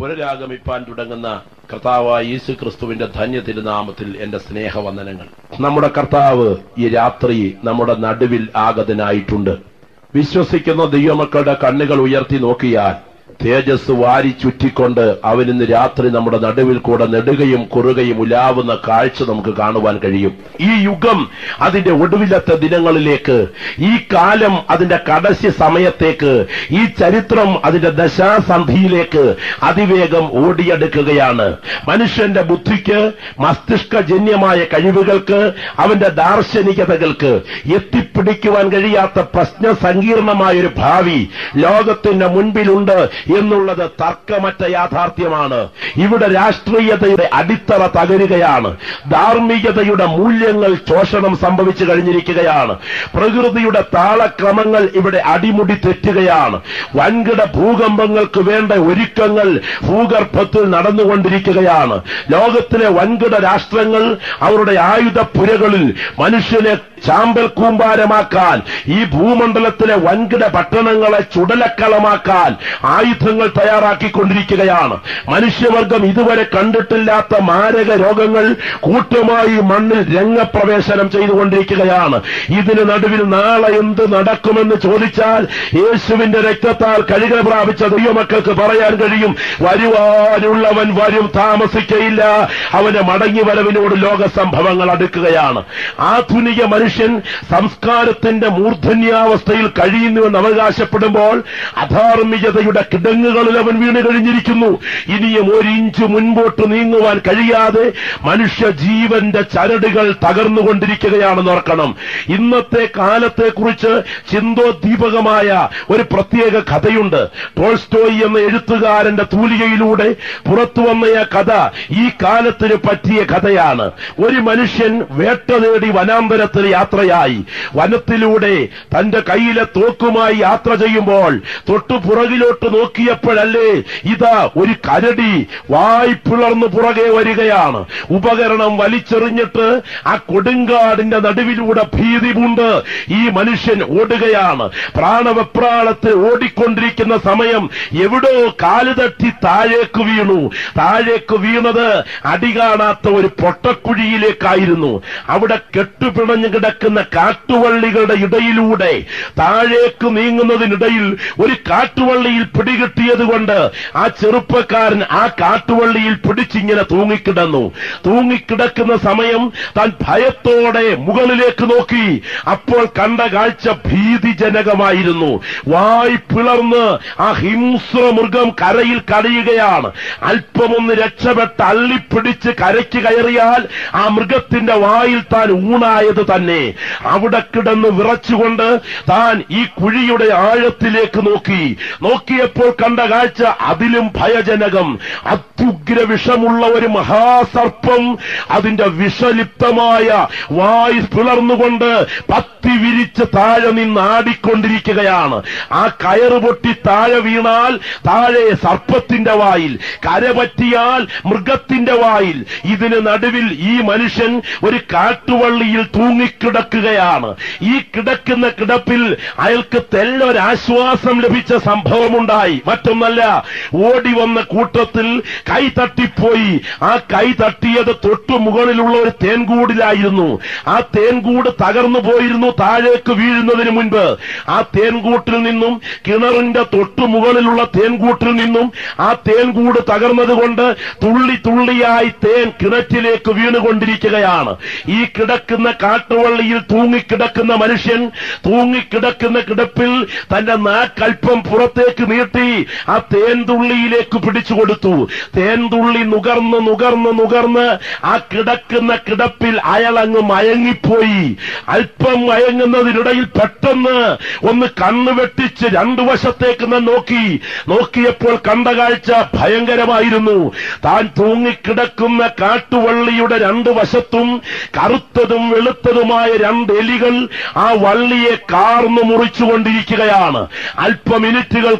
പുനരാഗമിപ്പാൻ തുടങ്ങുന്ന കർത്താവായ യേശു ക്രിസ്തുവിന്റെ ധന്യ തിരുനാമത്തിൽ എന്റെ സ്നേഹവന്ദനങ്ങൾ നമ്മുടെ കർത്താവ് ഈ രാത്രി നമ്മുടെ നടുവിൽ ആഗതനായിട്ടുണ്ട് വിശ്വസിക്കുന്ന ദൈവമക്കളുടെ കണ്ണുകൾ ഉയർത്തി നോക്കിയാൽ തേജസ് വാരി ചുറ്റിക്കൊണ്ട് അവൻ ഇന്ന് രാത്രി നമ്മുടെ നടുവിൽ കൂടെ നെടുകയും കുറുകയും ഉലാവുന്ന കാഴ്ച നമുക്ക് കാണുവാൻ കഴിയും ഈ യുഗം അതിന്റെ ഒടുവിലത്തെ ദിനങ്ങളിലേക്ക് ഈ കാലം അതിന്റെ കടശി സമയത്തേക്ക് ഈ ചരിത്രം അതിന്റെ ദശാസന്ധിയിലേക്ക് അതിവേഗം ഓടിയെടുക്കുകയാണ് മനുഷ്യന്റെ ബുദ്ധിക്ക് മസ്തിഷ്കജന്യമായ കഴിവുകൾക്ക് അവന്റെ ദാർശനികതകൾക്ക് എത്തിപ്പിടിക്കുവാൻ കഴിയാത്ത പ്രശ്ന സങ്കീർണമായ ഒരു ഭാവി ലോകത്തിന്റെ മുൻപിലുണ്ട് എന്നുള്ളത് തർക്കമറ്റ യാഥാർത്ഥ്യമാണ് ഇവിടെ രാഷ്ട്രീയതയുടെ അടിത്തറ തകരുകയാണ് ധാർമ്മികതയുടെ മൂല്യങ്ങൾ ശോഷണം സംഭവിച്ചു കഴിഞ്ഞിരിക്കുകയാണ് പ്രകൃതിയുടെ താളക്രമങ്ങൾ ഇവിടെ അടിമുടി തെറ്റുകയാണ് വൻകിട ഭൂകമ്പങ്ങൾക്ക് വേണ്ട ഒരുക്കങ്ങൾ ഭൂഗർഭത്തിൽ നടന്നുകൊണ്ടിരിക്കുകയാണ് ലോകത്തിലെ വൻകിട രാഷ്ട്രങ്ങൾ അവരുടെ ആയുധപ്പുരകളിൽ മനുഷ്യനെ ചാമ്പൽ കൂമ്പാരമാക്കാൻ ഈ ഭൂമണ്ഡലത്തിലെ വൻകിട പട്ടണങ്ങളെ ചുടലക്കളമാക്കാൻ ആയുധങ്ങൾ തയ്യാറാക്കിക്കൊണ്ടിരിക്കുകയാണ് മനുഷ്യവർഗം ഇതുവരെ കണ്ടിട്ടില്ലാത്ത മാരക രോഗങ്ങൾ കൂട്ടമായി മണ്ണിൽ രംഗപ്രവേശനം ചെയ്തുകൊണ്ടിരിക്കുകയാണ് ഇതിന് നടുവിൽ നാളെ എന്ത് നടക്കുമെന്ന് ചോദിച്ചാൽ യേശുവിന്റെ രക്തത്താൽ കഴുകൽ പ്രാപിച്ച ദൈവമക്കൾക്ക് പറയാൻ കഴിയും വരുവാനുള്ളവൻ വരും താമസിക്കയില്ല അവന്റെ മടങ്ങി വരവിനോട് ലോക സംഭവങ്ങൾ അടുക്കുകയാണ് ആധുനിക മനുഷ്യൻ സംസ്കാരത്തിന്റെ മൂർധന്യാവസ്ഥയിൽ കഴിയുന്നുവെന്ന് അവകാശപ്പെടുമ്പോൾ അധാർമികതയുടെ കിടങ്ങുകളിൽ അവൻ വീണ് കഴിഞ്ഞിരിക്കുന്നു ഇനിയും ഒരു ഇഞ്ച് മുൻപോട്ട് നീങ്ങുവാൻ കഴിയാതെ മനുഷ്യ ജീവന്റെ ചരടുകൾ തകർന്നുകൊണ്ടിരിക്കുകയാണെന്ന് ഓർക്കണം ഇന്നത്തെ കാലത്തെക്കുറിച്ച് ചിന്തോദ്ദീപകമായ ഒരു പ്രത്യേക കഥയുണ്ട് ടോൾസ്റ്റോയി എന്ന എഴുത്തുകാരന്റെ തൂലികയിലൂടെ പുറത്തു വന്ന ആ കഥ ഈ കാലത്തിന് പറ്റിയ കഥയാണ് ഒരു മനുഷ്യൻ വേട്ട തേടി വനാന്തരത്തിൽ യാത്രയായി വനത്തിലൂടെ തന്റെ കയ്യിലെ തോക്കുമായി യാത്ര ചെയ്യുമ്പോൾ തൊട്ടു പുറകിലോട്ട് നോക്കിയപ്പോഴല്ലേ ഇതാ ഒരു കരടി വായ് പിളർന്നു പുറകെ വരികയാണ് ഉപകരണം വലിച്ചെറിഞ്ഞിട്ട് ആ കൊടുങ്കാടിന്റെ നടുവിലൂടെ ഭീതി പൂണ്ട് ഈ മനുഷ്യൻ ഓടുകയാണ് പ്രാണവെപ്രാളത്തിൽ ഓടിക്കൊണ്ടിരിക്കുന്ന സമയം എവിടോ കാലുതട്ടി താഴേക്ക് വീണു താഴേക്ക് വീണത് അടി കാണാത്ത ഒരു പൊട്ടക്കുഴിയിലേക്കായിരുന്നു അവിടെ കെട്ടുപിണഞ്ഞു കിടക്കുന്ന കാട്ടുവള്ളികളുടെ ഇടയിലൂടെ താഴേക്ക് നീങ്ങുന്നതിനിടയിൽ ഒരു കാട്ടുവള്ളിയിൽ പിടികിട്ടിയത് കൊണ്ട് ആ ചെറുപ്പക്കാരൻ ആ കാട്ടുവള്ളിയിൽ പിടിച്ചിങ്ങനെ തൂങ്ങിക്കിടന്നു തൂങ്ങിക്കിടക്കുന്ന സമയം താൻ ഭയത്തോടെ മുകളിലേക്ക് നോക്കി അപ്പോൾ കണ്ട കാഴ്ച ഭീതിജനകമായിരുന്നു വായ് പിളർന്ന് ആ ഹിംസ്ര മൃഗം കരയിൽ കടയുകയാണ് അല്പമൊന്ന് രക്ഷപ്പെട്ട് അള്ളിപ്പിടിച്ച് കരയ്ക്ക് കയറിയാൽ ആ മൃഗത്തിന്റെ വായിൽ താൻ ഊണായത് തന്നെ അവിടെ കിടന്ന് വിറച്ചുകൊണ്ട് താൻ ഈ കുഴിയുടെ ആഴത്തിലേക്ക് നോക്കി നോക്കിയപ്പോൾ കണ്ട കാഴ്ച അതിലും ഭയജനകം അത്യുഗ്ര വിഷമുള്ള ഒരു മഹാസർപ്പം അതിന്റെ വിഷലിപ്തമായ വായ് പിളർന്നുകൊണ്ട് പത്തി വിരിച്ച് താഴെ നിന്ന് ആടിക്കൊണ്ടിരിക്കുകയാണ് ആ കയറ് പൊട്ടി താഴെ വീണാൽ താഴെ സർപ്പത്തിന്റെ വായിൽ കര പറ്റിയാൽ മൃഗത്തിന്റെ വായിൽ ഇതിന് നടുവിൽ ഈ മനുഷ്യൻ ഒരു കാട്ടുവള്ളിയിൽ തൂങ്ങിക്കിടക്കുകയാണ് ഈ കിടക്കുന്ന കിടപ്പിൽ അയാൾക്ക് തെല്ലൊരാശ്വാസം ലഭിച്ച സംഭവമുണ്ടായി മറ്റൊന്നല്ല ഓടി വന്ന കൂട്ടത്തിൽ കൈ തട്ടിപ്പോയി ആ കൈ തട്ടിയത് തൊട്ടു മുകളിലുള്ള ഒരു തേൻകൂടിലായിരുന്നു ആ തേൻകൂട് തകർന്നു പോയിരുന്നു താഴേക്ക് വീഴുന്നതിന് മുൻപ് ആ തേൻകൂട്ടിൽ നിന്നും കിണറിന്റെ തൊട്ടു മുകളിലുള്ള തേൻകൂട്ടിൽ നിന്നും ആ തേൻകൂട് തകർന്നതുകൊണ്ട് തുള്ളി തുള്ളിയായി തേൻ കിണറ്റിലേക്ക് വീണുകൊണ്ടിരിക്കുകയാണ് ഈ കിടക്കുന്ന കാട്ടുവള്ളിയിൽ തൂങ്ങിക്കിടക്കുന്ന മനുഷ്യൻ തൂങ്ങിക്കിടക്കുന്ന കിടപ്പിൽ തന്റെ നാക്കൽപ്പം പുറത്തേക്ക് നീട്ടി ആ തേൻതുള്ളിയിലേക്ക് പിടിച്ചു കൊടുത്തു തേൻതുള്ളി നുകർന്ന് നുകർന്ന് നുകർന്ന് ആ കിടക്കുന്ന കിടപ്പിൽ അയാളങ്ങ് മയങ്ങിപ്പോയി അല്പം മയങ്ങുന്നതിനിടയിൽ പെട്ടെന്ന് ഒന്ന് കണ്ണു വെട്ടിച്ച് രണ്ടു വശത്തേക്ക് നിന്ന് നോക്കി നോക്കിയപ്പോൾ കണ്ട കാഴ്ച ഭയങ്കരമായിരുന്നു താൻ തൂങ്ങിക്കിടക്കുന്ന കാട്ടുവള്ളിയുടെ രണ്ട് വശത്തും കറുത്തതും വെളുത്തതുമായ രണ്ട് എലികൾ ആ വള്ളിയെ കാർന്നു മുറിച്ചുകൊണ്ടിരിക്കുകയാണ് അല്പ മിനിറ്റുകൾക്കുള്ളിൽ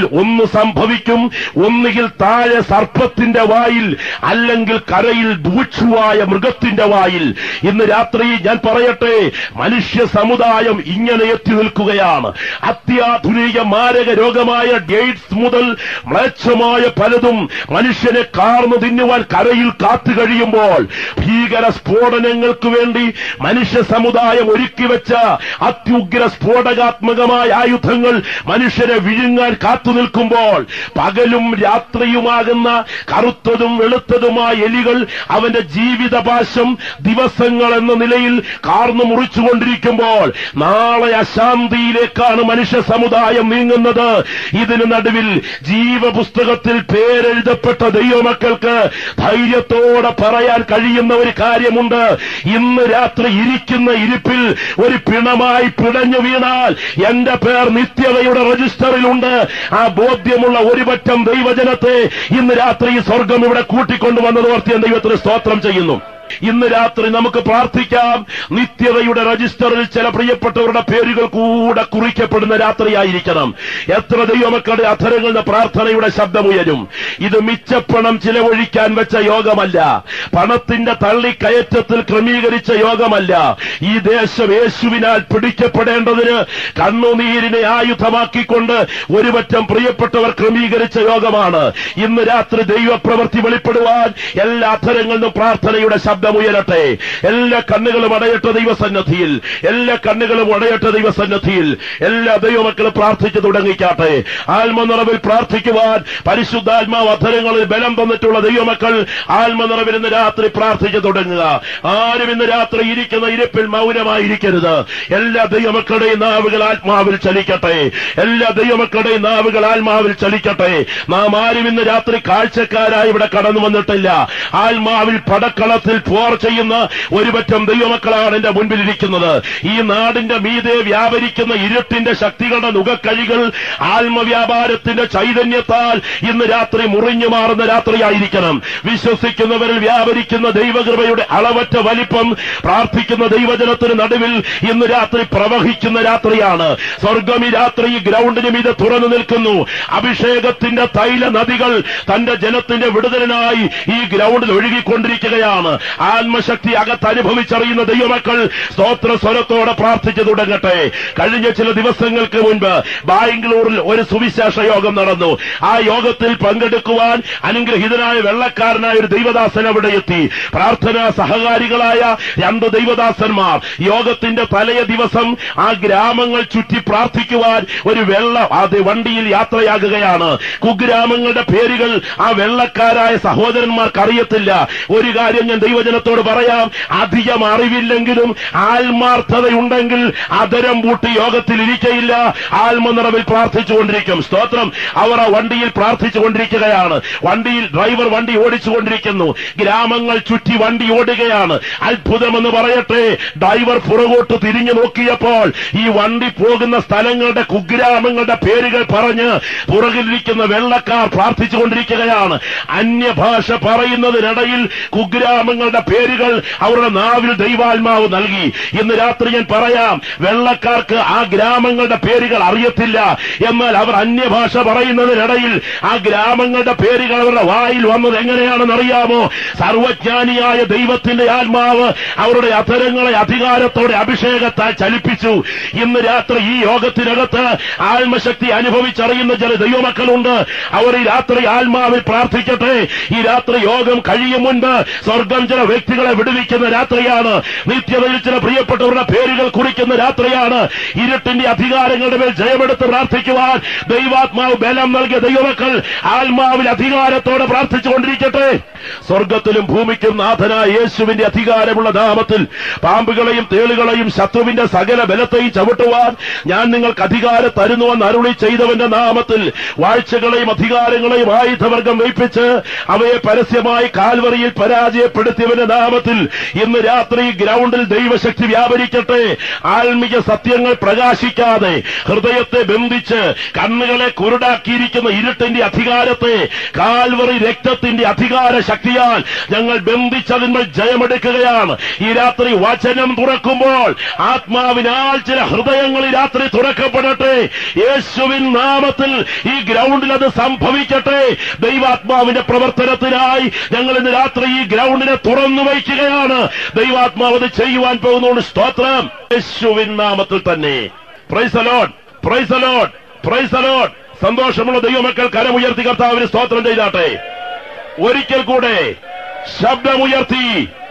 ഒന്ന് സംഭവിക്കും ഒന്നുകിൽ താഴെ സർപ്പത്തിന്റെ വായിൽ അല്ലെങ്കിൽ കരയിൽ ദൂക്ഷുവായ മൃഗത്തിന്റെ വായിൽ ഇന്ന് രാത്രി ഞാൻ പറയട്ടെ മനുഷ്യ സമുദായം ഇങ്ങനെ എത്തി നിൽക്കുകയാണ് അത്യാധുനിക മാരക രോഗമായ ഡെയ്റ്റ്സ് മുതൽ മ്ലേച്ഛമായ പലതും മനുഷ്യനെ കാർന്നു തിന്നുവാൻ കരയിൽ കാത്തു കഴിയുമ്പോൾ ഭീകര സ്ഫോടനങ്ങൾക്ക് വേണ്ടി മനുഷ്യ സമുദായം ഒരുക്കി വെച്ച അത്യുഗ്ര സ്ഫോടകാത്മകമായ ആയുധങ്ങൾ മനുഷ്യരെ വിഴുങ്ങാൻ കാത്തു നിൽക്കുമ്പോൾ പകലും രാത്രിയുമാകുന്ന കറുത്തതും വെളുത്തതുമായ എലികൾ അവന്റെ ജീവിതപാശം ദിവസങ്ങൾ എന്ന നിലയിൽ കാർന്നു മുറിച്ചുകൊണ്ടിരിക്കുമ്പോൾ നാളെ അശാന്തിയിലേക്കാണ് മനുഷ്യ സമുദായം നീങ്ങുന്നത് ഇതിന് നടുവിൽ ജീവപുസ്തകത്തിൽ പേരെഴുതപ്പെട്ട ദൈവമക്കൾക്ക് ധൈര്യത്തോടെ പറയാൻ കഴിയുന്ന ഒരു കാര്യമുണ്ട് ഇന്ന് രാത്രി ഇരിക്കുന്ന ഇരിപ്പിൽ ഒരു പിണമായി പിടഞ്ഞു വീണാൽ എന്റെ പേർ നിത്യതയുടെ രജിസ്റ്ററിലുണ്ട് ആ ബോധ്യമുള്ള ഒരു പറ്റം ദൈവജനത്തെ ഇന്ന് രാത്രി ഈ സ്വർഗം ഇവിടെ കൂട്ടിക്കൊണ്ടുവന്നത് ഓർത്തി ഞാൻ ദൈവത്തിന് സ്തോത്രം ചെയ്യുന്നു ഇന്ന് രാത്രി നമുക്ക് പ്രാർത്ഥിക്കാം നിത്യതയുടെ രജിസ്റ്ററിൽ ചില പ്രിയപ്പെട്ടവരുടെ പേരുകൾ കൂടെ കുറിക്കപ്പെടുന്ന രാത്രിയായിരിക്കണം എത്ര ദൈവമക്കളുടെ അധരങ്ങളുടെ പ്രാർത്ഥനയുടെ ശബ്ദമുയരും ഇത് മിച്ചപ്പണം ചിലവഴിക്കാൻ വെച്ച യോഗമല്ല പണത്തിന്റെ തള്ളിക്കയറ്റത്തിൽ ക്രമീകരിച്ച യോഗമല്ല ഈ ദേശം യേശുവിനാൽ പിടിക്കപ്പെടേണ്ടതിന് കണ്ണുനീരിനെ ആയുധമാക്കിക്കൊണ്ട് ഒരു പറ്റം പ്രിയപ്പെട്ടവർ ക്രമീകരിച്ച യോഗമാണ് ഇന്ന് രാത്രി ദൈവപ്രവൃത്തി വെളിപ്പെടുവാൻ എല്ലാ അധരങ്ങളിലും പ്രാർത്ഥനയുടെ ശബ്ദമുയരട്ടെ എല്ലാ കണ്ണുകളും അടയട്ടെ ദൈവസന്നദ്ധിയിൽ എല്ലാ കണ്ണുകളും അടയട്ടെ ദൈവസന്നദ്ധിയിൽ എല്ലാ ദൈവമക്കളും പ്രാർത്ഥിച്ചു തുടങ്ങിക്കാട്ടെ ആത്മനിറവിൽ പ്രാർത്ഥിക്കുവാൻ പരിശുദ്ധാത്മാവ് അധരങ്ങളിൽ ബലം തന്നിട്ടുള്ള ദൈവമക്കൾ ആത്മനിറവിൽ ഇന്ന് രാത്രി പ്രാർത്ഥിച്ചു തുടങ്ങുക ആരും ഇന്ന് രാത്രി ഇരിക്കുന്ന ഇരിപ്പിൽ മൗനമായിരിക്കരുത് എല്ലാ ദൈവമക്കളുടെയും നാവുകൾ ആത്മാവിൽ ചലിക്കട്ടെ എല്ലാ ദൈവമക്കളുടെയും നാവുകൾ ആത്മാവിൽ ചലിക്കട്ടെ നാം ആരും ഇന്ന് രാത്രി കാഴ്ചക്കാരായി ഇവിടെ കടന്നു വന്നിട്ടില്ല ആത്മാവിൽ പടക്കളത്തിൽ പോർ ചെയ്യുന്ന ഒരു പറ്റം ദൈവമക്കളാണ് എന്റെ മുൻപിലിരിക്കുന്നത് ഈ നാടിന്റെ മീതെ വ്യാപരിക്കുന്ന ഇരുട്ടിന്റെ ശക്തികളുടെ നുകക്കഴികൾ ആത്മവ്യാപാരത്തിന്റെ ചൈതന്യത്താൽ ഇന്ന് രാത്രി മുറിഞ്ഞു മാറുന്ന രാത്രിയായിരിക്കണം വിശ്വസിക്കുന്നവരിൽ വ്യാപരിക്കുന്ന ദൈവകൃപയുടെ അളവറ്റ വലിപ്പം പ്രാർത്ഥിക്കുന്ന ദൈവജനത്തിന് നടുവിൽ ഇന്ന് രാത്രി പ്രവഹിക്കുന്ന രാത്രിയാണ് സ്വർഗം ഈ രാത്രി ഈ ഗ്രൗണ്ടിന് മീതെ തുറന്നു നിൽക്കുന്നു അഭിഷേകത്തിന്റെ തൈല നദികൾ തന്റെ ജനത്തിന്റെ വിടുതലിനായി ഈ ഗ്രൗണ്ടിൽ ഒഴുകിക്കൊണ്ടിരിക്കുകയാണ് ആത്മശക്തി അകത്ത് അനുഭവിച്ചറിയുന്ന ദൈവമക്കൾ സ്തോത്ര സ്വരത്തോടെ പ്രാർത്ഥിച്ചു തുടങ്ങട്ടെ കഴിഞ്ഞ ചില ദിവസങ്ങൾക്ക് മുൻപ് ബാംഗ്ലൂരിൽ ഒരു സുവിശേഷ യോഗം നടന്നു ആ യോഗത്തിൽ പങ്കെടുക്കുവാൻ അനുഗ്രഹീതനായ വെള്ളക്കാരനായ ഒരു ദൈവദാസൻ അവിടെ എത്തി പ്രാർത്ഥനാ സഹകാരികളായ രണ്ട് ദൈവദാസന്മാർ യോഗത്തിന്റെ തലയ ദിവസം ആ ഗ്രാമങ്ങൾ ചുറ്റി പ്രാർത്ഥിക്കുവാൻ ഒരു വെള്ള അത് വണ്ടിയിൽ യാത്രയാകുകയാണ് കുഗ്രാമങ്ങളുടെ പേരുകൾ ആ വെള്ളക്കാരായ സഹോദരന്മാർക്ക് അറിയത്തില്ല ഒരു കാര്യം ഞാൻ ദൈവജനത്തോട് പറയാം അധികം അറിവില്ലെങ്കിലും ആത്മാർത്ഥതയുണ്ടെങ്കിൽ അതരം പൂട്ടി യോഗത്തിൽ ഇരിക്കയില്ല ആത്മനിറവിൽ പ്രാർത്ഥിച്ചുകൊണ്ടിരിക്കും സ്തോത്രം അവർ ആ വണ്ടിയിൽ പ്രാർത്ഥിച്ചുകൊണ്ടിരിക്കുകയാണ് വണ്ടിയിൽ ഡ്രൈവർ വണ്ടി ഓടിച്ചുകൊണ്ടിരിക്കുന്നു ഗ്രാമങ്ങൾ ചുറ്റി വണ്ടി ഓടുകയാണ് അത്ഭുതമെന്ന് പറയട്ടെ ഡ്രൈവർ പുറകോട്ട് തിരിഞ്ഞു നോക്കിയപ്പോൾ ഈ വണ്ടി പോകുന്ന സ്ഥലങ്ങളുടെ കുഗ്രാമങ്ങളുടെ പേരുകൾ പറഞ്ഞ് പുറകിലിരിക്കുന്ന വെള്ളക്കാർ പ്രാർത്ഥിച്ചുകൊണ്ടിരിക്കുകയാണ് അന്യഭാഷ പറയുന്നതിനിടയിൽ കുഗ്രാമങ്ങളുടെ പേരുകൾ അവരുടെ നാവിൽ ദൈവാത്മാവ് നൽകി ഇന്ന് രാത്രി ഞാൻ പറയാം വെള്ളക്കാർക്ക് ആ ഗ്രാമങ്ങളുടെ പേരുകൾ അറിയത്തില്ല എന്നാൽ അവർ അന്യഭാഷ പറയുന്നതിനിടയിൽ ആ ഗ്രാമങ്ങളുടെ പേരുകൾ അവരുടെ വായിൽ വന്നത് എങ്ങനെയാണെന്ന് അറിയാമോ സർവജ്ഞാനിയായ ദൈവത്തിന്റെ ആത്മാവ് അവരുടെ അധരങ്ങളെ അധികാരത്തോടെ അഭിഷേകത്താൽ ചലിപ്പിച്ചു ഇന്ന് രാത്രി ഈ യോഗത്തിനകത്ത് ആത്മശക്തി അനുഭവിച്ചറിയുന്ന ചില ദൈവമക്കളുണ്ട് അവർ ഈ രാത്രി ആത്മാവിൽ പ്രാർത്ഥിക്കട്ടെ ഈ രാത്രി യോഗം കഴിയും മുൻപ് സ്വർഗം ചില വ്യക്തികളെ വിടുവിക്കുന്ന രാത്രിയാണ് നിത്യതയിൽ ചില പ്രിയപ്പെട്ടവരുടെ പേരുകൾ കുറിക്കുന്ന രാത്രിയാണ് ഇരുട്ടിന്റെ അധികാരങ്ങളുടെ മേൽ ജയമെടുത്ത് പ്രാർത്ഥിക്കുവാൻ ദൈവാത്മാവ് ബലം നൽകിയ ദൈവമക്കൾ ആത്മാവിൽ അധികാരത്തോടെ പ്രാർത്ഥിച്ചുകൊണ്ടിരിക്കട്ടെ സ്വർഗത്തിലും ഭൂമിക്കും നാഥനായ യേശുവിന്റെ അധികാരമുള്ള നാമത്തിൽ പാമ്പുകളെയും തേളുകളെയും ശത്രുവിന്റെ സകല ബലത്തെയും ചവിട്ടുവാൻ ഞാൻ നിങ്ങൾക്ക് അധികാരം തരുന്നുവെന്ന് അരുളി ചെയ്തവന്റെ നാമത്തിൽ വാഴ്ചകളെയും അധികാരങ്ങളെയും ആയുധവർഗം വയ്പ്പിച്ച് അവയെ പരസ്യമായി കാൽവറിയിൽ പരാജയപ്പെടുത്തിയവൻ യേശുവിന്റെ നാമത്തിൽ ഇന്ന് രാത്രി ഗ്രൗണ്ടിൽ ദൈവശക്തി വ്യാപരിക്കട്ടെ ആത്മീയ സത്യങ്ങൾ പ്രകാശിക്കാതെ ഹൃദയത്തെ ബന്ധിച്ച് കണ്ണുകളെ കുരുടാക്കിയിരിക്കുന്ന ഇരുട്ടിന്റെ അധികാരത്തെ കാൽവറി രക്തത്തിന്റെ അധികാര ശക്തിയാൽ ഞങ്ങൾ ബന്ധിച്ചതിന്മേൽ ജയമെടുക്കുകയാണ് ഈ രാത്രി വചനം തുറക്കുമ്പോൾ ആത്മാവിനാൽ ചില ഹൃദയങ്ങൾ ഈ രാത്രി തുറക്കപ്പെടട്ടെ യേശുവിൻ നാമത്തിൽ ഈ ഗ്രൗണ്ടിൽ അത് സംഭവിക്കട്ടെ ദൈവാത്മാവിന്റെ പ്രവർത്തനത്തിനായി ഞങ്ങൾ ഇന്ന് രാത്രി ഈ ഗ്രൗണ്ടിനെ തുറന്നു വയ്ക്കുകയാണ് ദൈവാത്മാവ് അത് ചെയ്യുവാൻ പോകുന്നതുകൊണ്ട് സ്തോത്രം യേശുവിൻ നാമത്തിൽ തന്നെ പ്രൈസലോൺ പ്രൈസലോൺ പ്രൈസലോൺ സന്തോഷമുള്ള ദൈവമക്കൾ കരമുയർത്തി കർത്താവിന് സ്തോത്രം ചെയ്താട്ടെ ഒരിക്കൽ കൂടെ ശബ്ദമുയർത്തി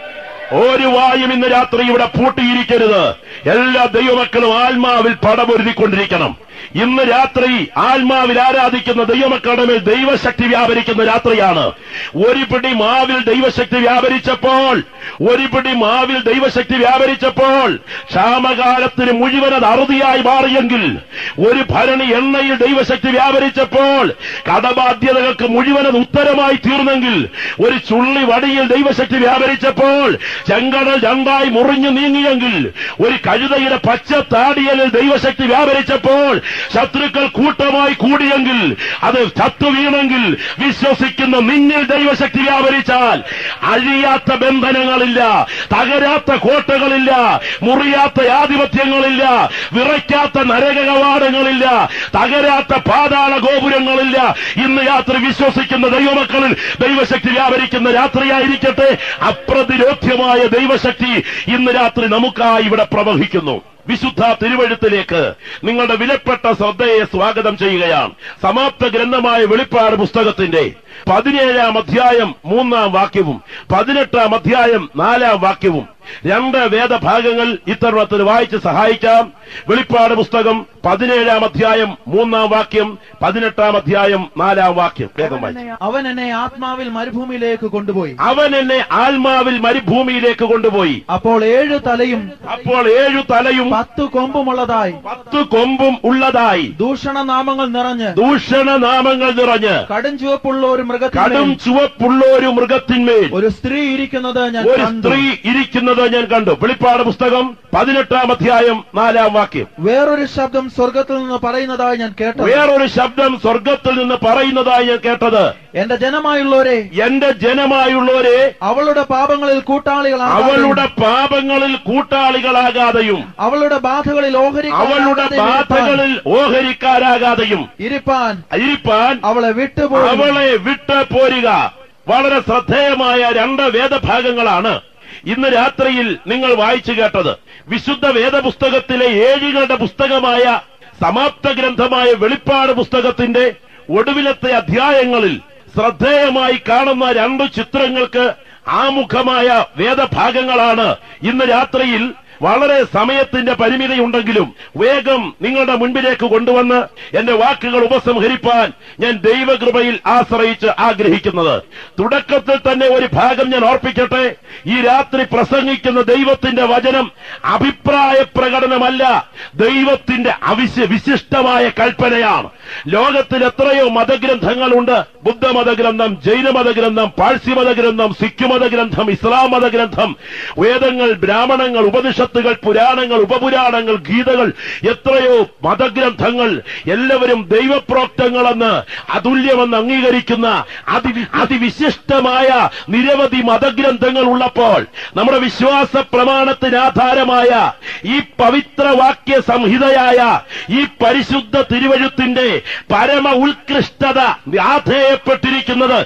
ഒരു വായും ഇന്ന് രാത്രി ഇവിടെ പൂട്ടിയിരിക്കരുത് എല്ലാ ദൈവമക്കളും ആത്മാവിൽ പടപൊരുതിക്കൊണ്ടിരിക്കണം ഇന്ന് രാത്രി ആത്മാവിൽ ആരാധിക്കുന്ന ദൈവമക്കളുടെ മേൽ ദൈവശക്തി വ്യാപരിക്കുന്ന രാത്രിയാണ് ഒരു പിടി മാവിൽ ദൈവശക്തി വ്യാപരിച്ചപ്പോൾ ഒരു പിടി മാവിൽ ദൈവശക്തി വ്യാപരിച്ചപ്പോൾ ക്ഷാമകാലത്തിന് മുഴുവൻ അത് അറുതിയായി മാറിയെങ്കിൽ ഒരു ഭരണി എണ്ണയിൽ ദൈവശക്തി വ്യാപരിച്ചപ്പോൾ കടബാധ്യതകൾക്ക് മുഴുവൻ അത് ഉത്തരമായി തീർന്നെങ്കിൽ ഒരു ചുള്ളി വടിയിൽ ദൈവശക്തി വ്യാപരിച്ചപ്പോൾ ചെങ്കടൽ രണ്ടായി മുറിഞ്ഞു നീങ്ങിയെങ്കിൽ ഒരു കഴുതയുടെ പച്ച താടിയലിൽ ദൈവശക്തി വ്യാപരിച്ചപ്പോൾ ശത്രുക്കൾ കൂട്ടമായി കൂടിയെങ്കിൽ അത് ചത്തു വീണെങ്കിൽ വിശ്വസിക്കുന്ന നിന്നിൽ ദൈവശക്തി വ്യാപരിച്ചാൽ അഴിയാത്ത ബന്ധനങ്ങളില്ല തകരാത്ത കോട്ടകളില്ല മുറിയാത്ത ആധിപത്യങ്ങളില്ല വിറയ്ക്കാത്ത നരക കവാടങ്ങളില്ല തകരാത്ത പാതാള ഗോപുരങ്ങളില്ല ഇന്ന് രാത്രി വിശ്വസിക്കുന്ന ദൈവമക്കളിൽ ദൈവശക്തി വ്യാപരിക്കുന്ന രാത്രിയായിരിക്കട്ടെ അപ്രതിരോധ്യമായ ദൈവശക്തി ഇന്ന് രാത്രി നമുക്കായി ഇവിടെ പ്രവഹിക്കുന്നു വിശുദ്ധ തിരുവഴുത്തിലേക്ക് നിങ്ങളുടെ വിലപ്പെട്ട ശ്രദ്ധയെ സ്വാഗതം ചെയ്യുകയാണ് സമാപ്ത ഗ്രന്ഥമായ വെളിപ്പാട് പുസ്തകത്തിന്റെ പതിനേഴാം അധ്യായം മൂന്നാം വാക്യവും പതിനെട്ടാം അധ്യായം നാലാം വാക്യവും രണ്ട് വേദഭാഗങ്ങൾ ഇത്തരുണത്തിന് വായിച്ച് സഹായിക്കാം വെളിപ്പാട് പുസ്തകം പതിനേഴാം അധ്യായം മൂന്നാം വാക്യം പതിനെട്ടാം അധ്യായം നാലാം വാക്യം വേഗം വായിച്ചു അവൻ എന്നെ ആത്മാവിൽ മരുഭൂമിയിലേക്ക് കൊണ്ടുപോയി അവൻ എന്നെ ആത്മാവിൽ മരുഭൂമിയിലേക്ക് കൊണ്ടുപോയി അപ്പോൾ ഏഴ് തലയും അപ്പോൾ ഏഴു തലയും പത്ത് കൊമ്പുമുള്ളതായി പത്ത് കൊമ്പും ഉള്ളതായി ദൂഷണ നാമങ്ങൾ നിറഞ്ഞ് ദൂഷണ നാമങ്ങൾ നിറഞ്ഞ് കടും ചുവപ്പുള്ള ഒരു കടും മൃഗത്തിന്മേൽ ചുവപ്പുള്ള ഒരു മൃഗത്തിന്മേൽ ഒരു സ്ത്രീ ഇരിക്കുന്നത് ഞാൻ ഒരു കണ്ടു സ്ത്രീ ഇരിക്കുന്നത് ഞാൻ കണ്ടു വെളിപ്പാട് പുസ്തകം പതിനെട്ടാം അധ്യായം നാലാം വാക്യം വേറൊരു ശബ്ദം സ്വർഗത്തിൽ നിന്ന് പറയുന്നതായി ഞാൻ കേട്ടു വേറൊരു ശബ്ദം സ്വർഗത്തിൽ നിന്ന് പറയുന്നതായി ഞാൻ കേട്ടത് എന്റെ ജനമായുള്ളവരെ എന്റെ ജനമായുള്ളവരെ അവളുടെ പാപങ്ങളിൽ കൂട്ടാളികളാണ് അവളുടെ പാപങ്ങളിൽ കൂട്ടാളികളാകാതെയും അവളുടെ ബാധകളിൽ അവളുടെ ബാധകളിൽ ഓഹരിക്കാരാകാതെയും ഇരിപ്പാൻ ഇരിപ്പാൻ അവളെ വിട്ടുപോയി അവളെ വിട്ട് പോരുക വളരെ ശ്രദ്ധേയമായ രണ്ട് വേദഭാഗങ്ങളാണ് ഇന്ന് രാത്രിയിൽ നിങ്ങൾ വായിച്ചു കേട്ടത് വിശുദ്ധ വേദപുസ്തകത്തിലെ ഏഴുകളുടെ പുസ്തകമായ സമാപ്ത ഗ്രന്ഥമായ വെളിപ്പാട് പുസ്തകത്തിന്റെ ഒടുവിലത്തെ അധ്യായങ്ങളിൽ ശ്രദ്ധേയമായി കാണുന്ന രണ്ട് ചിത്രങ്ങൾക്ക് ആമുഖമായ വേദഭാഗങ്ങളാണ് ഇന്ന് രാത്രിയിൽ വളരെ സമയത്തിന്റെ പരിമിതിയുണ്ടെങ്കിലും വേഗം നിങ്ങളുടെ മുൻപിലേക്ക് കൊണ്ടുവന്ന് എന്റെ വാക്കുകൾ ഉപസംഹരിപ്പാൻ ഞാൻ ദൈവകൃപയിൽ ആശ്രയിച്ച് ആഗ്രഹിക്കുന്നത് തുടക്കത്തിൽ തന്നെ ഒരു ഭാഗം ഞാൻ ഓർപ്പിക്കട്ടെ ഈ രാത്രി പ്രസംഗിക്കുന്ന ദൈവത്തിന്റെ വചനം അഭിപ്രായ പ്രകടനമല്ല ദൈവത്തിന്റെ അവിശ്യ വിശിഷ്ടമായ കൽപ്പനയാണ് ലോകത്തിൽ എത്രയോ മതഗ്രന്ഥങ്ങളുണ്ട് ബുദ്ധമതഗ്രന്ഥം ജൈനമതഗ്രന്ഥം പാഴ്സ്യമതഗ്രന്ഥം സിഖ് മതഗ്രന്ഥം ഇസ്ലാം മതഗ്രന്ഥം വേദങ്ങൾ ബ്രാഹ്മണങ്ങൾ ഉപനിഷത്തുകൾ പുരാണങ്ങൾ ഉപപുരാണങ്ങൾ ഗീതകൾ എത്രയോ മതഗ്രന്ഥങ്ങൾ എല്ലാവരും ദൈവപ്രോക്തങ്ങളെന്ന് അതുല്യമെന്ന് അംഗീകരിക്കുന്ന അതി അതിവിശിഷ്ടമായ നിരവധി മതഗ്രന്ഥങ്ങൾ ഉള്ളപ്പോൾ നമ്മുടെ വിശ്വാസ പ്രമാണത്തിന് ആധാരമായ ഈ പവിത്ര വാക്യ സംഹിതയായ ഈ പരിശുദ്ധ തിരുവഴുത്തിന്റെ പരമ ഉത്കൃഷ്ടത ആധേയപ്പെട്ടിരിക്കുന്നത്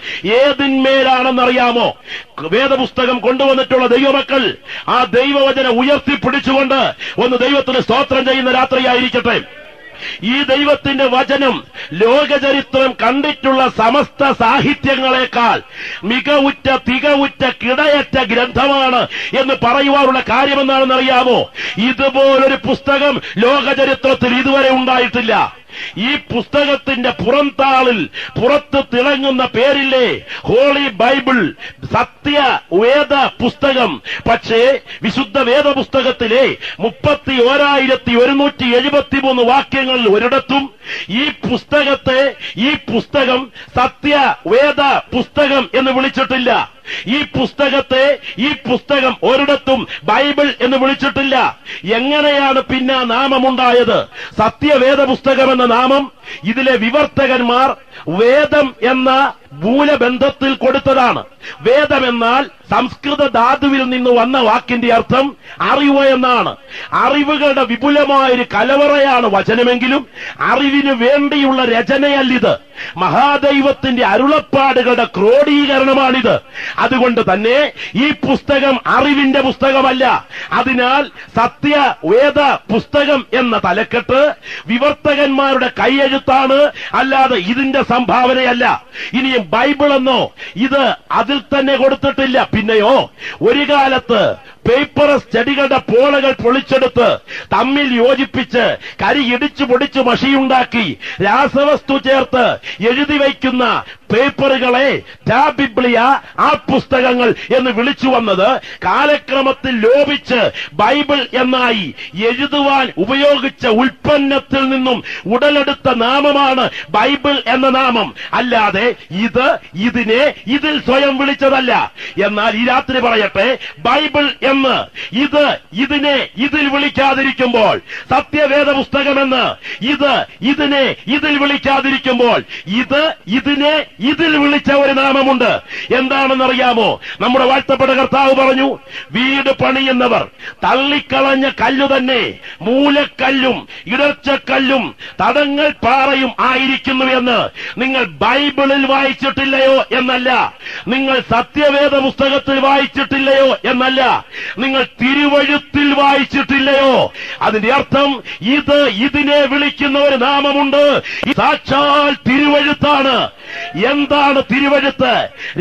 ഏതിന്മേലാണെന്നറിയാമോ വേദപുസ്തകം കൊണ്ടുവന്നിട്ടുള്ള ദൈവമക്കൾ ആ ദൈവവചനം ഉയർത്തിപ്പിടിച്ചുകൊണ്ട് ഒന്ന് ദൈവത്തിന് സ്തോത്രം ചെയ്യുന്ന രാത്രിയായിരിക്കട്ടെ ഈ ദൈവത്തിന്റെ വചനം ലോകചരിത്രം കണ്ടിട്ടുള്ള സമസ്ത സാഹിത്യങ്ങളെക്കാൾ മികവുറ്റ തികവുറ്റ കിടയറ്റ ഗ്രന്ഥമാണ് എന്ന് പറയുവാനുള്ള കാര്യമെന്നാണെന്നറിയാമോ ഇതുപോലൊരു പുസ്തകം ലോകചരിത്രത്തിൽ ഇതുവരെ ഉണ്ടായിട്ടില്ല ഈ പുസ്തകത്തിന്റെ പുറംതാളിൽ പുറത്ത് തിളങ്ങുന്ന പേരില്ലേ ഹോളി ബൈബിൾ സത്യ വേദ പുസ്തകം പക്ഷേ വിശുദ്ധ വേദ പുസ്തകത്തിലെ മുപ്പത്തി ഓരായിരത്തി ഒരുന്നൂറ്റി എഴുപത്തിമൂന്ന് വാക്യങ്ങളിൽ ഒരിടത്തും ഈ പുസ്തകത്തെ ഈ പുസ്തകം സത്യ വേദ പുസ്തകം എന്ന് വിളിച്ചിട്ടില്ല ഈ പുസ്തകത്തെ ഈ പുസ്തകം ഒരിടത്തും ബൈബിൾ എന്ന് വിളിച്ചിട്ടില്ല എങ്ങനെയാണ് പിന്നെ ആ നാമമുണ്ടായത് സത്യവേദ പുസ്തകം എന്ന നാമം ഇതിലെ വിവർത്തകന്മാർ വേദം എന്ന മൂലബന്ധത്തിൽ കൊടുത്തതാണ് വേദം എന്നാൽ സംസ്കൃത ധാതുവിൽ നിന്ന് വന്ന വാക്കിന്റെ അർത്ഥം അറിവ് എന്നാണ് അറിവുകളുടെ വിപുലമായൊരു കലവറയാണ് വചനമെങ്കിലും അറിവിന് വേണ്ടിയുള്ള രചനയല്ലിത് മഹാദൈവത്തിന്റെ അരുളപ്പാടുകളുടെ ക്രോഡീകരണമാണിത് അതുകൊണ്ട് തന്നെ ഈ പുസ്തകം അറിവിന്റെ പുസ്തകമല്ല അതിനാൽ സത്യവേദ പുസ്തകം എന്ന തലക്കെട്ട് വിവർത്തകന്മാരുടെ കൈയെഴുത്താണ് അല്ലാതെ ഇതിന്റെ സംഭാവനയല്ല ഇനിയും ബൈബിൾ എന്നോ ഇത് അതിൽ തന്നെ കൊടുത്തിട്ടില്ല പിന്നെയോ ഒരു കാലത്ത് പേപ്പറസ് ചെടികളുടെ പോളകൾ പൊളിച്ചെടുത്ത് തമ്മിൽ യോജിപ്പിച്ച് കരി ഇടിച്ചു പൊടിച്ച് മഷിയുണ്ടാക്കി രാസവസ്തു ചേർത്ത് എഴുതി വയ്ക്കുന്ന പേപ്പറുകളെ ടാബിബ്ലിയ ആ പുസ്തകങ്ങൾ എന്ന് വിളിച്ചു വന്നത് കാലക്രമത്തിൽ ലോപിച്ച് ബൈബിൾ എന്നായി എഴുതുവാൻ ഉപയോഗിച്ച ഉൽപ്പന്നത്തിൽ നിന്നും ഉടലെടുത്ത നാമമാണ് ബൈബിൾ എന്ന നാമം അല്ലാതെ ഇത് ഇതിനെ ഇതിൽ സ്വയം വിളിച്ചതല്ല എന്നാൽ ഈ രാത്രി പറയട്ടെ ബൈബിൾ എന്ന് ഇത് ഇതിനെ ഇതിൽ വിളിക്കാതിരിക്കുമ്പോൾ സത്യവേദ പുസ്തകമെന്ന് ഇത് ഇതിനെ ഇതിൽ വിളിക്കാതിരിക്കുമ്പോൾ ഇത് ഇതിനെ ഇതിൽ വിളിച്ച ഒരു നാമമുണ്ട് എന്താണെന്നറിയാമോ നമ്മുടെ വാഴ്ത്തപ്പെട്ട കർത്താവ് പറഞ്ഞു വീട് പണിയുന്നവർ തള്ളിക്കളഞ്ഞ കല്ലു തന്നെ മൂലക്കല്ലും ഇടർച്ചക്കല്ലും തടങ്ങൾ പാറയും ആയിരിക്കുന്നു എന്ന് നിങ്ങൾ ബൈബിളിൽ വായിച്ചിട്ടില്ലയോ എന്നല്ല നിങ്ങൾ സത്യവേദ പുസ്തകത്തിൽ വായിച്ചിട്ടില്ലയോ എന്നല്ല നിങ്ങൾ തിരുവഴുത്തിൽ വായിച്ചിട്ടില്ലയോ അതിന്റെ അർത്ഥം ഇത് ഇതിനെ വിളിക്കുന്ന ഒരു നാമമുണ്ട് ഇത് സാക്ഷാൽ തിരുവഴുത്താണ് എന്താണ് തിരുവഴുത്ത്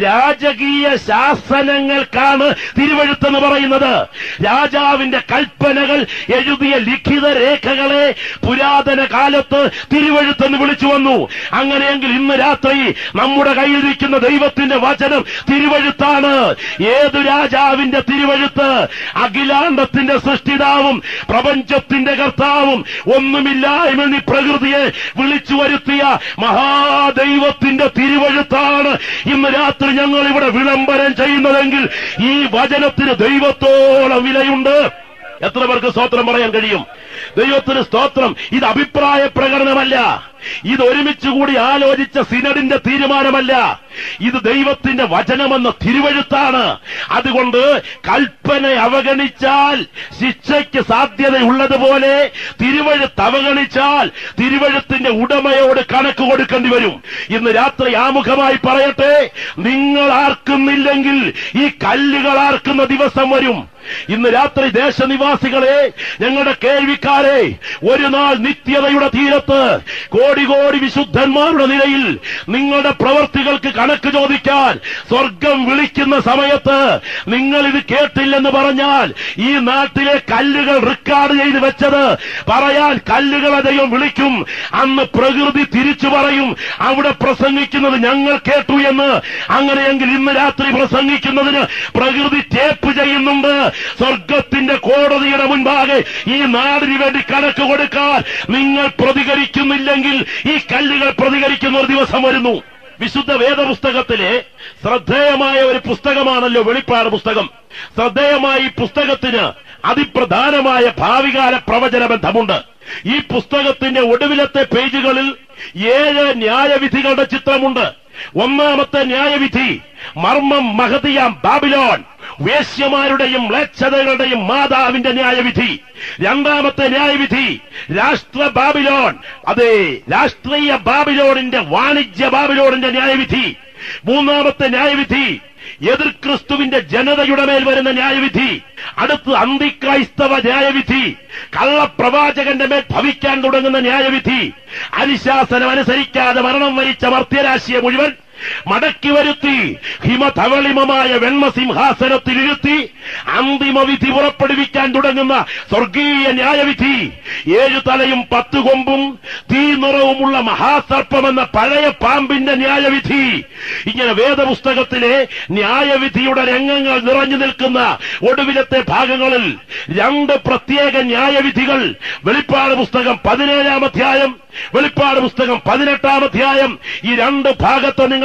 രാജകീയ ശാസനങ്ങൾക്കാണ് തിരുവഴുത്തെന്ന് പറയുന്നത് രാജാവിന്റെ കൽപ്പനകൾ എഴുതിയ ലിഖിത രേഖകളെ പുരാതന കാലത്ത് തിരുവഴുത്തെന്ന് വിളിച്ചു വന്നു അങ്ങനെയെങ്കിൽ ഇന്ന് രാത്രി നമ്മുടെ കയ്യിലിരിക്കുന്ന ദൈവത്തിന്റെ വചനം തിരുവഴുത്താണ് ഏതു രാജാവിന്റെ തിരുവഴുത്ത് അഖിലാണ്ടത്തിന്റെ സൃഷ്ടിതാവും പ്രപഞ്ചത്തിന്റെ കർത്താവും ഒന്നുമില്ലായ്മ പ്രകൃതിയെ വിളിച്ചു വരുത്തിയ മഹാദൈവത്തിന്റെ തിരുവഴുത്താണ് ഇന്ന് രാത്രി ഞങ്ങൾ ഇവിടെ വിളംബരം ചെയ്യുന്നതെങ്കിൽ ഈ വചനത്തിന് ദൈവത്തോളം വിലയുണ്ട് എത്ര പേർക്ക് സ്തോത്രം പറയാൻ കഴിയും ദൈവത്തിന് സ്തോത്രം ഇത് അഭിപ്രായ പ്രകടനമല്ല ഇത് ഒരുമിച്ച് കൂടി ആലോചിച്ച സിനഡിന്റെ തീരുമാനമല്ല ഇത് ദൈവത്തിന്റെ വചനമെന്ന തിരുവഴുത്താണ് അതുകൊണ്ട് കൽപ്പന അവഗണിച്ചാൽ ശിക്ഷയ്ക്ക് സാധ്യതയുള്ളതുപോലെ തിരുവഴുത്ത് അവഗണിച്ചാൽ തിരുവഴുത്തിന്റെ ഉടമയോട് കണക്ക് കൊടുക്കേണ്ടി വരും ഇന്ന് രാത്രി ആമുഖമായി പറയട്ടെ നിങ്ങൾ ആർക്കുന്നില്ലെങ്കിൽ ഈ കല്ലുകൾ ആർക്കുന്ന ദിവസം വരും ഇന്ന് രാത്രി ദേശനിവാസികളെ ഞങ്ങളുടെ കേൾവിക്കാരെ ഒരു നാൾ നിത്യതയുടെ തീരത്ത് കോടി കോടി വിശുദ്ധന്മാരുടെ നിലയിൽ നിങ്ങളുടെ പ്രവർത്തികൾക്ക് കണക്ക് ചോദിക്കാൻ സ്വർഗം വിളിക്കുന്ന സമയത്ത് നിങ്ങൾ ഇത് കേട്ടില്ലെന്ന് പറഞ്ഞാൽ ഈ നാട്ടിലെ കല്ലുകൾ റെക്കോർഡ് ചെയ്ത് വെച്ചത് പറയാൻ കല്ലുകളെ ദൈവം വിളിക്കും അന്ന് പ്രകൃതി തിരിച്ചു പറയും അവിടെ പ്രസംഗിക്കുന്നത് ഞങ്ങൾ കേട്ടു എന്ന് അങ്ങനെയെങ്കിൽ ഇന്ന് രാത്രി പ്രസംഗിക്കുന്നതിന് പ്രകൃതി ടേപ്പ് ചെയ്യുന്നുണ്ട് സ്വർഗത്തിന്റെ കോടതിയുടെ മുൻപാകെ ഈ നാടിന് വേണ്ടി കണക്ക് കൊടുക്കാൻ നിങ്ങൾ പ്രതികരിക്കുന്നില്ലെങ്കിൽ ഈ കല്ലുകൾ പ്രതികരിക്കുന്ന ഒരു ദിവസം വരുന്നു വിശുദ്ധ വേദപുസ്തകത്തിലെ ശ്രദ്ധേയമായ ഒരു പുസ്തകമാണല്ലോ വെളിപ്പാട് പുസ്തകം ശ്രദ്ധേയമായ ഈ പുസ്തകത്തിന് അതിപ്രധാനമായ ഭാവികാല പ്രവചന ബന്ധമുണ്ട് ഈ പുസ്തകത്തിന്റെ ഒടുവിലത്തെ പേജുകളിൽ ഏഴ് ന്യായവിധികളുടെ ചിത്രമുണ്ട് ഒന്നാമത്തെ ന്യായവിധി മർമ്മം മഹതിയാം ബാബിലോൺ വേശ്യമാരുടെയും മ്ലേച്ഛതകളുടെയും മാതാവിന്റെ ന്യായവിധി രണ്ടാമത്തെ ന്യായവിധി രാഷ്ട്ര ബാബിലോൺ അതെ രാഷ്ട്രീയ ബാബിലോണിന്റെ വാണിജ്യ ബാബിലോണിന്റെ ന്യായവിധി മൂന്നാമത്തെ ന്യായവിധി എതിർ ക്രിസ്തുവിന്റെ ജനതയുടെ മേൽ വരുന്ന ന്യായവിധി അടുത്ത് അന്തിക്രൈസ്തവ ന്യായവിധി കള്ളപ്രവാചകന്റെ മേൽ ഭവിക്കാൻ തുടങ്ങുന്ന ന്യായവിധി അനുശാസനം അനുസരിക്കാതെ മരണം വരിച്ച മർത്യരാശിയെ മുഴുവൻ മടക്കി വരുത്തി ഹിമധവളിമമായ വെണ്മസിംഹാസനത്തിൽ ഇരുത്തി അന്തിമവിധി പുറപ്പെടുവിക്കാൻ തുടങ്ങുന്ന സ്വർഗീയ ന്യായവിധി ഏഴു തലയും പത്തു കൊമ്പും തീ നിറവുമുള്ള മഹാസർപ്പമെന്ന പഴയ പാമ്പിന്റെ ന്യായവിധി ഇങ്ങനെ വേദപുസ്തകത്തിലെ ന്യായവിധിയുടെ രംഗങ്ങൾ നിറഞ്ഞു നിൽക്കുന്ന ഒടുവിലത്തെ ഭാഗങ്ങളിൽ രണ്ട് പ്രത്യേക ന്യായവിധികൾ വെളിപ്പാട് പുസ്തകം പതിനേഴാം അധ്യായം വെളിപ്പാട് പുസ്തകം പതിനെട്ടാം അധ്യായം ഈ രണ്ട് ഭാഗത്ത് നിങ്ങൾ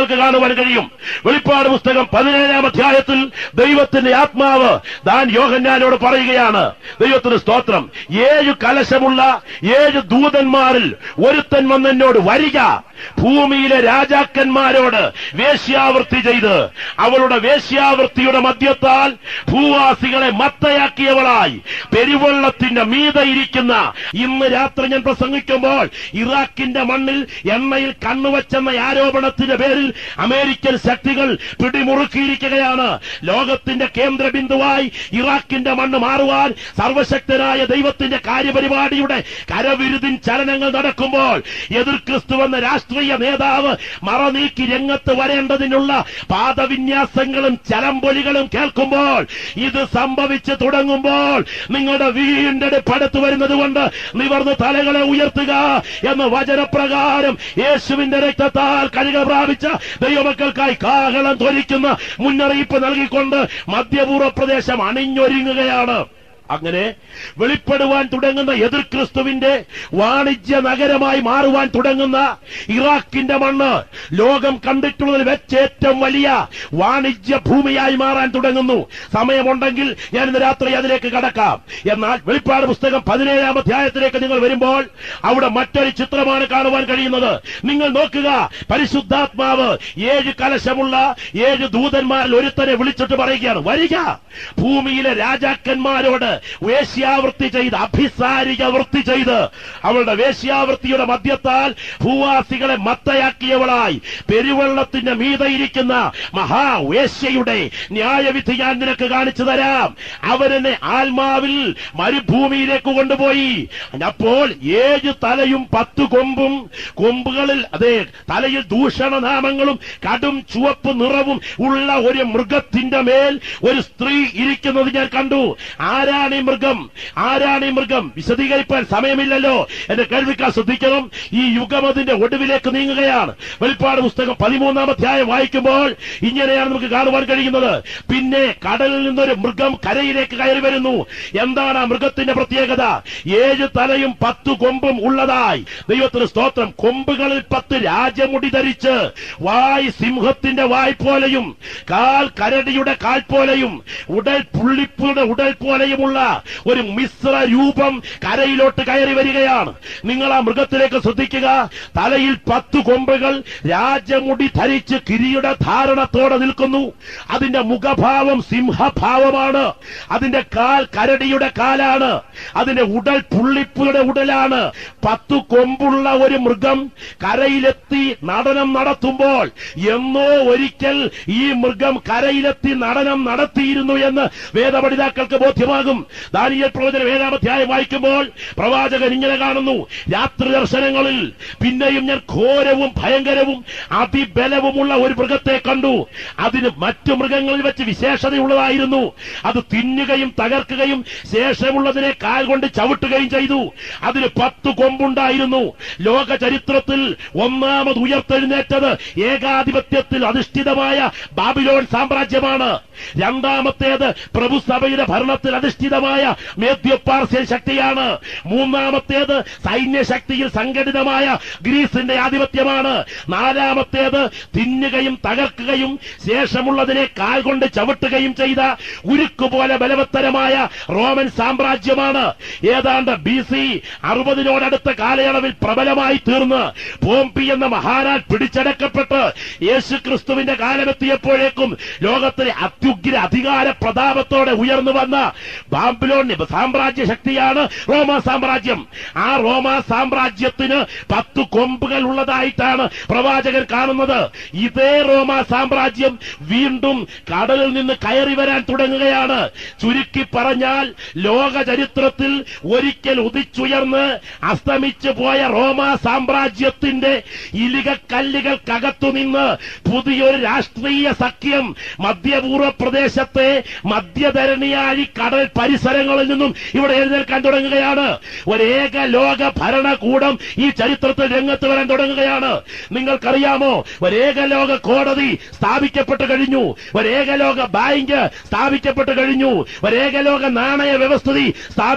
നിങ്ങൾക്ക് കാണുവാൻ കഴിയും വെളിപ്പാട് പുസ്തകം പതിനേഴാം അധ്യായത്തിൽ ദൈവത്തിന്റെ ആത്മാവ് താൻ യോഹന്നാനോട് പറയുകയാണ് ദൈവത്തിന് സ്തോത്രം ഏഴ് കലശമുള്ള ഏഴ് ദൂതന്മാരിൽ ഒരുത്തൻ വന്നെന്നോട് വരിക ഭൂമിയിലെ രാജാക്കന്മാരോട് വേശ്യാവൃത്തി ചെയ്ത് അവളുടെ വേശ്യാവൃത്തിയുടെ മധ്യത്താൽ ഭൂവാസികളെ മത്തയാക്കിയവളായി പെരുവെള്ളത്തിന്റെ മീതെ ഇരിക്കുന്ന ഇന്ന് രാത്രി ഞാൻ പ്രസംഗിക്കുമ്പോൾ ഇറാഖിന്റെ മണ്ണിൽ എണ്ണയിൽ കണ്ണുവച്ചെന്ന ആരോപണത്തിന്റെ പേരിൽ അമേരിക്കൻ ശക്തികൾ പിടിമുറുക്കിയിരിക്കുകയാണ് ലോകത്തിന്റെ കേന്ദ്രബിന്ദുവായി ഇറാഖിന്റെ മണ്ണ് മാറുവാൻ സർവശക്തനായ ദൈവത്തിന്റെ കാര്യപരിപാടിയുടെ കരവിരുതിൻ ചലനങ്ങൾ നടക്കുമ്പോൾ എതിർ ക്രിസ്തു എന്ന രാഷ്ട്രീയ നേതാവ് മറനീക്കി രംഗത്ത് വരേണ്ടതിനുള്ള പാദവിന്യാസങ്ങളും ചലമ്പൊലികളും കേൾക്കുമ്പോൾ ഇത് സംഭവിച്ചു തുടങ്ങുമ്പോൾ നിങ്ങളുടെ വീണ്ടെടുപ്പ് അടുത്ത് വരുന്നത് കൊണ്ട് നിവർന്ന് തലകളെ ഉയർത്തുക എന്ന വചനപ്രകാരം യേശുവിന്റെ രക്തത്താൽ കഴുക പ്രാപിച്ച ദൈവമക്കൾക്കായി കാഹളം ധ്വനിക്കുന്ന മുന്നറിയിപ്പ് നൽകിക്കൊണ്ട് മധ്യപൂർവ്വ പ്രദേശം അണിഞ്ഞൊരുങ്ങുകയാണ് അങ്ങനെ വെളിപ്പെടുവാൻ തുടങ്ങുന്ന എതിർ ക്രിസ്തുവിന്റെ വാണിജ്യ നഗരമായി മാറുവാൻ തുടങ്ങുന്ന ഇറാഖിന്റെ മണ്ണ് ലോകം കണ്ടിട്ടുള്ളതിൽ വെച്ച് ഏറ്റവും വലിയ വാണിജ്യ ഭൂമിയായി മാറാൻ തുടങ്ങുന്നു സമയമുണ്ടെങ്കിൽ ഞാൻ ഇന്ന് രാത്രി അതിലേക്ക് കടക്കാം എന്നാൽ വെളിപ്പാട് പുസ്തകം പതിനേഴാം അധ്യായത്തിലേക്ക് നിങ്ങൾ വരുമ്പോൾ അവിടെ മറ്റൊരു ചിത്രമാണ് കാണുവാൻ കഴിയുന്നത് നിങ്ങൾ നോക്കുക പരിശുദ്ധാത്മാവ് ഏഴ് കലശമുള്ള ഏഴ് ദൂതന്മാരിൽ ഒരുത്തനെ വിളിച്ചിട്ട് പറയുകയാണ് വരിക ഭൂമിയിലെ രാജാക്കന്മാരോട് വേശ്യാവൃത്തി ചെയ്ത് അഭിസാരിക വൃത്തി ചെയ്ത് അവളുടെ വേശ്യാവൃത്തിയുടെ മധ്യത്താൽ ഭൂവാസികളെ മത്തയാക്കിയവളായി പെരുവെള്ളത്തിന്റെ മീതയിരിക്കുന്ന മഹാവേശ്യയുടെ ന്യായവിധി ഞാൻ നിനക്ക് കാണിച്ചു തരാം അവരെന്നെ ആത്മാവിൽ മരുഭൂമിയിലേക്ക് കൊണ്ടുപോയി അപ്പോൾ ഏഴ് തലയും പത്ത് കൊമ്പും കൊമ്പുകളിൽ അതെ തലയിൽ ദൂഷണനാമങ്ങളും കടും ചുവപ്പ് നിറവും ഉള്ള ഒരു മൃഗത്തിന്റെ മേൽ ഒരു സ്ത്രീ ഇരിക്കുന്നത് ഞാൻ കണ്ടു ആരാണ് ഈ മൃഗം ആരാണ് ഈ മൃഗം വിശദീകരിക്കാൻ സമയമില്ലല്ലോ എന്റെ കേൾവിക്കാർ ശ്രദ്ധിക്കണം ഈ യുഗം അതിന്റെ ഒടുവിലേക്ക് നീങ്ങുകയാണ് വെളിപ്പാട് പുസ്തകം പതിമൂന്നാം അധ്യായം വായിക്കുമ്പോൾ ഇങ്ങനെയാണ് നമുക്ക് കാണുവാൻ കഴിയുന്നത് പിന്നെ കടലിൽ നിന്നൊരു മൃഗം കരയിലേക്ക് കയറി വരുന്നു എന്താണ് ആ മൃഗത്തിന്റെ പ്രത്യേകത ഏഴ് തലയും പത്ത് കൊമ്പും ഉള്ളതായി ദൈവത്തിന് സ്തോത്രം കൊമ്പുകളിൽ പത്ത് രാജമുടി ധരിച്ച് വായ് സിംഹത്തിന്റെ വായ് പോലെയും കാൽ കരടിയുടെ കാൽ പോലെയും ഉടൽ പുള്ളിപ്പുയുടെ ഉടൽ പോലെയുമുള്ള ഒരു മിശ്ര രൂപം കരയിലോട്ട് കയറി വരികയാണ് നിങ്ങൾ ആ മൃഗത്തിലേക്ക് ശ്രദ്ധിക്കുക തലയിൽ പത്ത് കൊമ്പുകൾ രാജമുടി ധരിച്ച് കിരീട ധാരണത്തോടെ നിൽക്കുന്നു അതിന്റെ മുഖഭാവം സിംഹഭാവമാണ് അതിന്റെ കാൽ കരടിയുടെ കാലാണ് അതിന്റെ ഉടൽ പുള്ളിപ്പുയുടെ ഉടലാണ് പത്തു കൊമ്പുള്ള ഒരു മൃഗം കരയിലെത്തി നടനം നടത്തുമ്പോൾ എന്നോ ഒരിക്കൽ ഈ മൃഗം കരയിലെത്തി നടനം നടത്തിയിരുന്നു എന്ന് വേദപഠിതാക്കൾക്ക് ബോധ്യമാകും ദാനിയൽ പ്രവചനം ഏഴാം അധ്യായം വായിക്കുമ്പോൾ പ്രവാചകൻ ഇങ്ങനെ കാണുന്നു രാത്രി ദർശനങ്ങളിൽ പിന്നെയും ഞാൻ ഘോരവും ഭയങ്കരവും അതിബലവുമുള്ള ഒരു മൃഗത്തെ കണ്ടു അതിന് മറ്റു മൃഗങ്ങളിൽ വെച്ച് വിശേഷതയുള്ളതായിരുന്നു അത് തിന്നുകയും തകർക്കുകയും ശേഷമുള്ളതിനെ കാൽ കൊണ്ട് ചവിട്ടുകയും ചെയ്തു അതിന് പത്ത് കൊമ്പുണ്ടായിരുന്നു ലോക ചരിത്രത്തിൽ ഒന്നാമത് ഉയർത്തെഴുന്നേറ്റത് ഏകാധിപത്യത്തിൽ അധിഷ്ഠിതമായ ബാബിലോൺ സാമ്രാജ്യമാണ് രണ്ടാമത്തേത് പ്രഭുസഭയുടെ ഭരണത്തിൽ അധിഷ്ഠിതമായ മേദ്യപാർസ്യൻ ശക്തിയാണ് മൂന്നാമത്തേത് സൈന്യശക്തിയിൽ സംഘടിതമായ ഗ്രീസിന്റെ ആധിപത്യമാണ് നാലാമത്തേത് തിന്നുകയും തകർക്കുകയും ശേഷമുള്ളതിനെ കാൽ കൊണ്ട് ചവിട്ടുകയും ചെയ്ത ഉരുക്കുപോലെ ബലവത്തരമായ റോമൻ സാമ്രാജ്യമാണ് ഏതാണ്ട് ബി സി അറുപതിനോടടുത്ത കാലയളവിൽ പ്രബലമായി തീർന്ന് പോംപി എന്ന മഹാരാൻ പിടിച്ചടക്കപ്പെട്ട് യേശു ക്രിസ്തുവിന്റെ കാലമെത്തിയപ്പോഴേക്കും ലോകത്തിലെ അത്യുഗ്ര അധികാര പ്രതാപത്തോടെ ഉയർന്നു വന്ന ബാബിലോൺ സാമ്രാജ്യ ശക്തിയാണ് റോമ സാമ്രാജ്യം ആ റോമ സാമ്രാജ്യത്തിന് പത്ത് കൊമ്പുകൾ ഉള്ളതായിട്ടാണ് പ്രവാചകൻ കാണുന്നത് ഇതേ റോമ സാമ്രാജ്യം വീണ്ടും കടലിൽ നിന്ന് കയറി വരാൻ തുടങ്ങുകയാണ് ചുരുക്കി പറഞ്ഞാൽ ലോക ചരിത്രത്തിൽ ഒരിക്കൽ ഉദിച്ചുയർന്ന് അസ്തമിച്ചു പോയ റോമ സാമ്രാജ്യത്തിന്റെ ഇലികക്കല്ലുകൾക്കകത്തു നിന്ന് പുതിയൊരു രാഷ്ട്രീയ സഖ്യം മധ്യപൂർവ്വ പ്രദേശത്തെ മധ്യധരണിയാഴി കടൽ പരിസരങ്ങളിൽ നിന്നും ഇവിടെ എഴുന്നേൽക്കാൻ തുടങ്ങുകയാണ് ഒരേക ലോക ഭരണകൂടം ഈ ചരിത്രത്തിൽ രംഗത്ത് വരാൻ തുടങ്ങുകയാണ് നിങ്ങൾക്കറിയാമോ ഒരേക ലോക കോടതി സ്ഥാപിക്കപ്പെട്ട് കഴിഞ്ഞു ഒരേക ലോക ബാങ്ക് സ്ഥാപിക്കപ്പെട്ട് കഴിഞ്ഞു ഒരേക ലോക നാണയ വ്യവസ്ഥിതി സ്ഥാപിക്കപ്പെട്ടു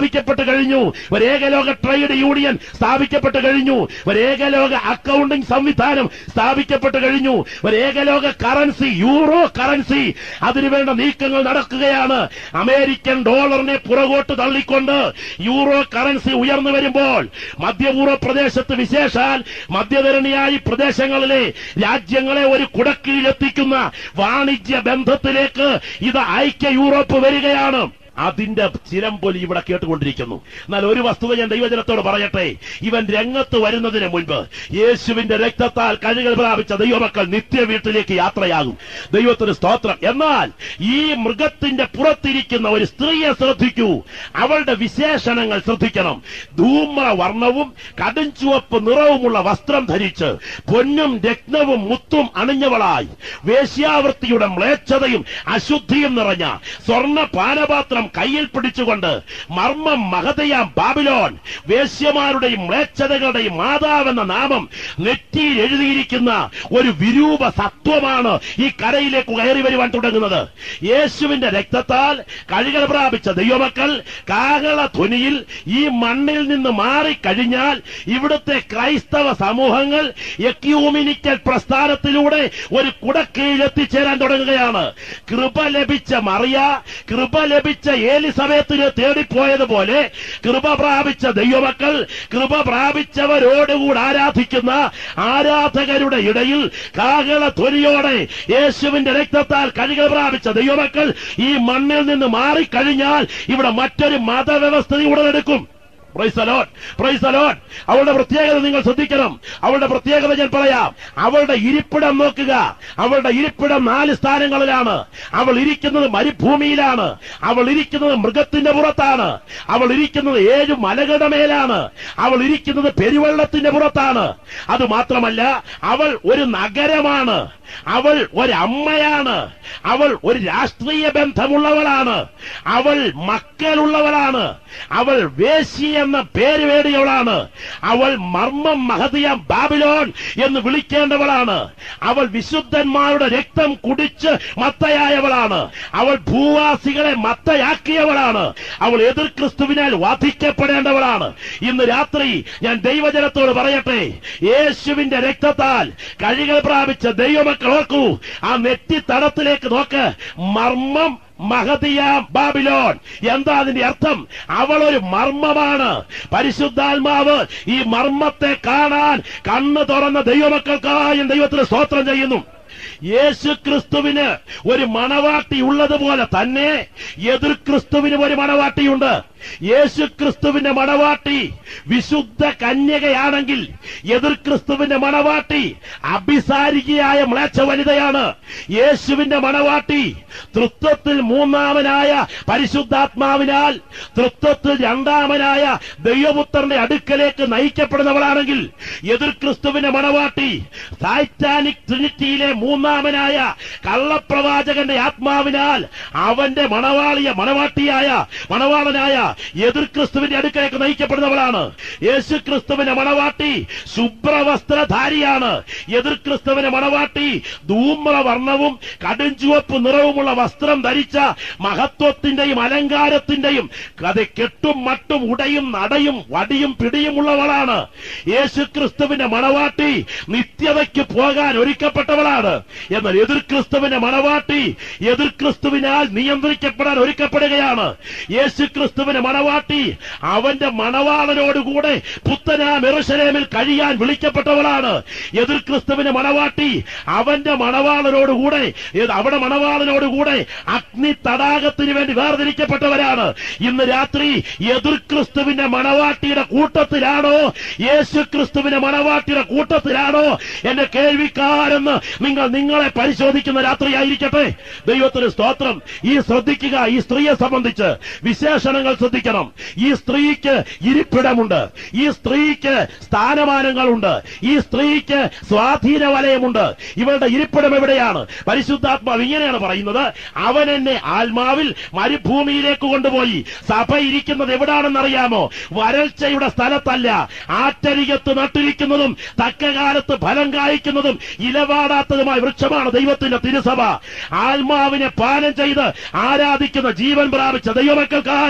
സ്ഥാപിക്കപ്പെട്ട് കഴിഞ്ഞു ഒരു ഏകലോക ട്രേഡ് യൂണിയൻ സ്ഥാപിക്കപ്പെട്ട് കഴിഞ്ഞു ഒരു ഏകലോക അക്കൗണ്ടിംഗ് സംവിധാനം സ്ഥാപിക്കപ്പെട്ട് കഴിഞ്ഞു ഒരു ഏകലോക കറൻസി യൂറോ കറൻസി അതിനുവേണ്ട നീക്കങ്ങൾ നടക്കുകയാണ് അമേരിക്കൻ ഡോളറിനെ പുറകോട്ട് തള്ളിക്കൊണ്ട് യൂറോ കറൻസി ഉയർന്നു വരുമ്പോൾ മധ്യപൂർവ്വ പ്രദേശത്ത് വിശേഷാൽ മധ്യധരണിയായി പ്രദേശങ്ങളിലെ രാജ്യങ്ങളെ ഒരു കുടക്കീഴിലെത്തിക്കുന്ന വാണിജ്യ ബന്ധത്തിലേക്ക് ഇത് ഐക്യ യൂറോപ്പ് വരികയാണ് അതിന്റെ ചിലമ്പൊലി ഇവിടെ കേട്ടുകൊണ്ടിരിക്കുന്നു എന്നാൽ ഒരു വസ്തുത ഞാൻ ദൈവജനത്തോട് പറയട്ടെ ഇവൻ രംഗത്ത് വരുന്നതിന് മുൻപ് യേശുവിന്റെ രക്തത്താൽ കഴികൾ പ്രാപിച്ച ദൈവമക്കൾ നിത്യ വീട്ടിലേക്ക് യാത്രയാകും ദൈവത്തിന് സ്തോത്രം എന്നാൽ ഈ മൃഗത്തിന്റെ പുറത്തിരിക്കുന്ന ഒരു സ്ത്രീയെ ശ്രദ്ധിക്കൂ അവളുടെ വിശേഷണങ്ങൾ ശ്രദ്ധിക്കണം ധൂമ്ര വർണ്ണവും കടും ചുവപ്പ് നിറവുമുള്ള വസ്ത്രം ധരിച്ച് പൊന്നും രത്നവും മുത്തും അണിഞ്ഞവളായി വേശ്യാവൃത്തിയുടെ മ്ലേച്ഛതയും അശുദ്ധിയും നിറഞ്ഞ സ്വർണ്ണ പാനപാത്രം കയ്യിൽ പിടിച്ചുകൊണ്ട് മർമ്മം മഹതയാം ബാബിലോൺ വേശ്യമാരുടെയും മ്ലേച്ഛതകളുടെയും മാതാവെന്ന നാമം നെറ്റിയിൽ എഴുതിയിരിക്കുന്ന ഒരു വിരൂപ സത്വമാണ് ഈ കരയിലേക്ക് കയറി വരുവാൻ തുടങ്ങുന്നത് യേശുവിന്റെ രക്തത്താൽ കഴുകൽ പ്രാപിച്ച ദൈവമക്കൾ കാഹള ധ്വനിയിൽ ഈ മണ്ണിൽ നിന്ന് മാറിക്കഴിഞ്ഞാൽ ഇവിടുത്തെ ക്രൈസ്തവ സമൂഹങ്ങൾ എക്യൂമിനിക്കൽ പ്രസ്ഥാനത്തിലൂടെ ഒരു കുടക്കീഴിൽ എത്തിച്ചേരാൻ തുടങ്ങുകയാണ് കൃപ ലഭിച്ച മറിയ കൃപ ലഭിച്ച ഏലിസമയത്തിന് തേടിപ്പോയതുപോലെ കൃപ പ്രാപിച്ച ദൈവമക്കൾ കൃപ പ്രാപിച്ചവരോടുകൂടി ആരാധിക്കുന്ന ആരാധകരുടെ ഇടയിൽ കാഹള ധ്വനിയോടെ യേശുവിന്റെ രക്തത്താൽ കഴുകൽ പ്രാപിച്ച ദൈവമക്കൾ ഈ മണ്ണിൽ നിന്ന് മാറിക്കഴിഞ്ഞാൽ ഇവിടെ മറ്റൊരു മതവ്യവസ്ഥ ഉടലെടുക്കും പ്രൈസ് അലോട്ട് പ്രൈസ് അലോട്ട് അവളുടെ പ്രത്യേകത നിങ്ങൾ ശ്രദ്ധിക്കണം അവളുടെ പ്രത്യേകത ഞാൻ പറയാം അവളുടെ ഇരിപ്പിടം നോക്കുക അവളുടെ ഇരിപ്പിടം നാല് സ്ഥാനങ്ങളിലാണ് അവൾ ഇരിക്കുന്നത് മരുഭൂമിയിലാണ് അവൾ ഇരിക്കുന്നത് മൃഗത്തിന്റെ പുറത്താണ് അവൾ ഇരിക്കുന്നത് ഏഴ് മലകളുടെ മേലാണ് അവൾ ഇരിക്കുന്നത് പെരുവെള്ളത്തിന്റെ പുറത്താണ് അത് മാത്രമല്ല അവൾ ഒരു നഗരമാണ് അവൾ ഒരമ്മയാണ് അവൾ ഒരു രാഷ്ട്രീയ ബന്ധമുള്ളവളാണ് അവൾ മക്കളുള്ളവളാണ് അവൾ വേശി എന്ന പേര് വേടിയവളാണ് അവൾ മർമ്മം മഹതിയാം ബാബിലോൺ എന്ന് വിളിക്കേണ്ടവളാണ് അവൾ വിശുദ്ധന്മാരുടെ രക്തം കുടിച്ച് മത്തയായവളാണ് അവൾ ഭൂവാസികളെ മത്തയാക്കിയവളാണ് അവൾ എതിർ ക്രിസ്തുവിനാൽ വധിക്കപ്പെടേണ്ടവളാണ് ഇന്ന് രാത്രി ഞാൻ ദൈവജനത്തോട് പറയട്ടെ യേശുവിന്റെ രക്തത്താൽ കഴികൾ പ്രാപിച്ച ദൈവമക്കൾ ഓർക്കൂ ആ നെറ്റിത്തടത്തിലേക്ക് നോക്ക് മർമ്മം മഹതിയ ബാബിലോൺ എന്താ അതിന്റെ അർത്ഥം അവൾ ഒരു മർമ്മമാണ് പരിശുദ്ധാത്മാവ് ഈ മർമ്മത്തെ കാണാൻ കണ്ണ് തുറന്ന ദൈവമക്കൾക്കായും ദൈവത്തിന് സ്തോത്രം ചെയ്യുന്നു യേശു ക്രിസ്തുവിന് ഒരു മണവാട്ടി ഉള്ളതുപോലെ തന്നെ എതിർ ക്രിസ്തുവിനും ഒരു മണവാട്ടിയുണ്ട് യേശു ക്രിസ്തുവിന്റെ മണവാട്ടി വിശുദ്ധ കന്യകയാണെങ്കിൽ എതിർ ക്രിസ്തുവിന്റെ മണവാട്ടി അഭിസാരികയായ മ്ലേച്ഛ വനിതയാണ് യേശുവിന്റെ മണവാട്ടി തൃത്വത്തിൽ മൂന്നാമനായ പരിശുദ്ധാത്മാവിനാൽ തൃത്വത്തിൽ രണ്ടാമനായ ദൈവപുത്രന്റെ അടുക്കലേക്ക് നയിക്കപ്പെടുന്നവളാണെങ്കിൽ എതിർ ക്രിസ്തുവിന്റെ മണവാട്ടി ടൈറ്റാനിക് ട്രിനിറ്റിയിലെ മൂന്നാമനായ കള്ളപ്രവാചകന്റെ ആത്മാവിനാൽ അവന്റെ മണവാളിയ മണവാട്ടിയായ മണവാളനായ എതിർ ക്രിസ്തുവിന്റെ അടുക്കലേക്ക് നയിക്കപ്പെടുന്നവളാണ് യേശു ക്രിസ്തുവിന്റെ മണവാട്ടി ശുഭ്രവസ്ത്രധാരിയാണ് എതിർ ക്രിസ്തുവിന്റെ മണവാട്ടി ധൂമ്ര വർണ്ണവും കടുംചുവപ്പ് നിറവുമുള്ള വസ്ത്രം ധരിച്ച മഹത്വത്തിന്റെയും അലങ്കാരത്തിന്റെയും അത് കെട്ടും മട്ടും ഉടയും നടയും വടിയും പിടിയുമുള്ളവളാണ് യേശു ക്രിസ്തുവിന്റെ മണവാട്ടി നിത്യതയ്ക്ക് പോകാൻ ഒരുക്കപ്പെട്ടവളാണ് എന്നാൽ എതിർ ക്രിസ്തുവിന്റെ മണവാട്ടി എതിർ ക്രിസ്തുവിനാൽ നിയന്ത്രിക്കപ്പെടാൻ ഒരുക്കപ്പെടുകയാണ് യേശു ക്രിസ്തുവിന്റെ മണവാട്ടി അവന്റെ മണവാളനോടുകൂടെ പുത്തനാം എറുശലേമിൽ കഴിയാൻ വിളിക്കപ്പെട്ടവളാണ് എതിർ ക്രിസ്തുവിന്റെ മണവാട്ടി അവന്റെ മണവാളനോടുകൂടെ ഏത് അവിടെ മണവാളനോടുകൂടെ അഗ്നി തടാകത്തിന് വേണ്ടി വേർതിരിക്കപ്പെട്ടവരാണ് ഇന്ന് രാത്രി എതിർ ക്രിസ്തുവിന്റെ മണവാട്ടിയുടെ കൂട്ടത്തിലാണോ യേശു ക്രിസ്തുവിന്റെ മണവാട്ടിയുടെ കൂട്ടത്തിലാണോ എന്റെ കേൾവിക്കാരെന്ന് നിങ്ങൾ നിങ്ങളെ പരിശോധിക്കുന്ന രാത്രിയായിരിക്കട്ടെ ദൈവത്തിന് സ്തോത്രം ഈ ശ്രദ്ധിക്കുക ഈ സ്ത്രീയെ സംബന്ധിച്ച് വിശേഷണങ്ങൾ ശ്രദ്ധിക്കണം ഈ സ്ത്രീക്ക് ഇരിപ്പിടമുണ്ട് ഈ സ്ത്രീക്ക് സ്ഥാനമാനങ്ങളുണ്ട് ഈ സ്ത്രീക്ക് സ്വാധീന വലയമുണ്ട് ഇവളുടെ ഇരിപ്പിടം എവിടെയാണ് പരിശുദ്ധാത്മാവ് ഇങ്ങനെയാണ് പറയുന്നത് അവൻ എന്നെ ആത്മാവിൽ മരുഭൂമിയിലേക്ക് കൊണ്ടുപോയി സഭ ഇരിക്കുന്നത് എവിടാണെന്നറിയാമോ വരൾച്ചയുടെ സ്ഥലത്തല്ല ആറ്റരികത്ത് നട്ടിരിക്കുന്നതും തക്കകാലത്ത് ഫലം കായ്ക്കുന്നതും ഇലവാടാത്തതുമായ വൃക്ഷമാണ് ദൈവത്തിന്റെ തിരുസഭ ആത്മാവിനെ പാനം ചെയ്ത് ആരാധിക്കുന്ന ജീവൻ പ്രാപിച്ച ദൈവമക്കൾക്കായി ഞാൻ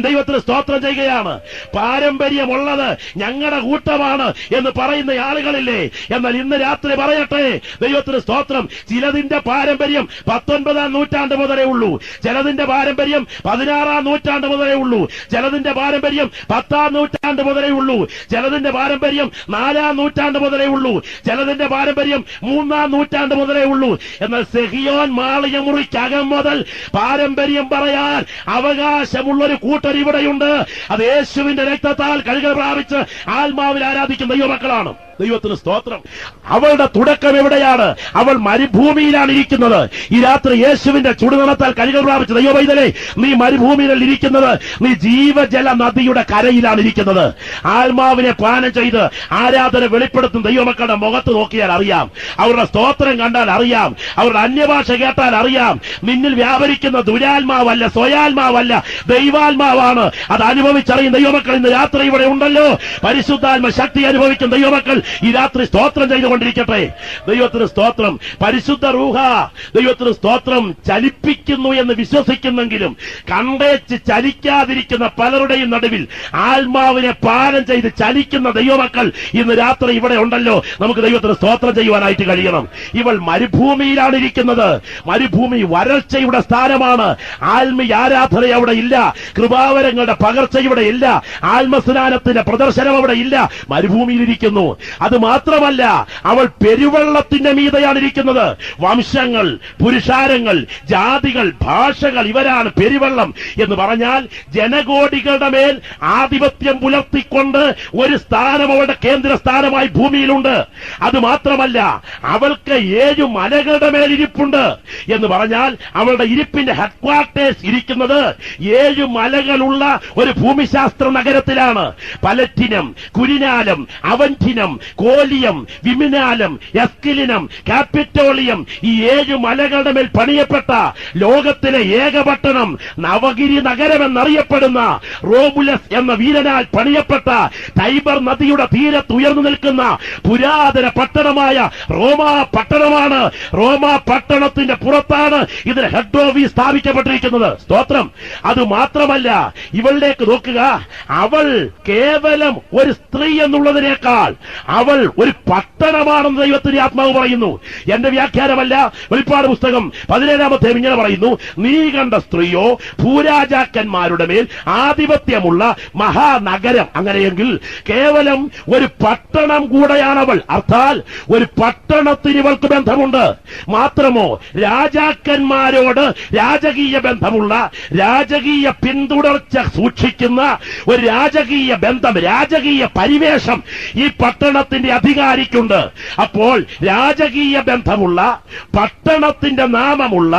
ദൈവത്തിന് സ്തോത്രം ചെയ്യുകയാണ് പാരമ്പര്യമുള്ളത് ഞങ്ങളുടെ കൂട്ടമാണ് എന്ന് പറയുന്ന ആളുകളില്ലേ എന്നാൽ ഇന്ന് രാത്രി പറയട്ടെ ദൈവത്തിന് സ്തോത്രം ചിലതിന്റെ പാരമ്പര്യം പത്തൊൻപതാം നൂറ്റാണ്ട് മുതലേ ഉള്ളൂ ചിലതിന്റെ പാരമ്പര്യം പതിനാറാം നൂറ്റാണ്ട് മുതലേ ഉള്ളൂ ചിലതിന്റെ പാരമ്പര്യം പത്താം നൂറ്റാണ്ട് മുതലേ ഉള്ളൂ ചിലതിന്റെ പാരമ്പര്യം നാലാം നൂറ്റാണ്ട് മുതലേ ഉള്ളൂ ചിലതിന്റെ പാരമ്പര്യം മൂന്നാം നൂറ്റാണ്ട് മുതലേ ഉള്ളൂ എന്നാൽ സെഹിയോൻ മാളിക മുറിക്കകം മുതൽ പാരമ്പര്യം പറയാൻ അവകാശമുള്ളൊരു കൂട്ടർ ഇവിടെയുണ്ട് അത് യേശുവിന്റെ രക്തത്താൽ കഴുകൽ പ്രാപിച്ച് ആത്മാവിൽ ആരാധിക്കുന്ന ദൈവമക്കളാണ് ദൈവത്തിന് സ്തോത്രം അവളുടെ തുടക്കം എവിടെയാണ് അവൾ മരുഭൂമിയിലാണ് ഇരിക്കുന്നത് ഈ രാത്രി യേശുവിന്റെ ചുടുനിണത്താൽ കഴുകൽ പ്രാപിച്ച ദൈവവൈതലേ നീ മരുഭൂമിയിൽ ഇരിക്കുന്നത് നീ ജീവജല നദിയുടെ കരയിലാണ് ഇരിക്കുന്നത് ആത്മാവിനെ പാനം ചെയ്ത് ആരാധന വെളിപ്പെടുത്തും ദൈവമക്കളുടെ മുഖത്ത് നോക്കിയാൽ അറിയാം അവരുടെ സ്തോത്രം കണ്ടാൽ അറിയാം അവരുടെ അന്യഭാഷ കേട്ടാൽ അറിയാം നിന്നിൽ വ്യാപരിക്കുന്ന ദുരാത്മാവല്ല സ്വയാത്മാവല്ല ദൈവാത്മാവാണ് അത് അനുഭവിച്ചറിയും ദൈവമക്കൾ ഇന്ന് രാത്രി ഇവിടെ ഉണ്ടല്ലോ പരിശുദ്ധാത്മ ശക്തി അനുഭവിക്കും ദൈവമക്കൾ ഈ രാത്രി സ്തോത്രം ചെയ്തുകൊണ്ടിരിക്കട്ടെ ദൈവത്തിന് സ്തോത്രം പരിശുദ്ധ റൂഹ ദൈവത്തിന് സ്തോത്രം ചലിപ്പിക്കുന്നു എന്ന് വിശ്വസിക്കുന്നെങ്കിലും കണ്ടേച്ച് ചലിക്കാതിരിക്കുന്ന പലരുടെയും നടുവിൽ ആത്മാവിനെ പാലം ചെയ്ത് ചലിക്കുന്ന ദൈവമക്കൾ ഇന്ന് രാത്രി ഇവിടെ ഉണ്ടല്ലോ നമുക്ക് ദൈവത്തിന് സ്തോത്രം ചെയ്യുവാനായിട്ട് കഴിയണം ഇവൾ മരുഭൂമിയിലാണ് ഇരിക്കുന്നത് മരുഭൂമി വരൾച്ചയുടെ സ്ഥാനമാണ് ആത്മീയ ആരാധന അവിടെ ഇല്ല കൃപാവരങ്ങളുടെ പകർച്ച ഇവിടെ ഇല്ല ആത്മസ്നാനത്തിന്റെ പ്രദർശനം അവിടെ ഇല്ല മരുഭൂമിയിലിരിക്കുന്നു അത് മാത്രമല്ല അവൾ പെരുവെള്ളത്തിന്റെ മീതയാണ് ഇരിക്കുന്നത് വംശങ്ങൾ പുരുഷാരങ്ങൾ ജാതികൾ ഭാഷകൾ ഇവരാണ് പെരുവെള്ളം എന്ന് പറഞ്ഞാൽ ജനകോടികളുടെ മേൽ ആധിപത്യം പുലർത്തിക്കൊണ്ട് ഒരു സ്ഥാനം അവളുടെ കേന്ദ്ര സ്ഥാനമായി ഭൂമിയിലുണ്ട് അത് മാത്രമല്ല അവൾക്ക് ഏഴു മലകളുടെ മേൽ ഇരിപ്പുണ്ട് എന്ന് പറഞ്ഞാൽ അവളുടെ ഇരിപ്പിന്റെ ഹെഡ്ക്വാർട്ടേഴ്സ് ഇരിക്കുന്നത് ഏഴു മലകളുള്ള ഒരു ഭൂമിശാസ്ത്ര നഗരത്തിലാണ് പലറ്റിനം കുരിനാലം അവന്റിനം കോലിയം വിമിനാലം എസ്കിലിനം കാപ്പിറ്റോളിയം ഈ ഏഴ് മലകളുടെ മേൽ പണിയപ്പെട്ട ലോകത്തിലെ ഏക പട്ടണം നവഗിരി നഗരം എന്നറിയപ്പെടുന്ന റോബുലസ് എന്ന വീരനാൽ പണിയപ്പെട്ട ടൈബർ നദിയുടെ തീരത്ത് ഉയർന്നു നിൽക്കുന്ന പുരാതന പട്ടണമായ റോമ പട്ടണമാണ് റോമ പട്ടണത്തിന്റെ പുറത്താണ് ഇതിന് ഹെഡ് ഓഫീസ് സ്ഥാപിക്കപ്പെട്ടിരിക്കുന്നത് സ്തോത്രം അത് മാത്രമല്ല ഇവളിലേക്ക് നോക്കുക അവൾ കേവലം ഒരു സ്ത്രീ എന്നുള്ളതിനേക്കാൾ അവൾ ഒരു പട്ടണമാണെന്ന് ദൈവത്തിന്റെ ആത്മാവ് പറയുന്നു എന്റെ വ്യാഖ്യാനമല്ല വെളിപ്പാട് പുസ്തകം പതിനേഴാമത്തെ ഇങ്ങനെ പറയുന്നു നീ കണ്ട സ്ത്രീയോ ഭൂരാജാക്കന്മാരുടെ മേൽ ആധിപത്യമുള്ള മഹാനഗരം അങ്ങനെയെങ്കിൽ കേവലം ഒരു പട്ടണം കൂടെയാണവൾ അർത്ഥാൽ ഒരു പട്ടണത്തിന് ഇവൾക്ക് ബന്ധമുണ്ട് മാത്രമോ രാജാക്കന്മാരോട് രാജകീയ ബന്ധമുള്ള രാജകീയ പിന്തുടർച്ച സൂക്ഷിക്കുന്ന ഒരു രാജകീയ ബന്ധം രാജകീയ പരിവേഷം ഈ പട്ടണത്തിന്റെ അധികാരിക്കുണ്ട് അപ്പോൾ രാജകീയ ബന്ധമുള്ള പട്ടണത്തിന്റെ നാമമുള്ള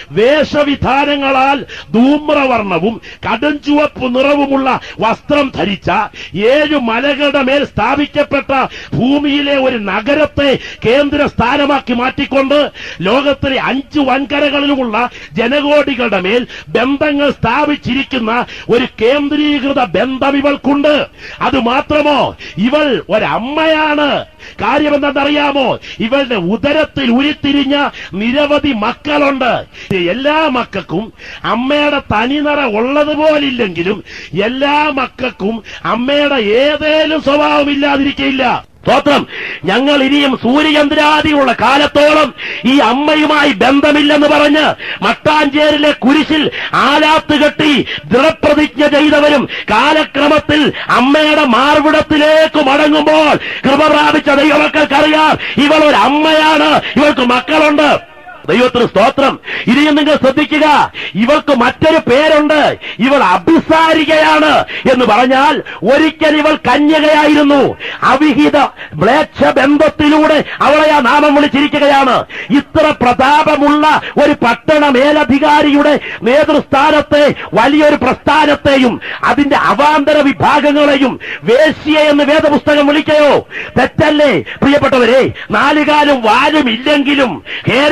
വേഷവിധാനങ്ങളാൽ ധൂമ്രവർണവും കടുംചുവപ്പ് നിറവുമുള്ള വസ്ത്രം ധരിച്ച ഏഴു മലകളുടെ മേൽ സ്ഥാപിക്കപ്പെട്ട ഭൂമിയിലെ ഒരു നഗരത്തെ കേന്ദ്ര സ്ഥാനമാക്കി മാറ്റിക്കൊണ്ട് ലോകത്തിലെ അഞ്ചു വൻകരകളിലുമുള്ള ജനകോടികളുടെ മേൽ ബന്ധങ്ങൾ സ്ഥാപിച്ചിരിക്കുന്ന ഒരു കേന്ദ്രീകൃത ബന്ധം ഇവൾക്കുണ്ട് അത് മാത്രമോ ഇവൾ ഒരമ്മയാണ് കാര്യമെന്തെന്നറിയാമോ ഇവളുടെ ഉദരത്തിൽ ഉരുത്തിരിഞ്ഞ നിരവധി മക്കളുണ്ട് എല്ലാ മക്കൾക്കും അമ്മയുടെ തനിനിറ ഉള്ളതുപോലില്ലെങ്കിലും എല്ലാ മക്കൾക്കും അമ്മയുടെ ഏതേലും സ്വഭാവമില്ലാതിരിക്കയില്ല സ്തോത്രം ഞങ്ങൾ ഇനിയും സൂര്യചന്ദ്രാദിയുള്ള കാലത്തോളം ഈ അമ്മയുമായി ബന്ധമില്ലെന്ന് പറഞ്ഞ് മട്ടാഞ്ചേരിലെ കുരിശിൽ ആലാത്ത് കെട്ടി ദൃഢപ്രതിജ്ഞ ചെയ്തവരും കാലക്രമത്തിൽ അമ്മയുടെ മാർവിടത്തിലേക്ക് മടങ്ങുമ്പോൾ കൃപ പ്രാപിച്ച ദൈവമക്കൾക്കറിയാം ഇവൾ ഒരു അമ്മയാണ് ഇവൾക്ക് മക്കളുണ്ട് ദൈവത്തിന് സ്തോത്രം ഇനിയും നിങ്ങൾ ശ്രദ്ധിക്കുക ഇവൾക്ക് മറ്റൊരു പേരുണ്ട് ഇവൾ അഭിസാരികയാണ് എന്ന് പറഞ്ഞാൽ ഒരിക്കൽ ഇവൾ കന്യകയായിരുന്നു അവിഹിത മ്ലേച്ഛ ബന്ധത്തിലൂടെ അവളെ ആ നാമം വിളിച്ചിരിക്കുകയാണ് ഇത്ര പ്രതാപമുള്ള ഒരു പട്ടണ മേലധികാരിയുടെ നേതൃസ്ഥാനത്തെ വലിയൊരു പ്രസ്ഥാനത്തെയും അതിന്റെ അവാന്തര വിഭാഗങ്ങളെയും വേശ്യ എന്ന് വേദപുസ്തകം വിളിക്കയോ തെറ്റല്ലേ പ്രിയപ്പെട്ടവരെ നാലുകാലും വാലും ഇല്ലെങ്കിലും ഹേരോദാവ്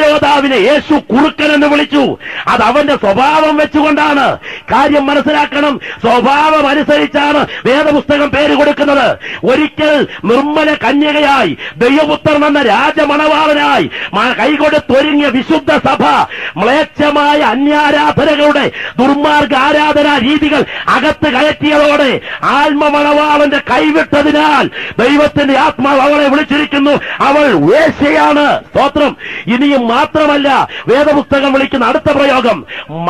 കർത്താവിനെ യേശു കുറുക്കൻ എന്ന് വിളിച്ചു അത് അവന്റെ സ്വഭാവം വെച്ചുകൊണ്ടാണ് കാര്യം മനസ്സിലാക്കണം സ്വഭാവം അനുസരിച്ചാണ് വേദപുസ്തകം പേര് കൊടുക്കുന്നത് ഒരിക്കൽ നിർമ്മല കന്യകയായി ദൈവപുത്രൻ എന്ന രാജമണവാളനായി മ- കൈകൊടുത്തൊരുങ്ങിയ വിശുദ്ധ സഭ മ്ലേച്ഛമായ അന്യാരാധനകളുടെ ദുർമാർഗ ആരാധനാ രീതികൾ അകത്ത് കയറ്റിയതോടെ ആത്മമണവാളന്റെ കൈവിട്ടതിനാൽ ദൈവത്തിന്റെ ആത്മാവ് അവളെ വിളിച്ചിരിക്കുന്നു അവൾ വേശ്യയാണ് സ്തോത്രം ഇനിയും മാത്രമല്ല വേദപുസ്തകം വിളിക്കുന്ന അടുത്ത പ്രയോഗം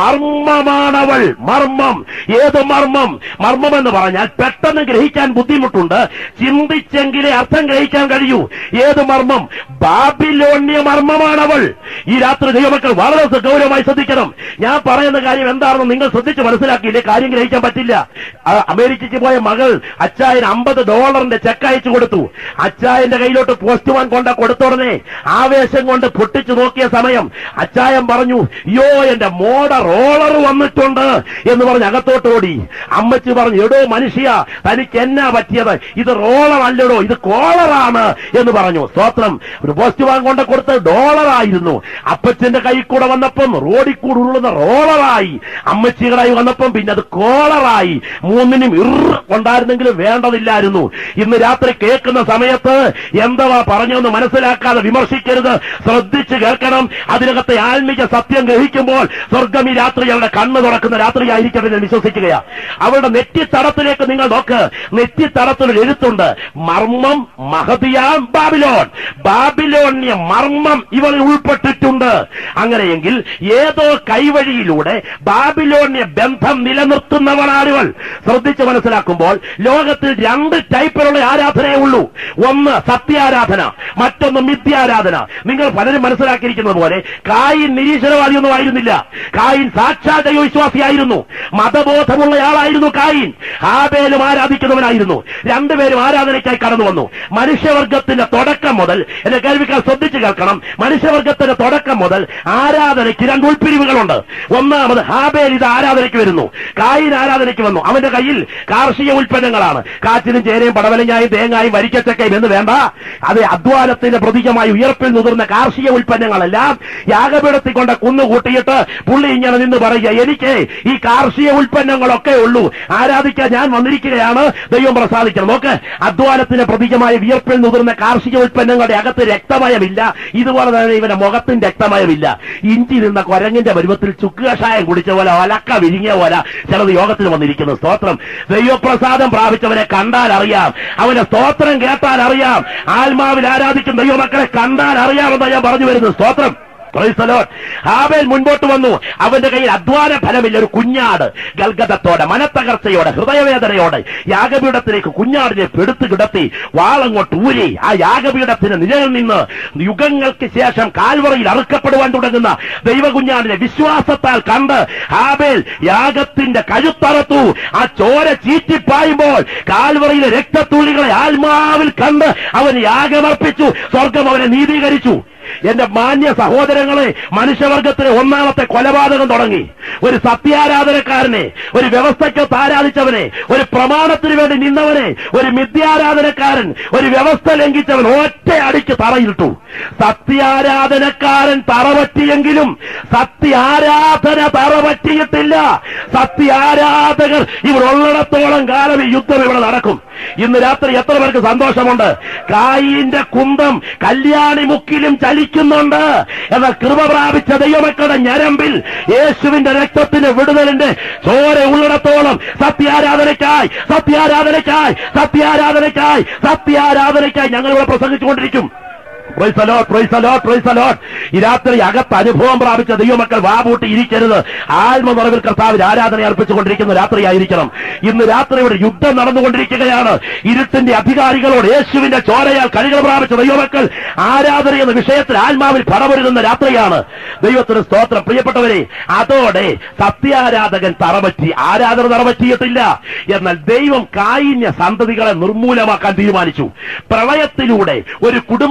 മർമ്മമാണവൾ മർമ്മം ഏത് മർമ്മം മർമ്മം എന്ന് പറഞ്ഞാൽ പെട്ടെന്ന് ഗ്രഹിക്കാൻ ബുദ്ധിമുട്ടുണ്ട് ചിന്തിച്ചെങ്കിലേ അർത്ഥം ഗ്രഹിക്കാൻ കഴിയൂ ഏത് മർമ്മം ബാബിലോണ്യ മർമ്മമാണവൾ ഈ രാത്രി ദൈവമക്കൾ വളരെ ഗൗരവമായി ശ്രദ്ധിക്കണം ഞാൻ പറയുന്ന കാര്യം എന്താണെന്ന് നിങ്ങൾ ശ്രദ്ധിച്ച് മനസ്സിലാക്കിയില്ലേ കാര്യം ഗ്രഹിക്കാൻ പറ്റില്ല ആ, അമേരിക്കയ്ക്ക് പോയ മകൾ അച്ചായന് അമ്പത് ഡോളറിന്റെ ചെക്ക് അയച്ചു കൊടുത്തു അച്ചായന്റെ കയ്യിലോട്ട് പോസ്റ്റ്മാൻ കൊണ്ട കൊടുത്ത ഉടനെ ആവേശം കൊണ്ട് പൊട്ടിച്ചു നോക്കിയ സമയം അച്ചായൻ പറഞ്ഞു അയ്യോ എന്റെ മോഡ റോളർ വന്നിട്ടുണ്ട് എന്ന് പറഞ്ഞ് അകത്തോട്ട് ഓടി അമ്മച്ചി പറഞ്ഞു എടോ മനുഷ്യ തനിക്ക് എന്നാ പറ്റിയത് ഇത് റോളർ അല്ലടോ ഇത് കോളറാണ് എന്ന് പറഞ്ഞു സ്തോത്രം ഒരു പോസ്റ്റ്മാൻ കൊണ്ട് കൊടുത്തത് ഡോളറായിരുന്നു അപ്പച്ചന്റെ കൈ കൂടെ വന്നപ്പം റോഡിൽ കൂടെ ഉള്ളുന്ന റോളറായി അമ്മച്ചികളായി വന്നപ്പം പിന്നെ അത് കോളറായി മൂന്നിനും ഇർ ഉണ്ടായിരുന്നെങ്കിലും വേണ്ടതില്ലായിരുന്നു ഇന്ന് രാത്രി കേൾക്കുന്ന സമയത്ത് എന്തവാ പറഞ്ഞെന്ന് മനസ്സിലാക്കാതെ വിമർശിക്കരുത് ശ്രദ്ധിച്ച് കേൾക്കണം അതിനകത്തെ ആത്മീക സത്യം ഗ്രഹിക്കുമ്പോൾ സ്വർഗം ഈ രാത്രി അവരുടെ കണ്ണ് തുറക്കുന്ന രാത്രിയായിരിക്കട്ടെ എന്ന് വിശ്വസിക്കുകയാ അവരുടെ നെറ്റിത്തടത്തിലേക്ക് നിങ്ങൾ നോക്ക് നെറ്റിത്തടത്തിൽ ഒരു എഴുത്തുണ്ട് മർമ്മം മഹതിയാം ബാബിലോൺ ബാബിലോണ്യ മർമ്മം ഇവളിൽ ഉൾപ്പെട്ടിട്ടുണ്ട് അങ്ങനെയെങ്കിൽ ഏതോ കൈവഴിയിലൂടെ ബാബിലോണ്യ ബന്ധം നിലനിർത്തുന്നവളാണ് ഇവൾ ശ്രദ്ധിച്ച് മനസ്സിലാക്കുമ്പോൾ ലോകത്തിൽ രണ്ട് ടൈപ്പിലുള്ള ആരാധനയേ ഉള്ളൂ ഒന്ന് സത്യാരാധന മറ്റൊന്ന് മിഥ്യാരാധന നിങ്ങൾ പലരും മനസ്സിലാക്കിയിരിക്കുന്നത് പോലെ കായിൻ നിരീശ്വരവാദിയൊന്നും ആയിരുന്നില്ല കായിൻ സാക്ഷാൽ ദൈവവിശ്വാസിയായിരുന്നു മതബോധമുള്ളയാളായിരുന്നു കായിൻ ഹാബേലും ആരാധിക്കുന്നവനായിരുന്നു രണ്ടുപേരും ആരാധനയ്ക്കായി കടന്നു വന്നു മനുഷ്യവർഗത്തിന്റെ തുടക്കം മുതൽ എന്നെ കേൾവിക്കാർ ശ്രദ്ധിച്ചു കേൾക്കണം മനുഷ്യവർഗത്തിന്റെ തുടക്കം മുതൽ ആരാധനയ്ക്ക് രണ്ട് ഉൾപ്പിരിവുകളുണ്ട് ഒന്നാമത് ഹാബേൽ ഇത് ആരാധനയ്ക്ക് വരുന്നു കായിൻ ആരാധനയ്ക്ക് വന്നു അവന്റെ കയ്യിൽ കാർഷിക ഉൽപ്പന്നങ്ങളാണ് കാച്ചിനും ചേനയും പടവലങ്ങായും തേങ്ങായും വരിക്കച്ചക്കയും എന്ന് വേണ്ട അത് അധ്വാനത്തിന്റെ പ്രതീകമായി ഉയർപ്പിൽ മുതിർന്ന കാർഷിക ഉൽപ്പന്നങ്ങളെല്ലാം യാഗപീഠത്തിൽ കൊണ്ട് കുന്നുകൂട്ടിയിട്ട് പുള്ളി ഇങ്ങനെ നിന്ന് പറയുക എനിക്ക് ഈ കാർഷിക ഉൽപ്പന്നങ്ങളൊക്കെ ഉള്ളൂ ആരാധിക്കാൻ ഞാൻ വന്നിരിക്കുകയാണ് ദൈവം പ്രസാദിക്കണം നോക്ക് അധ്വാനത്തിന്റെ പ്രതീകമായ വിയർപ്പിൽ മുതിർന്ന കാർഷിക ഉൽപ്പന്നങ്ങളുടെ അകത്ത് രക്തമയമില്ല ഇതുപോലെ തന്നെ ഇവന്റെ മുഖത്തിന് രക്തമയമില്ല ഇഞ്ചി നിന്ന കൊരങ്ങിന്റെ പരുവത്തിൽ ചുക്ക് കഷായം കുടിച്ച പോലെ ഒലക്ക വിരിങ്ങിയ പോലെ ചിലത് യോഗത്തിൽ വന്നിരിക്കുന്നു സ്തോത്രം ദൈവപ്രസാദം പ്രാപിച്ചവനെ കണ്ടാൽ അറിയാം അവന്റെ സ്തോത്രം കേട്ടാൽ അറിയാം ആത്മാവിൽ ആരാധിക്കും ദൈവമക്കളെ കണ്ടാൽ അറിയാമെന്ന് ഞാൻ പറഞ്ഞു വരുന്നു സ്തോത്രം Praise the Lord. ഹാബേൽ മുൻപോട്ട് വന്നു അവന്റെ കയ്യിൽ അധ്വാന ഫലമില്ല ഒരു കുഞ്ഞാട് ഗൽഗതത്തോടെ മനത്തകർച്ചയോടെ ഹൃദയവേദനയോടെ യാഗപീഠത്തിലേക്ക് കുഞ്ഞാടിനെ പെടുത്തു കിടത്തി വാളങ്ങോട്ട് ഊരി ആ യാഗപീഠത്തിന് നിഴലിൽ നിന്ന് യുഗങ്ങൾക്ക് ശേഷം കാൽവറയിൽ അറുക്കപ്പെടുവാൻ തുടങ്ങുന്ന ദൈവകുഞ്ഞാടിനെ വിശ്വാസത്താൽ കണ്ട് ഹാബേൽ യാഗത്തിന്റെ കഴുത്തറത്തു ആ ചോര ചീറ്റിപ്പായുമ്പോൾ കാൽവറയിലെ രക്തത്തുള്ളികളെ ആത്മാവിൽ കണ്ട് അവൻ യാഗമർപ്പിച്ചു സ്വർഗം അവനെ നീതീകരിച്ചു എന്റെ മാന്യ സഹോദരങ്ങളെ മനുഷ്യവർഗത്തിലെ ഒന്നാമത്തെ കൊലപാതകം തുടങ്ങി ഒരു സത്യാരാധനക്കാരനെ ഒരു വ്യവസ്ഥയ്ക്കൊത്ത് ആരാധിച്ചവനെ ഒരു പ്രമാണത്തിന് വേണ്ടി നിന്നവനെ ഒരു മിഥ്യാരാധനക്കാരൻ ഒരു വ്യവസ്ഥ ലംഘിച്ചവൻ ഒറ്റ അടിക്ക് തറയിട്ടു സത്യാരാധനക്കാരൻ തറപറ്റിയെങ്കിലും സത്യാരാധന തറപറ്റിയിട്ടില്ല സത്യാരാധകർ ഇവർ ഉള്ളിടത്തോളം കാലം ഈ യുദ്ധം ഇവിടെ നടക്കും ഇന്ന് രാത്രി എത്ര പേർക്ക് സന്തോഷമുണ്ട് കായിന്റെ കുന്തം കല്യാണി മുക്കിലും ചലിക്കുന്നുണ്ട് എന്നാൽ കൃപ പ്രാപിച്ച ദൈവമക്കളുടെ ഞരമ്പിൽ യേശുവിന്റെ രക്തത്തിന്റെ വിടുതലിന്റെ ചോര ഉള്ളിടത്തോളം സത്യാരാധനയ്ക്കായി സത്യാരാധനയ്ക്കായി സത്യാരാധനയ്ക്കായി സത്യാരാധനയ്ക്കായി ഞങ്ങൾ ഇവിടെ പ്രസംഗിച്ചുകൊണ്ടിരിക്കും Praise the Lord, praise the Lord, praise the Lord. ഈ രാത്രി അകത്ത് അനുഭവം പ്രാപിച്ച ദൈവമക്കൾ വാപൂട്ടി ഇരിക്കരുത് ആത്മനിറവിൽ കർത്താവിൽ ആരാധന അർപ്പിച്ചുകൊണ്ടിരിക്കുന്ന രാത്രിയായിരിക്കണം ഇന്ന് രാത്രി ഇവിടെ യുദ്ധം നടന്നുകൊണ്ടിരിക്കുകയാണ് ഇരുട്ടിന്റെ അധികാരികളോട് യേശുവിന്റെ ചോരയാൽ കഴികൾ പ്രാപിച്ച ദൈവമക്കൾ ആരാധന എന്ന വിഷയത്തിൽ ആത്മാവിൽ പടമൊരുങ്ങുന്ന രാത്രിയാണ് ദൈവത്തിന് സ്തോത്രം പ്രിയപ്പെട്ടവരെ അതോടെ സത്യാരാധകൻ തറപറ്റി ആരാധന തറപറ്റിയിട്ടില്ല എന്നാൽ ദൈവം കായിന്യ സന്തതികളെ നിർമൂലമാക്കാൻ തീരുമാനിച്ചു പ്രളയത്തിലൂടെ ഒരു കുടുംബത്തെയും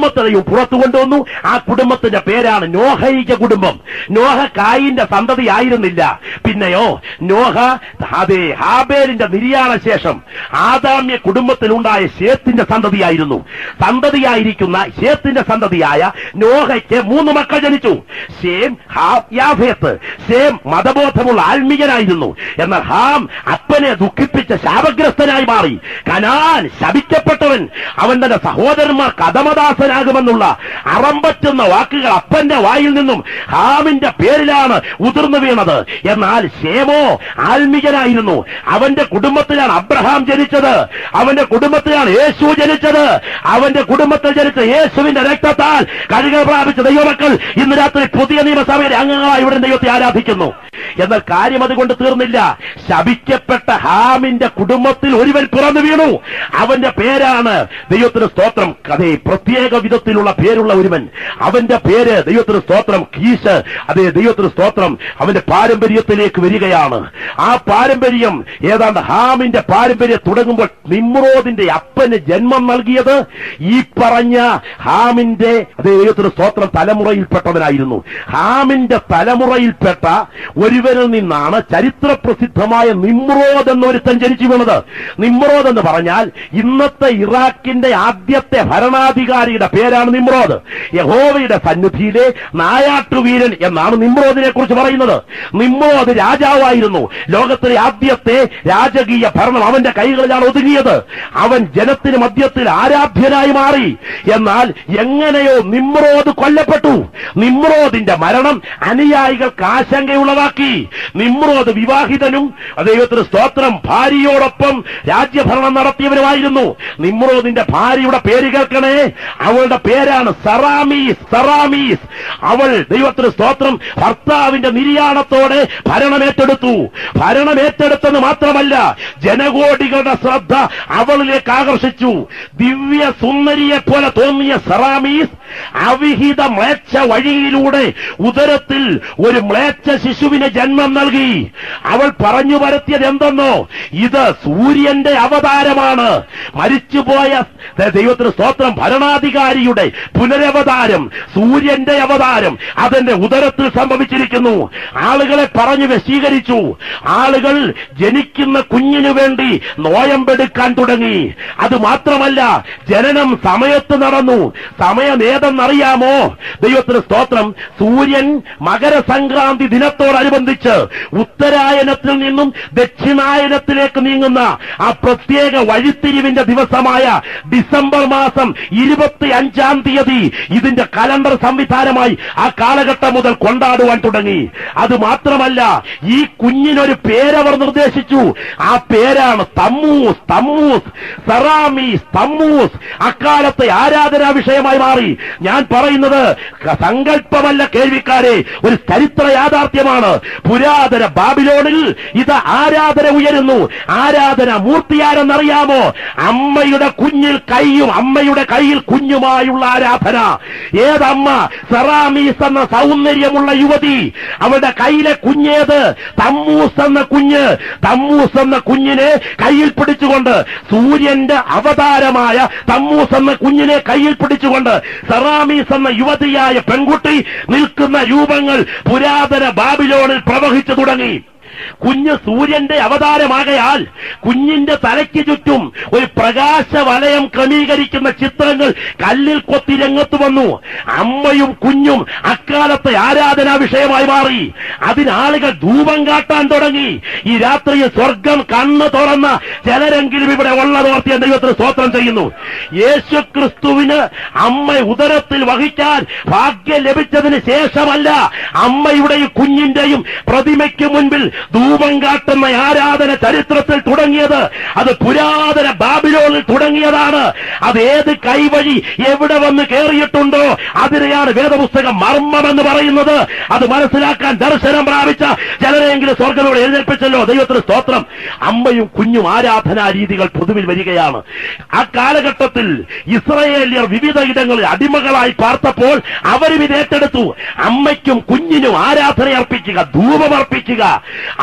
പുറത്തു കൊണ്ടുവന്നു ആ കുടുംബത്തിന്റെ പേരാണ് നോഹയിക കുടുംബം നോഹ കായിന്റെ സന്തതി ആയിരുന്നില്ല പിന്നെയോ നോഹ അതെ ഹാബേലിന്റെ നിര്യാണ ശേഷം ആദാമ്യ കുടുംബത്തിലുണ്ടായ ശേത്തിന്റെ സന്തതിയായിരുന്നു സന്തതിയായിരിക്കുന്ന ശേത്തിന്റെ സന്തതിയായ നോഹയ്ക്ക് മൂന്ന് മക്കൾ ജനിച്ചു ഷേം ഹാം യാഫേത്ത് ഷേം മതബോധമുള്ള ആത്മീയനായിരുന്നു എന്നാൽ ഹാം അപ്പനെ ദുഃഖിപ്പിച്ച ശാപഗ്രസ്തനായി മാറി കനാൻ ശപിക്കപ്പെട്ടവൻ അവൻ തന്റെ സഹോദരന്മാർ കഥമദാസനാകുമെന്നുള്ള അറമ്പറ്റുന്ന വാക്കുകൾ അപ്പന്റെ വായിൽ നിന്നും ഹാമിന്റെ പേരിലാണ് ഉതിർന്നു വീണത് എന്നാൽ ഷേമോ ആത്മീയനായിരുന്നു അവന്റെ കുടുംബത്തിലാണ് അബ്രഹാം ജനിച്ചത് അവന്റെ കുടുംബത്തിലാണ് യേശു ജനിച്ചത് അവന്റെ കുടുംബത്തിൽ ജനിച്ച യേശുവിന്റെ രക്തത്താൽ കഴുകൽ പ്രാപിച്ച ദൈവമക്കൾ ഇന്ന് രാത്രി പുതിയ നിയമസഭയിലെ അംഗങ്ങളായി ഇവിടെ ദൈവത്തെ ആരാധിക്കുന്നു എന്നാൽ കാര്യം അതുകൊണ്ട് തീർന്നില്ല ശപിക്കപ്പെട്ട ഹാമിന്റെ കുടുംബത്തിൽ ഒരുവൻ പിറന്നു വീണു അവന്റെ പേരാണ് ദൈവത്തിന് സ്തോത്രം അതേ പ്രത്യേക വിധത്തിലുള്ള പേരുള്ള ഒരുവൻ അവന്റെ പേര് ദൈവത്തിന് സ്തോത്രം കീശ് അതേ ദൈവത്തിന് സ്തോത്രം അവന്റെ പാരമ്പര്യത്തിലേക്ക് വരികയാണ് ആ പാരമ്പര്യം ഏതാണ്ട് ഹാമിന്റെ പാരമ്പര്യം തുടങ്ങുമ്പോൾ നിമ്രോദിന്റെ അപ്പന് ജന്മം നൽകിയത് ഈ പറഞ്ഞ ഹാമിന്റെ അതേ ദൈവത്തിന് സ്തോത്രം തലമുറയിൽപ്പെട്ടവനായിരുന്നു ഹാമിന്റെ തലമുറയിൽപ്പെട്ട ഒരുവനിൽ നിന്നാണ് ചരിത്ര പ്രസിദ്ധമായ നിമ്രോദ് എന്നൊരുത്തൻ ജനിച്ചു വീണത് നിമ്രോദ് എന്ന് പറഞ്ഞാൽ ഇന്നത്തെ ഇറാഖിന്റെ ആദ്യത്തെ ഭരണാധികാരിയുടെ പേരാണ് നിമ്രോദ് യഹോവയുടെ സന്നിധിയിലെ നായാട്ടുവീരൻ എന്നാണ് നിമ്രോദിനെ കുറിച്ച് പറയുന്നത് നിമ്രോദ് രാജാവായിരുന്നു ലോകത്തിലെ ആദ്യത്തെ രാജകീയ ഭരണം അവന്റെ കൈകളിലാണ് ഒതുങ്ങിയത് അവൻ ജനത്തിന് മധ്യത്തിൽ ആരാധ്യനായി മാറി എന്നാൽ എങ്ങനെയോ നിമ്രോദ് കൊല്ലപ്പെട്ടു നിമ്രോദിന്റെ മരണം അനുയായികൾക്ക് ആശങ്കയുള്ളതാക്കി നിമ്രോദ് വിവാഹിതനും ദൈവത്തിന് സ്തോത്രം ഭാര്യയോടൊപ്പം രാജ്യഭരണം നടത്തിയവരുമായിരുന്നു നിമ്രോദിന്റെ ഭാര്യയുടെ പേര് കേൾക്കണേ അവളുടെ പേരാണ് സറാമീസ് സറാമീസ് അവൾ ദൈവത്തിന് സ്തോത്രം ഭർത്താവിന്റെ നിര്യാണത്തോടെ ഭരണമേറ്റെടുത്തു ഭരണമേറ്റെടുത്തെന്ന് മാത്രമല്ല ജനകോടികളുടെ ശ്രദ്ധ അവളിലേക്ക് ആകർഷിച്ചു ദിവ്യ സുന്ദരിയെ പോലെ തോന്നിയ സറാമീസ് അവിഹിത മ്ലേച്ഛ വഴിയിലൂടെ ഉദരത്തിൽ ഒരു മ്ലേച്ഛ ശിശുവിന് ജന്മം നൽകി അവൾ പറഞ്ഞു പരത്തിയത് എന്തെന്നോ ഇത് സൂര്യന്റെ അവതാരമാണ് മരിച്ചുപോയ ദൈവത്തിന് സ്തോത്രം ഭരണാധികാരിയുടെ പുനരവതാരം സൂര്യന്റെ അവതാരം അതെന്റെ ഉദരത്തിൽ സംഭവിച്ചിരിക്കുന്നു ആളുകളെ പറഞ്ഞു വശീകരിച്ചു ആളുകൾ ജനിക്കുന്ന കുഞ്ഞിനു വേണ്ടി നോയമ്പെടുക്കാൻ തുടങ്ങി അത് മാത്രമല്ല ജനനം സമയത്ത് നടന്നു സമയം ഏതെന്നറിയാമോ ദൈവത്തിന് സ്തോത്രം സൂര്യൻ മകരസംക്രാന്തി ദിനത്തോടനുബന്ധിച്ച് ഉത്തരായനത്തിൽ നിന്നും ദക്ഷിണായനത്തിലേക്ക് നീങ്ങുന്ന ആ പ്രത്യേക വഴിത്തിരിവിന്റെ ദിവസമായ ഡിസംബർ മാസം ഇരുപത്തി അഞ്ചാം തീയതി ഇതിന്റെ കലണ്ടർ സംവിധാനമായി ആ കാലഘട്ടം മുതൽ കൊണ്ടാടുവാൻ തുടങ്ങി അത് മാത്രമല്ല ഈ കുഞ്ഞിനൊരു പേരവർ നിർദ്ദേശിച്ചു ആ പേരാണ് തമ്മൂസ് തമ്മൂസ് സറാമീസ് തമ്മൂസ് അക്കാലത്തെ ആരാധനാ വിഷയമായി മാറി ഞാൻ പറയുന്നത് ക- സങ്കല്പമല്ല കേൾവിക്കാരെ ഒരു ചരിത്ര യാഥാർത്ഥ്യമാണ് പുരാതന ബാബിലോണിൽ ഇത് ആരാധന ഉയരുന്നു ആരാധന മൂർത്തിയാരെന്നറിയാമോ അമ്മയുടെ കുഞ്ഞിൽ കൈയും അമ്മയുടെ കയ്യിൽ കുഞ്ഞുമായുള്ള ആരാധന ഏതമ്മ സറാമീസ് എന്ന സൗന്ദര്യമുള്ള യുവതി അവളുടെ കയ്യിലെ കുഞ്ഞേത് തമ്മൂസ് എന്ന കുഞ്ഞ് തമ്മൂസ് എന്ന കുഞ്ഞിനെ കയ്യിൽ പിടിച്ചുകൊണ്ട് സൂര്യന്റെ അവതാരമായ തമ്മൂസ് എന്ന കുഞ്ഞിനെ കയ്യിൽ പിടിച്ചുകൊണ്ട് സറാമീസ് എന്ന യുവതിയായ പെൺകുട്ടി നിൽക്കുന്ന രൂപങ്ങൾ പുരാതന ബാബിലോണിൽ പ്രവഹിച്ചു തുടങ്ങി കുഞ്ഞ് സൂര്യന്റെ അവതാരമാകയാൽ കുഞ്ഞിന്റെ തലയ്ക്ക് ചുറ്റും ഒരു പ്രകാശ വലയം ക്രമീകരിക്കുന്ന ചിത്രങ്ങൾ കല്ലിൽ കൊത്തി രംഗത്ത് വന്നു അമ്മയും കുഞ്ഞും അക്കാലത്തെ ആരാധനാ വിഷയമായി മാറി അതിനാളുകൾ ധൂപം കാട്ടാൻ തുടങ്ങി ഈ രാത്രിയിൽ സ്വർഗം കണ്ണ് തുറന്ന ചിലരെങ്കിലും ഇവിടെ ഉള്ളതോർത്തിയ ദൈവത്തിന് സ്തോത്രം ചെയ്യുന്നു യേശു ക്രിസ്തുവിന് അമ്മ ഉദരത്തിൽ വഹിക്കാൻ ഭാഗ്യം ലഭിച്ചതിന് ശേഷമല്ല അമ്മയുടെയും കുഞ്ഞിന്റെയും പ്രതിമയ്ക്ക് മുൻപിൽ ധൂപം കാട്ടുന്ന ആരാധന ചരിത്രത്തിൽ തുടങ്ങിയത് അത് പുരാതന ബാബിലോണിൽ തുടങ്ങിയതാണ് അത് ഏത് കൈവഴി എവിടെ വന്ന് കയറിയിട്ടുണ്ടോ അതിനെയാണ് വേദപുസ്തകം മർമ്മമെന്ന് പറയുന്നത് അത് മനസ്സിലാക്കാൻ ദർശനം പ്രാപിച്ച ചിലരെങ്കിലും സ്വർഗത്തോട് എഴുന്നേൽപ്പിച്ചല്ലോ ദൈവത്തിന് സ്തോത്രം അമ്മയും കുഞ്ഞും ആരാധനാ രീതികൾ പൊതുവിൽ വരികയാണ് ആ കാലഘട്ടത്തിൽ ഇസ്രയേലിയർ വിവിധ ഇടങ്ങളിൽ അടിമകളായി പാർത്തപ്പോൾ അവരും ഇത് ഏറ്റെടുത്തു അമ്മയ്ക്കും കുഞ്ഞിനും ആരാധന അർപ്പിക്കുക ധൂപമർപ്പിക്കുക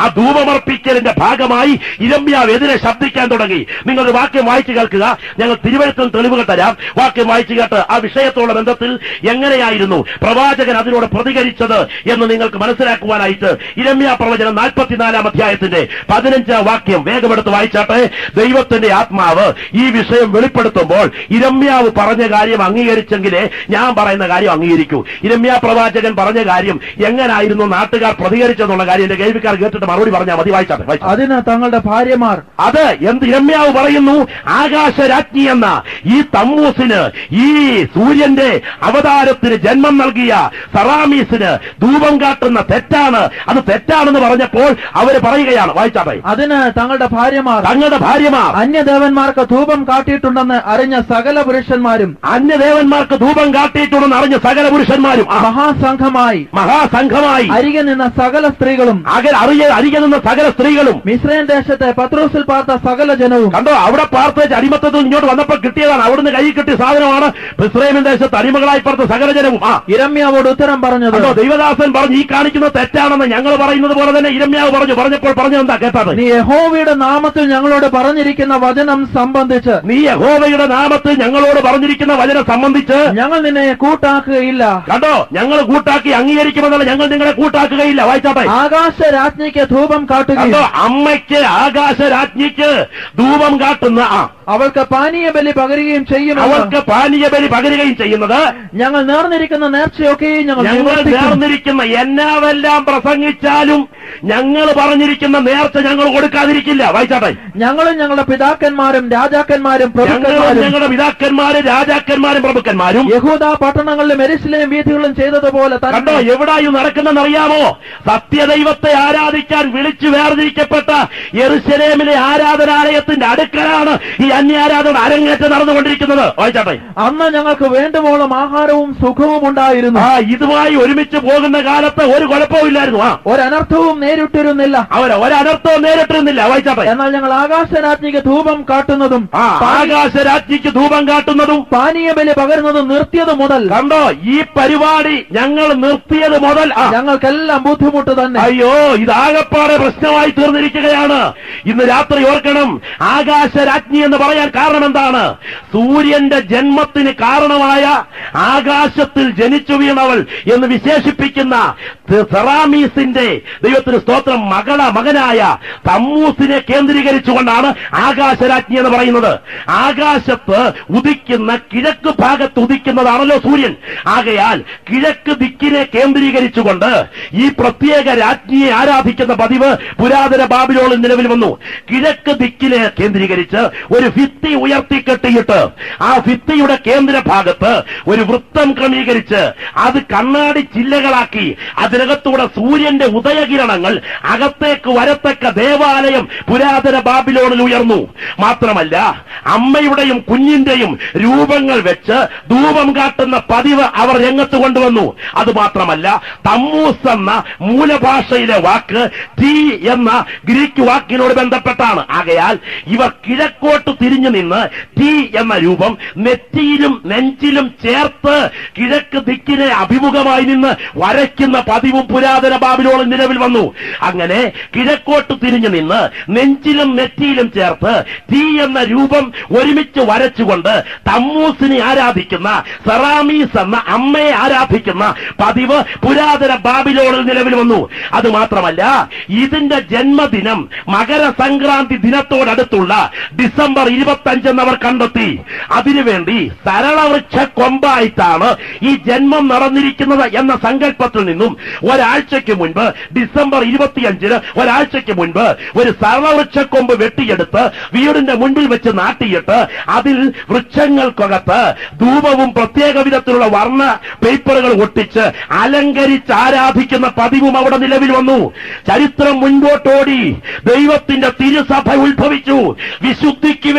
ധൂപമർപ്പിക്കലിന്റെ ഭാഗമായി ഇരമ്യാവ് എതിരെ ശബ്ദിക്കാൻ തുടങ്ങി നിങ്ങളൊരു വാക്യം വായിച്ചു കേൾക്കുക ഞങ്ങൾ തിരുവനന്തപുരം തെളിവുകൾ തരാം വാക്യം വായിച്ചു കേട്ട് ആ വിഷയത്തോടുള്ള ബന്ധത്തിൽ എങ്ങനെയായിരുന്നു പ്രവാചകൻ അതിനോട് പ്രതികരിച്ചത് എന്ന് നിങ്ങൾക്ക് മനസ്സിലാക്കുവാനായിട്ട് ഇരമ്യ പ്രവചനം നാൽപ്പത്തിനാലാം അധ്യായത്തിന്റെ പതിനഞ്ചാം വാക്യം വേഗമെടുത്ത് വായിച്ചാട്ടെ ദൈവത്തിന്റെ ആത്മാവ് ഈ വിഷയം വെളിപ്പെടുത്തുമ്പോൾ ഇരമ്യാവ് പറഞ്ഞ കാര്യം അംഗീകരിച്ചെങ്കിലേ ഞാൻ പറയുന്ന കാര്യം അംഗീകരിക്കൂ ഇരമ്യ പ്രവാചകൻ പറഞ്ഞ കാര്യം എങ്ങനായിരുന്നു നാട്ടുകാർ പ്രതികരിച്ചെന്നുള്ള കാര്യം എന്റെ കേൾവിക്കാർ കേട്ടിട്ട് മറുപടി പറഞ്ഞാൽ മതി വായിച്ചാട്ടെ വായിച്ചാട്ടെ. അതിന് തങ്ങളുടെ ഭാര്യമാർ അത് എന്ത് ഇരമ്യാവ് പറയുന്നു ആകാശരാജ്ഞി എന്ന ഈ തമ്മൂസിന് ഈ സൂര്യന്റെ അവതാരത്തിന് ജന്മം നൽകിയ സറാമീസിന് ധൂപം കാട്ടുന്ന തെറ്റാണ് അത് തെറ്റാണെന്ന് പറഞ്ഞപ്പോൾ അവര് പറയുകയാണ് വായിച്ചാട്ടെ അതിന് തങ്ങളുടെ ഭാര്യമാർ തങ്ങളുടെ ഭാര്യമാർ അന്യദേവന്മാർക്ക് ധൂപം കാട്ടിയിട്ടുണ്ടെന്ന് അറിഞ്ഞ സകല പുരുഷന്മാരും അന്യദേവന്മാർക്ക് ധൂപം കാട്ടിയിട്ടുണ്ടെന്ന് അറിഞ്ഞ സകല പുരുഷന്മാരും ആ മഹാസംഘമായി മഹാസംഘമായി അരികെ നിന്ന സകല സ്ത്രീകളും അകൽ അറിയ അരികെ നിന്ന സകല സ്ത്രീകളും മിശ്രയൻ ദേശത്തെ പത്രോസിൽ പാർത്ത സകല ജനവും കണ്ടോ അവിടെ പാർത്തേച്ച് അടിമത്തത്തിൽ ഇങ്ങോട്ട് വന്നപ്പോൾ കിട്ടിയതാണ് അവിടുന്ന് കൈ കിട്ടിയ സാധനമാണ് ഇസ്രയേൽ ദേശത്ത് അടിമകളായി പാർത്ത സകല ജനവും ആ ഇരമ്യാവോട് ഉത്തരം പറഞ്ഞത് കണ്ടോ ദൈവദാസൻ പറഞ്ഞു ഈ കാണിക്കുന്നത് തെറ്റാണെന്ന് ഞങ്ങൾ പറയുന്നത് പോലെ തന്നെ ഇരമ്യാവ് പറഞ്ഞു പറഞ്ഞപ്പോൾ പറഞ്ഞു എന്താ കേട്ടത് നീ യഹോവയുടെ നാമത്തിൽ ഞങ്ങളോട് പറഞ്ഞിരിക്കുന്ന വചനം സംബന്ധിച്ച് നീ യഹോവയുടെ നാമത്തിൽ ഞങ്ങളോട് പറഞ്ഞിരിക്കുന്ന വചനം സംബന്ധിച്ച് ഞങ്ങൾ നിന്നെ കൂട്ടാക്കുകയില്ല കണ്ടോ ഞങ്ങൾ കൂട്ടാക്കി അംഗീകരിക്കുമെന്നല്ല ഞങ്ങൾ നിങ്ങളെ കൂട്ടാക്കുകയില്ല വായിച്ചാട്ടെ ആകാശ രാജ്ഞിക്ക് ധൂപം കണ്ടോ കാട്ടുകയും അമ്മയ്ക്ക് ആകാശരാജ്ഞിക്ക് ധൂപം കാട്ടുന്ന ആ അവൾക്ക് പാനീയ ബലി പകരുകയും ചെയ്യുമെന്ന് അവർക്ക് പാനീയ ബലി പകരുകയും ചെയ്യുന്നത് ഞങ്ങൾ നേർന്നിരിക്കുന്ന നേർച്ചയൊക്കെയും ഞങ്ങൾ ഞങ്ങൾ നിവർത്തിക്കും. നേർന്നിരിക്കുന്ന എന്നാവെല്ലാം പ്രസംഗിച്ചാലും ഞങ്ങൾ പറഞ്ഞിരിക്കുന്ന നേർച്ച ഞങ്ങൾ കൊടുക്കാതിരിക്കില്ല വായിച്ചാട്ടെ ഞങ്ങളും ഞങ്ങളുടെ പിതാക്കന്മാരും രാജാക്കന്മാരും ഞങ്ങളും പ്രഭുക്കന്മാരും ഞങ്ങളുടെ പിതാക്കന്മാരും രാജാക്കന്മാരും പ്രഭുക്കന്മാരും യഹൂദ പട്ടണങ്ങളിലും എരിശിലെയും വീഥികളും ചെയ്തതുപോലെ കണ്ടോ തന്നെ എവിടായി നടക്കുന്നറിയാമോ സത്യദൈവത്തെ ആരാധിക്കാൻ വിളിച്ചു വേർതിരിക്കപ്പെട്ട യെറുശലേമിലെ ആരാധനാലയത്തിന്റെ അടുക്കലാണ് ഈ അന്യാരാധന അരങ്ങേറ്റം നടന്നുകൊണ്ടിരിക്കുന്നത് വായിച്ചാട്ടെ അന്ന് ഞങ്ങൾക്ക് വേണ്ടുവോളം ആഹാരവും സുഖവും ഉണ്ടായിരുന്നു ആ ഇതുമായി ഒരുമിച്ച് പോകുന്ന കാലത്ത് ഒരു കുഴപ്പവും ഇല്ലായിരുന്നു ആ ഒരനർത്ഥവും നേരിട്ടിരുന്നില്ല അവർ ഒരനർത്ഥവും നേരിട്ടിരുന്നില്ല വായിച്ചാട്ടെ എന്നാൽ ഞങ്ങൾ ആകാശരാജ്ഞിക്ക് ധൂപം കാട്ടുന്നതും ആ ആകാശരാജ്ഞിക്ക് ധൂപം കാട്ടുന്നതും പാനീയ ബലി പകരുന്നതും നിർത്തിയത് മുതൽ കണ്ടോ ഈ പരിപാടി ഞങ്ങൾ നിർത്തിയത് മുതൽ ആ ഞങ്ങൾക്കെല്ലാം ബുദ്ധിമുട്ട് തന്നെ അയ്യോ ഇതാകപ്പാടെ പ്രശ്നമായി തീർന്നിരിക്കുകയാണ് ഇന്ന് രാത്രി ഓർക്കണം ആകാശരാജ്ഞി എന്ന് പറയാൻ കാരണം എന്താണ് സൂര്യന്റെ ജന്മത്തിന് കാരണമായ ആകാശത്തിൽ ജനിച്ചു വീണവൾ എന്ന് വിശേഷിപ്പിക്കുന്ന ത- സെറാമീസിന്റെ ദൈവത്തിന് സ്തോത്രം മകള മകനായ തമ്മൂസിനെ കേന്ദ്രീകരിച്ചുകൊണ്ടാണ് ആകാശരാജ്ഞി എന്ന് പറയുന്നത് ആകാശത്ത് ഉദിക്കുന്ന കിഴക്ക് ഭാഗത്ത് ഉദിക്കുന്നതാണല്ലോ സൂര്യൻ ആകയാൽ കിഴക്ക് ദിക്കിനെ കേന്ദ്രീകരിച്ചുകൊണ്ട് ഈ പ്രത്യേക രാജ്ഞിയെ ആരാധിക്കുന്ന പതിവ് പുരാതന ബാബിലോളിൽ നിലവിൽ വന്നു കിഴക്ക് ദിക്കിനെ കേന്ദ്രീകരിച്ച് ഒരു ഭിത്തി ഉയർത്തി കെട്ടിയിട്ട് ആ ഭിത്തിയുടെ കേന്ദ്ര ഭാഗത്ത് ഒരു വൃത്തം ക്രമീകരിച്ച് അത് കണ്ണാടി ചില്ലകളാക്കി അതിനകത്തൂടെ സൂര്യന്റെ ഉദയകിരണങ്ങൾ അകത്തേക്ക് വരത്തക്ക ദേവാലയം പുരാതന ബാബിലോണിൽ ഉയർന്നു മാത്രമല്ല അമ്മയുടെയും കുഞ്ഞിന്റെയും രൂപങ്ങൾ വെച്ച് ധൂപം കാട്ടുന്ന പതിവ് അവർ രംഗത്ത് കൊണ്ടുവന്നു അത് മാത്രമല്ല തമ്മൂസ് എന്ന മൂലഭാഷയിലെ വാക്ക് തീ എന്ന ഗ്രീക്ക് വാക്കിനോട് ബന്ധപ്പെട്ടാണ് ആകയാൽ ഇവർ കിഴക്കോട്ട് തിരിഞ്ഞു നിന്ന് തീ എന്ന രൂപം നെറ്റിയിലും നെഞ്ചിലും ചേർത്ത് കിഴക്ക് ദിക്കിനെ അഭിമുഖമായി നിന്ന് വരയ്ക്കുന്ന പതിവും പുരാതന ബാബിലോണിൽ നിലവിൽ വന്നു അങ്ങനെ കിഴക്കോട്ട് തിരിഞ്ഞു നിന്ന് നെഞ്ചിലും നെറ്റിയിലും ചേർത്ത് തീ എന്ന രൂപം ഒരുമിച്ച് വരച്ചുകൊണ്ട് തമ്മൂസിനെ ആരാധിക്കുന്ന സെറാമീസ് എന്ന അമ്മയെ ആരാധിക്കുന്ന പതിവ് പുരാതന ബാബിലോണിൽ നിലവിൽ വന്നു അത് മാത്രമല്ല ഇതിന്റെ ജന്മദിനം മകരസംക്രാന്തി ദിനത്തോടടുത്തുള്ള ഡിസംബർ ഇരുപത്തഞ്ച് എന്നവർ കണ്ടെത്തി അതിനുവേണ്ടി സരളവൃക്ഷ കൊമ്പായിട്ടാണ് ഈ ജന്മം നടന്നിരിക്കുന്നത് എന്ന സങ്കല്പത്തിൽ നിന്നും ഒരാഴ്ചയ്ക്ക് മുൻപ് ഡിസംബർ ഇരുപത്തിയഞ്ചിന് ഒരാഴ്ചയ്ക്ക് മുൻപ് ഒരു സരളവൃക്ഷ കൊമ്പ് വെട്ടിയെടുത്ത് വീടിന്റെ മുൻപിൽ വെച്ച് നാട്ടിയിട്ട് അതിൽ വൃക്ഷങ്ങൾക്കകത്ത് ധൂപവും പ്രത്യേക വിധത്തിലുള്ള വർണ്ണ പേപ്പറുകൾ ഒട്ടിച്ച് അലങ്കരിച്ച് ആരാധിക്കുന്ന പതിവും അവിടെ നിലവിൽ വന്നു ചരിത്രം മുൻപോട്ടോടി ദൈവത്തിന്റെ തിരുസഭ ഉത്ഭവിച്ചു വിശുദ്ധിക്ക് വേണ്ടി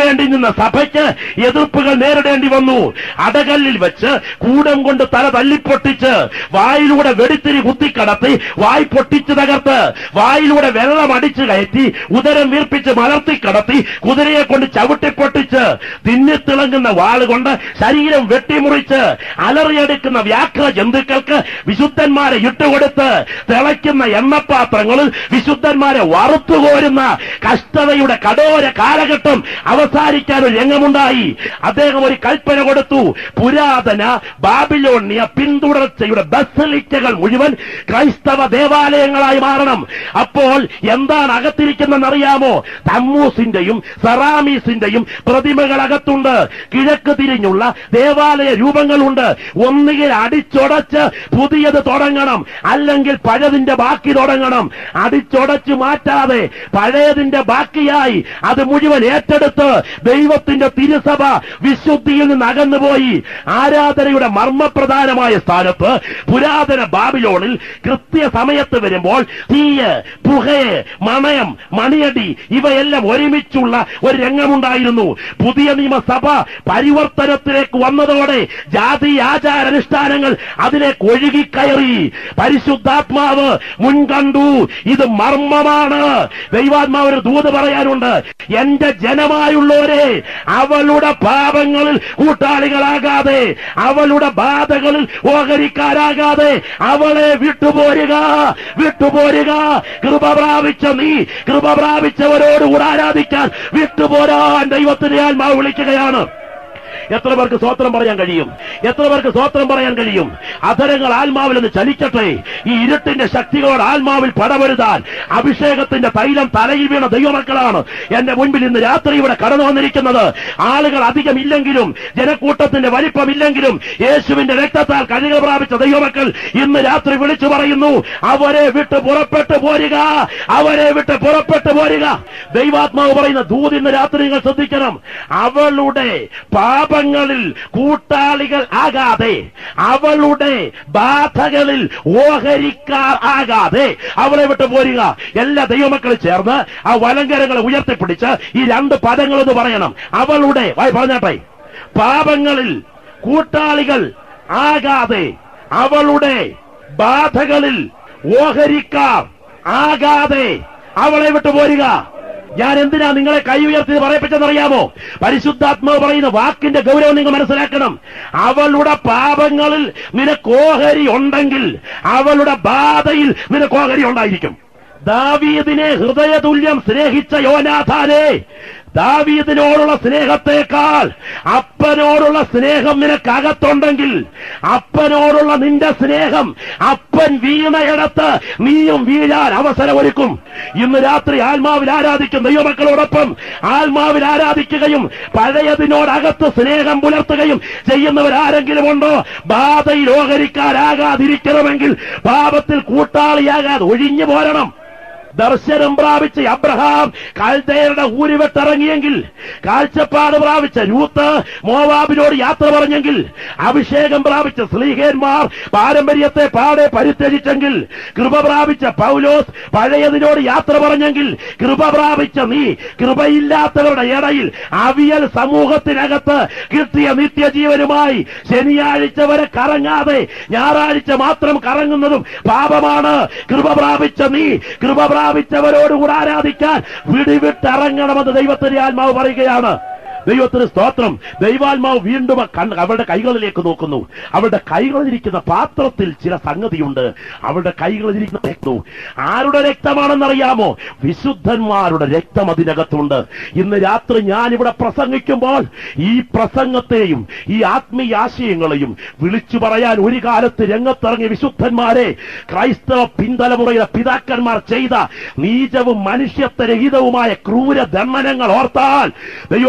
നേരിടേണ്ടി നിന്ന സഭയ്ക്ക് എതിർപ്പുകൾ നേരിടേണ്ടി വന്നു അടകല്ലിൽ വെച്ച് കൂടം കൊണ്ട് തല തല്ലിപ്പൊട്ടിച്ച് വായിലൂടെ വെടിത്തിരി കുത്തിക്കടത്തി വായ് പൊട്ടിച്ചു തകർത്ത് വായിലൂടെ വെള്ളം അടിച്ചു കയറ്റി ഉദരം വീർപ്പിച്ച് മലർത്തി കടത്തി കുതിരയെ കൊണ്ട് ചവിട്ടി പൊട്ടിച്ച് തിന്നിത്തിളങ്ങുന്ന വാളുകൊണ്ട് ശരീരം വെട്ടിമുറിച്ച് അലറിയെടുക്കുന്ന വ്യാഘ്ര ജന്തുക്കൾക്ക് വിശുദ്ധന്മാരെ ഇട്ടുകൊടുത്ത് തിളയ്ക്കുന്ന എണ്ണപ്പാത്രങ്ങളിൽ വിശുദ്ധന്മാരെ വറുത്തുകോരുന്ന കഷ്ടതയുടെ കടോര കാലഘട്ടം അവസാനിക്കാൻ ഒരു രംഗമുണ്ടായി അദ്ദേഹം ഒരു കൽപ്പന കൊടുത്തു പുരാതന ബാബിലോണിയ പിന്തുടർച്ചയുടെ ബസലിക്കകൾ മുഴുവൻ ക്രൈസ്തവ ദേവാലയങ്ങളായി മാറണം അപ്പോൾ എന്താണ് അകത്തിരിക്കുന്നതെന്നറിയാമോ തമ്മൂസിന്റെയും സെറാമീസിന്റെയും പ്രതിമകൾ അകത്തുണ്ട് കിഴക്ക് തിരിഞ്ഞുള്ള ദേവാലയ രൂപങ്ങളുണ്ട് ഒന്നുകിൽ അടിച്ചൊടച്ച് പുതിയത് തുടങ്ങണം അല്ലെങ്കിൽ പഴയതിന്റെ ബാക്കി തുടങ്ങണം അടിച്ചൊടച്ച് മാറ്റാതെ പഴയതിന്റെ ബാക്കിയായി അത് മുഴുവൻ ഏറ്റെടുത്ത് ദൈവത്തിന്റെ തിരുസഭ വിശുദ്ധിയിൽ നിന്ന് അകന്നുപോയി ആരാധനയുടെ മർമ്മപ്രധാനമായ സ്ഥാനത്ത് പുരാതന ബാബിലോണിൽ കൃത്യസമയത്ത് വരുമ്പോൾ തീയ് പുകയെ മണയം മണിയടി ഇവയെല്ലാം ഒരുമിച്ചുള്ള ഒരു രംഗമുണ്ടായിരുന്നു പുതിയ നിയമസഭ പരിവർത്തനത്തിലേക്ക് വന്നതോടെ ജാതി ആചാരാനുഷ്ഠാനങ്ങൾ അതിലേക്ക് ഒഴുകിക്കയറി പരിശുദ്ധാത്മാവ് മുൻകണ്ടു ഇത് മർമ്മമാണ് ദൈവാത്മാവ് ഒരു ദൂത് പറയാനുണ്ട് എന്റെ ജനമായുള്ളവരെ അവളുടെ പാപങ്ങളിൽ കൂട്ടാളികളാകാതെ അവളുടെ ബാധകളിൽ ഓഹരിക്കാരാകാതെ അവളെ വിട്ടുപോരുക വിട്ടുപോരുക കൃപ പ്രാപിച്ച നീ കൃപ പ്രാപിച്ചവരോടുകൂടെ ആരാധിക്കാൻ വിട്ടുപോരാൻ ദൈവത്തിന്റെ ആത്മാവ് വിളിക്കുകയാണ് എത്ര പേർക്ക് സ്വോത്രം പറയാൻ കഴിയും എത്ര പേർക്ക് സ്വോത്രം പറയാൻ കഴിയും അധരങ്ങൾ ആത്മാവിൽ നിന്ന് ചലിക്കട്ടെ ഈ ഇരുട്ടിന്റെ ശക്തികളോട് ആത്മാവിൽ പടവരുതാൻ അഭിഷേകത്തിന്റെ തൈലം തലയിൽ വീണ ദൈവമക്കളാണ് എന്റെ മുൻപിൽ ഇന്ന് രാത്രി ഇവിടെ കടന്നു വന്നിരിക്കുന്നത് ആളുകൾ അധികം ഇല്ലെങ്കിലും ജനക്കൂട്ടത്തിന്റെ വലിപ്പമില്ലെങ്കിലും യേശുവിന്റെ രക്തത്താൽ കഴുക പ്രാപിച്ച ദൈവമക്കൾ ഇന്ന് രാത്രി വിളിച്ചു പറയുന്നു അവരെ വിട്ട് പുറപ്പെട്ടു പോരുക അവരെ വിട്ട് പുറപ്പെട്ടു പോരുക ദൈവാത്മാവ് പറയുന്ന ദൂത് ഇന്ന് രാത്രി നിങ്ങൾ ശ്രദ്ധിക്കണം അവളുടെ പാപങ്ങളിൽ കൂട്ടാളികൾ ആകാതെ അവളുടെ ബാധകളിൽ ഓഹരിക്കാർ ആകാതെ അവളെ വിട്ട് പോരുക എല്ലാ ദൈവമക്കളും ചേർന്ന് ആ വലങ്കരങ്ങളെ ഉയർത്തിപ്പിടിച്ച് ഈ രണ്ട് പദങ്ങളൊന്ന് പറയണം അവളുടെ വായി പറഞ്ഞാട്ടെ പാപങ്ങളിൽ കൂട്ടാളികൾ ആകാതെ അവളുടെ ബാധകളിൽ ഓഹരിക്കാർ ആകാതെ അവളെ വിട്ടു പോരുക ഞാൻ എന്തിനാ നിങ്ങളെ കൈ ഉയർത്തി പറയപ്പെട്ടെന്നറിയാമോ പരിശുദ്ധാത്മാവ് പറയുന്ന വാക്കിന്റെ ഗൗരവം നിങ്ങൾ മനസ്സിലാക്കണം അവളുടെ പാപങ്ങളിൽ നിനക്ക് ഓഹരി ഉണ്ടെങ്കിൽ അവളുടെ ബാധയിൽ നിനക്ക് ഓഹരി ഉണ്ടായിരിക്കും ദാവീദിനെ ഹൃദയതുല്യം സ്നേഹിച്ച യോനാഥാനെ ദാവീദിനോടുള്ള സ്നേഹത്തേക്കാൾ അപ്പനോടുള്ള സ്നേഹം നിനക്കകത്തുണ്ടെങ്കിൽ അപ്പനോടുള്ള നിന്റെ സ്നേഹം അപ്പൻ വീണയിടത്ത് നീയും വീഴാൻ അവസരമൊരുക്കും ഇന്ന് രാത്രി ആത്മാവിൽ ആരാധിക്കും ദൈവമക്കളോടൊപ്പം ആത്മാവിൽ ആരാധിക്കുകയും പഴയതിനോടകത്ത് സ്നേഹം പുലർത്തുകയും ചെയ്യുന്നവരാരെങ്കിലും ഉണ്ടോ ബാധയിൽ ഓഹരിക്കാരാകാതിരിക്കണമെങ്കിൽ പാപത്തിൽ കൂട്ടാളിയാകാതെ ഒഴിഞ്ഞു പോരണം ദർശനം പ്രാപിച്ച അബ്രഹാം കാൽത്തേരുടെ ഊരിവിട്ടിറങ്ങിയെങ്കിൽ കാഴ്ചപ്പാട് പ്രാപിച്ച രൂത്ത് മോവാബിനോട് യാത്ര പറഞ്ഞെങ്കിൽ അഭിഷേകം പ്രാപിച്ച സ്ലീഹേന്മാർ പാരമ്പര്യത്തെ പാടെ പരിത്യജിച്ചെങ്കിൽ കൃപ പ്രാപിച്ച പൗലോസ് പഴയതിനോട് യാത്ര പറഞ്ഞെങ്കിൽ കൃപ പ്രാപിച്ച നീ കൃപയില്ലാത്തവരുടെ ഇടയിൽ അവിയൽ സമൂഹത്തിനകത്ത് കിട്ടിയ നിത്യജീവനുമായി ശനിയാഴ്ച വരെ കറങ്ങാതെ ഞായറാഴ്ച മാത്രം കറങ്ങുന്നതും പാപമാണ് കൃപ പ്രാപിച്ച നീ കൃപ പ്രാപിച്ചവരോടുകൂടെ ആരാധിക്കാൻ വിടിവിട്ടിറങ്ങണമെന്ന് ദൈവത്തിന്റെ ആത്മാവ് പറയുകയാണ് ദൈവത്തിന് സ്തോത്രം ദൈവാത്മാവ് വീണ്ടും ആ കണ്ണ് അവളുടെ കൈകളിലേക്ക് നോക്കുന്നു അവളുടെ കൈകളിലിരിക്കുന്ന പാത്രത്തിൽ ചില സംഗതിയുണ്ട് അവളുടെ കൈകളിലിരിക്കുന്ന രക്തവും ആരുടെ രക്തമാണെന്നറിയാമോ വിശുദ്ധന്മാരുടെ രക്തം അതിനകത്തുണ്ട് ഇന്ന് രാത്രി ഞാൻ ഇവിടെ പ്രസംഗിക്കുമ്പോൾ ഈ പ്രസംഗത്തെയും ഈ ആത്മീയ ആശയങ്ങളെയും വിളിച്ചു പറയാൻ ഒരു കാലത്ത് രംഗത്തിറങ്ങിയ വിശുദ്ധന്മാരെ ക്രൈസ്തവ പിന്തലമുറയിലെ പിതാക്കന്മാർ ചെയ്ത നീചവും മനുഷ്യത്വരഹിതവുമായ ക്രൂര ദണ്ഡനങ്ങൾ ഓർത്താൽ ദൈവത്തിന് സ്തോത്രം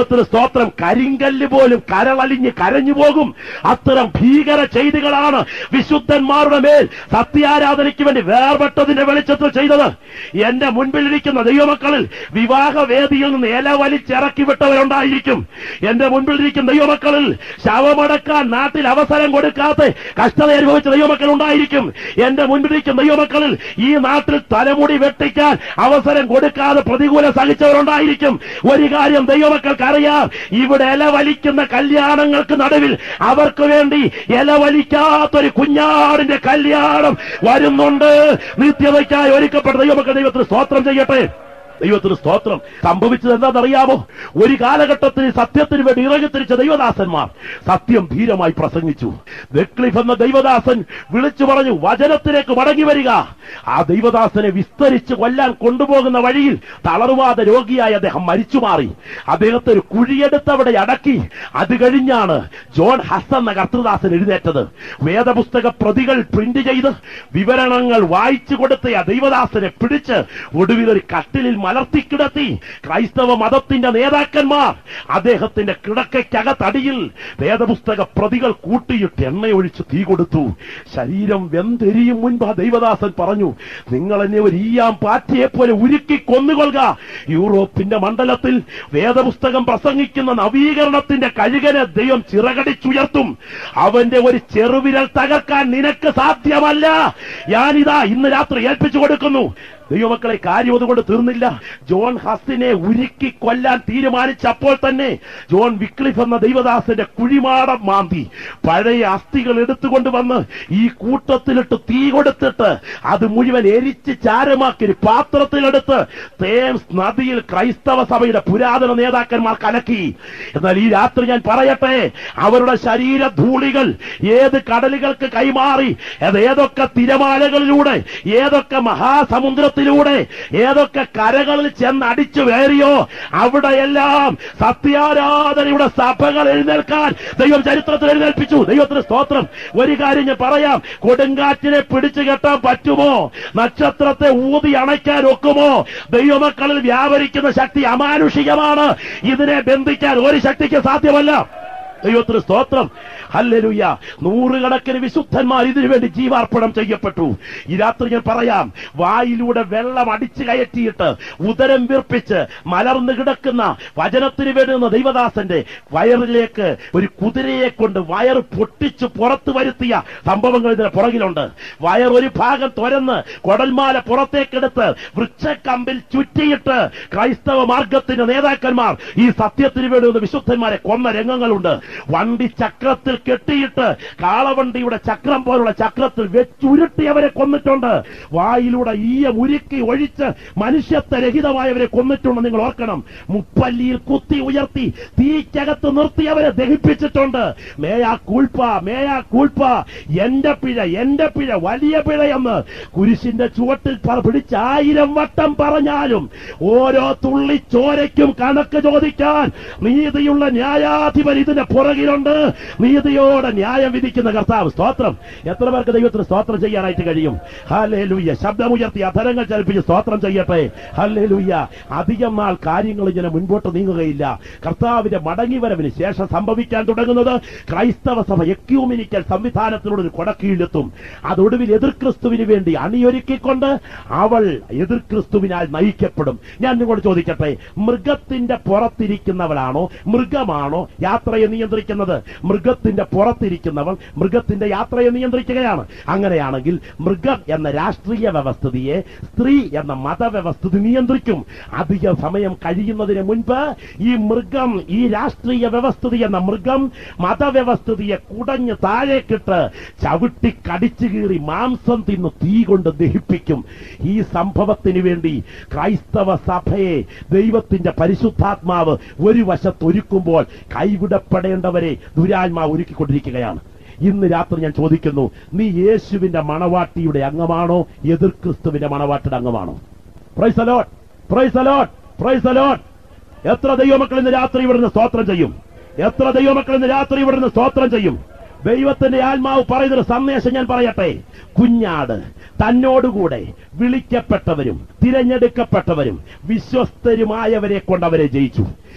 സ്തോത്രം കരിങ്കല്ല് പോലും കരളലിഞ്ഞ് കരഞ്ഞു പോകും അത്തരം ഭീകര ചെയ്തികളാണ് വിശുദ്ധന്മാരുടെ മേൽ സത്യാരാധനയ്ക്ക് വേണ്ടി വേർപെട്ടതിന്റെ വെളിച്ചത്തിൽ ചെയ്തത് എന്റെ മുൻപിലിരിക്കുന്ന ദൈവമക്കളിൽ വിവാഹവേദിയിൽ നിന്ന് ഇല വലിച്ചിറക്കി വിട്ടവരുണ്ടായിരിക്കും എന്റെ മുൻപിലിരിക്കുന്ന ദൈവമക്കളിൽ ശവമടക്കാൻ നാട്ടിൽ അവസരം കൊടുക്കാത്ത കഷ്ടത അനുഭവിച്ച ദൈവമക്കൾ ഉണ്ടായിരിക്കും എന്റെ മുൻപിലിരിക്കുന്ന ദൈവമക്കളിൽ ഈ നാട്ടിൽ തലമുടി വെട്ടിക്കാൻ അവസരം കൊടുക്കാതെ പ്രതികൂലം സഹിച്ചവരുണ്ടായിരിക്കും ഒരു കാര്യം ദൈവമക്കൾക്ക് അറിയാം ഇവിടെ ഇല വലിക്കുന്ന കല്യാണങ്ങൾക്ക് നടുവിൽ അവർക്ക് വേണ്ടി ഇല വലിക്കാത്തൊരു കുഞ്ഞാടിന്റെ കല്യാണം വരുന്നുണ്ട് നിത്യതയ്ക്കായി ഒരുക്കപ്പെട്ട ദൈവമക്കൾ ദൈവത്തിന് സ്തോത്രം ചെയ്യട്ടെ ദൈവത്തിന് സ്തോത്രം സംഭവിച്ചത് എന്താണെന്നറിയാമോ ഒരു കാലഘട്ടത്തിൽ സത്യത്തിന് വേണ്ടി ഇറങ്ങിത്തിരിച്ച ദൈവദാസന്മാർ സത്യം ധീരമായി പ്രസംഗിച്ചു വെക്ലിഫ് എന്ന ദൈവദാസൻ വിളിച്ചു പറഞ്ഞു വചനത്തിലേക്ക് മടങ്ങി വരിക ആ ദൈവദാസനെ വിസ്തരിച്ച് കൊല്ലാൻ കൊണ്ടുപോകുന്ന വഴിയിൽ തളർവാദ രോഗിയായ അദ്ദേഹം മരിച്ചു മാറി അദ്ദേഹത്തെ ഒരു കുഴിയെടുത്ത് അവിടെ അടക്കി അത് കഴിഞ്ഞാണ് ജോൺ ഹസ് എന്ന കർത്തൃദാസൻ എഴുന്നേറ്റത് വേദപുസ്തക പ്രതികൾ പ്രിന്റ് ചെയ്ത് വിവരണങ്ങൾ വായിച്ചു കൊടുത്ത ആ ദൈവദാസനെ പിടിച്ച് ഒടുവിൽ ഒരു കട്ടിലിൽ മലർത്തിക്കിടത്തി ക്രൈസ്തവ മതത്തിന്റെ നേതാക്കന്മാർ അദ്ദേഹത്തിന്റെ കിടക്കയ്ക്കകത്തടിയിൽ വേദപുസ്തക പ്രതികൾ കൂട്ടിയിട്ട് എണ്ണയൊഴിച്ച് തീ കൊടുത്തു ശരീരം വെന്തെരിയും മുൻപ് ആ ദൈവദാസൻ പറഞ്ഞു നിങ്ങൾ എന്നെ ഒരു ഈയാം പാറ്റയെ പോലെ ഉരുക്കി കൊന്നുകൊള്ളുക യൂറോപ്പിന്റെ മണ്ഡലത്തിൽ വേദപുസ്തകം പ്രസംഗിക്കുന്ന നവീകരണത്തിന്റെ കഴുകനെ ദൈവം ചിറകടിച്ചുയർത്തും അവന്റെ ഒരു ചെറുവിരൽ തകർക്കാൻ നിനക്ക് സാധ്യമല്ല ഞാനിതാ ഇന്ന് രാത്രി ഏൽപ്പിച്ചു കൊടുക്കുന്നു ദൈവമക്കളെ കാര്യം അതുകൊണ്ട് തീർന്നില്ല ജോൺ ഹസിനെ ഉരുക്കി കൊല്ലാൻ തീരുമാനിച്ചപ്പോൾ തന്നെ ജോൺ വിക്ലിഫ് എന്ന ദൈവദാസന്റെ കുഴിമാടം മാന്തി പഴയ അസ്ഥികൾ എടുത്തുകൊണ്ട് വന്ന് ഈ കൂട്ടത്തിലിട്ട് തീ കൊടുത്തിട്ട് അത് മുഴുവൻ എരിച്ച് ചാരമാക്കി ഒരു പാത്രത്തിലെടുത്ത് തേംസ് നദിയിൽ ക്രൈസ്തവ സഭയുടെ പുരാതന നേതാക്കന്മാർ കലക്കി എന്നാൽ ഈ രാത്രി ഞാൻ പറയട്ടെ അവരുടെ ശരീരധൂളികൾ ഏത് കടലുകൾക്ക് കൈമാറി അത് ഏതൊക്കെ തിരമാലകളിലൂടെ ഏതൊക്കെ മഹാസമുദ്രത്തിലൂടെ ഏതൊക്കെ കരകളിൽ ചെന്ന് അടിച്ചു വേറിയോ അവിടെയെല്ലാം സത്യാരാധനയുടെ സഭകൾ എഴുന്നേൽക്കാൻ ദൈവം ചരിത്രത്തിൽ എഴുന്നേൽപ്പിച്ചു ദൈവത്തിന് സ്തോത്രം ഒരു കാര്യം ഞാൻ പറയാം കൊടുങ്കാറ്റിനെ പിടിച്ചു കെട്ടാൻ പറ്റുമോ നക്ഷത്രത്തെ ഊതി അണയ്ക്കാൻ ഒക്കുമോ ദൈവമക്കളിൽ വ്യാപരിക്കുന്ന ശക്തി അമാനുഷികമാണ് ഇതിനെ ബന്ധിക്കാൻ ഒരു ശക്തിക്ക് സാധ്യമല്ല ദൈവത്തിന് സ്തോത്രം ഹല്ലേലൂയ നൂറുകണക്കിന് വിശുദ്ധന്മാർ ഇതിനു വേണ്ടി ജീവാർപ്പണം ചെയ്യപ്പെട്ടു ഈ രാത്രി ഞാൻ പറയാം വായിലൂടെ വെള്ളം അടിച്ചു കയറ്റിയിട്ട് ഉദരം വീർപ്പിച്ച് മലർന്നു കിടക്കുന്ന വചനത്തിന് വേണ്ടുന്ന ദൈവദാസന്റെ വയറിലേക്ക് ഒരു കുതിരയെ കൊണ്ട് വയർ പൊട്ടിച്ച് പുറത്തു വരുത്തിയ സംഭവങ്ങൾ ഇതിന് പുറകിലുണ്ട് വയർ ഒരു ഭാഗം തുരന്ന് കൊടൽമാല പുറത്തേക്കെടുത്ത് വൃക്ഷക്കമ്പിൽ ചുറ്റിയിട്ട് ക്രൈസ്തവ മാർഗത്തിന്റെ നേതാക്കന്മാർ ഈ സത്യത്തിന് വേണ്ടുന്ന വിശുദ്ധന്മാരെ കൊന്ന രംഗങ്ങളുണ്ട് വണ്ടി ചക്രത്തിൽ കെട്ടിയിട്ട് കാളവണ്ടിയുടെ ചക്രം പോലുള്ള ചക്രത്തിൽ വെച്ചുരുട്ടിയവരെ കൊന്നിട്ടുണ്ട് വായിലൂടെ ഈയ മുരുക്കി ഒഴിച്ച് മനുഷ്യത്വരഹിതമായവരെ കൊന്നിട്ടുണ്ട് നിങ്ങൾ ഓർക്കണം മുപ്പല്ലിയിൽ കുത്തി ഉയർത്തി തീക്കകത്ത് നിർത്തിയവരെ ദഹിപ്പിച്ചിട്ടുണ്ട് മേയാ കൂൾപ്പ മേയാ കൂൾപ്പ എന്റെ പിഴ എന്റെ പിഴ വലിയ പിഴയെന്ന് കുരിശിന്റെ ചുവട്ടിൽ പ- പിടിച്ച് ആയിരം വട്ടം പറഞ്ഞാലും ഓരോ തുള്ളി ചോരയ്ക്കും കണക്ക് ചോദിക്കാൻ നീതിയുള്ള ന്യായാധിപൻ ഇതിന്റെ പുറകിലുണ്ട് നീതിയോടെ ന്യായം വിധിക്കുന്ന കർത്താവ് സ്തോത്രം എത്ര പേർക്ക് ദൈവത്തിന് സ്തോത്രം ചെയ്യാനായിട്ട് കഴിയും ഹലേ ലൂയ്യ ശബ്ദമുയർത്തി അധരങ്ങൾ ചലിപ്പിച്ച് സ്തോത്രം ചെയ്യട്ടെ ഹലേ ലൂയ്യ അധികം നാൾ കാര്യങ്ങൾ ഇങ്ങനെ മുൻപോട്ട് നീങ്ങുകയില്ല കർത്താവിന്റെ മടങ്ങിവരവിന് ശേഷം സംഭവിക്കാൻ തുടങ്ങുന്നത് ക്രൈസ്തവ സഭ എക്യൂമിനിക്കൽ സംവിധാനത്തിലൂടെ ഒരു കൊടക്കീഴിലെത്തും അതൊടുവിൽ എതിർ ക്രിസ്തുവിന് വേണ്ടി അണിയൊരുക്കിക്കൊണ്ട് അവൾ എതിർ ക്രിസ്തുവിനാൽ നയിക്കപ്പെടും ഞാൻ നിങ്ങളോട് ചോദിക്കട്ടെ മൃഗത്തിന്റെ പുറത്തിരിക്കുന്നവളാണോ മൃഗമാണോ യാത്രയെ നിയന്ത്രിക്കുന്നത് മൃഗത്തിന്റെ പുറത്തിരിക്കുന്നവൾ മൃഗത്തിന്റെ യാത്രയെ നിയന്ത്രിക്കുകയാണ് അങ്ങനെയാണെങ്കിൽ മൃഗം എന്ന രാഷ്ട്രീയ വ്യവസ്ഥിതിയെ സ്ത്രീ എന്ന മതവ്യവസ്ഥിതി നിയന്ത്രിക്കും അധിക സമയം കഴിയുന്നതിന് മുൻപ് ഈ മൃഗം ഈ രാഷ്ട്രീയ വ്യവസ്ഥിതി എന്ന മൃഗം മതവ്യവസ്ഥിതിയെ കുടഞ്ഞ് താഴേക്കിട്ട് ചവിട്ടി കടിച്ചു കീറി മാംസം തിന്ന് തീ കൊണ്ട് ദഹിപ്പിക്കും ഈ സംഭവത്തിന് വേണ്ടി ക്രൈസ്തവ സഭയെ ദൈവത്തിന്റെ പരിശുദ്ധാത്മാവ് ഒരു വശത്തൊരുക്കുമ്പോൾ കൈവിടപ്പെടേണ്ടവരെ ദുരാത്മാവ് ഒരുക്കിക്കൊണ്ടിരിക്കുകയാണ് ഇന്ന് രാത്രി ഞാൻ ചോദിക്കുന്നു നീ യേശുവിന്റെ മണവാട്ടിയുടെ അംഗമാണോ എതിർ ക്രിസ്തുവിന്റെ മണവാട്ടിയുടെ അംഗമാണോ praise the Lord praise the Lord praise the Lord എത്ര ദൈവമക്കൾ ഇന്ന് രാത്രി ഇവിടുന്ന് സ്തോത്രം ചെയ്യും എത്ര ദൈവമക്കൾ ഇന്ന് രാത്രി ഇവിടുന്ന് സ്തോത്രം ചെയ്യും ദൈവത്തിന്റെ ആത്മാവ് പറയുന്നൊരു സന്ദേശം ഞാൻ പറയട്ടെ കുഞ്ഞാട് തന്നോടുകൂടെ വിളിക്കപ്പെട്ടവരും തിരഞ്ഞെടുക്കപ്പെട്ടവരും വിശ്വസ്തരുമായവരെ കൊണ്ട് അവരെ ജയിച്ചു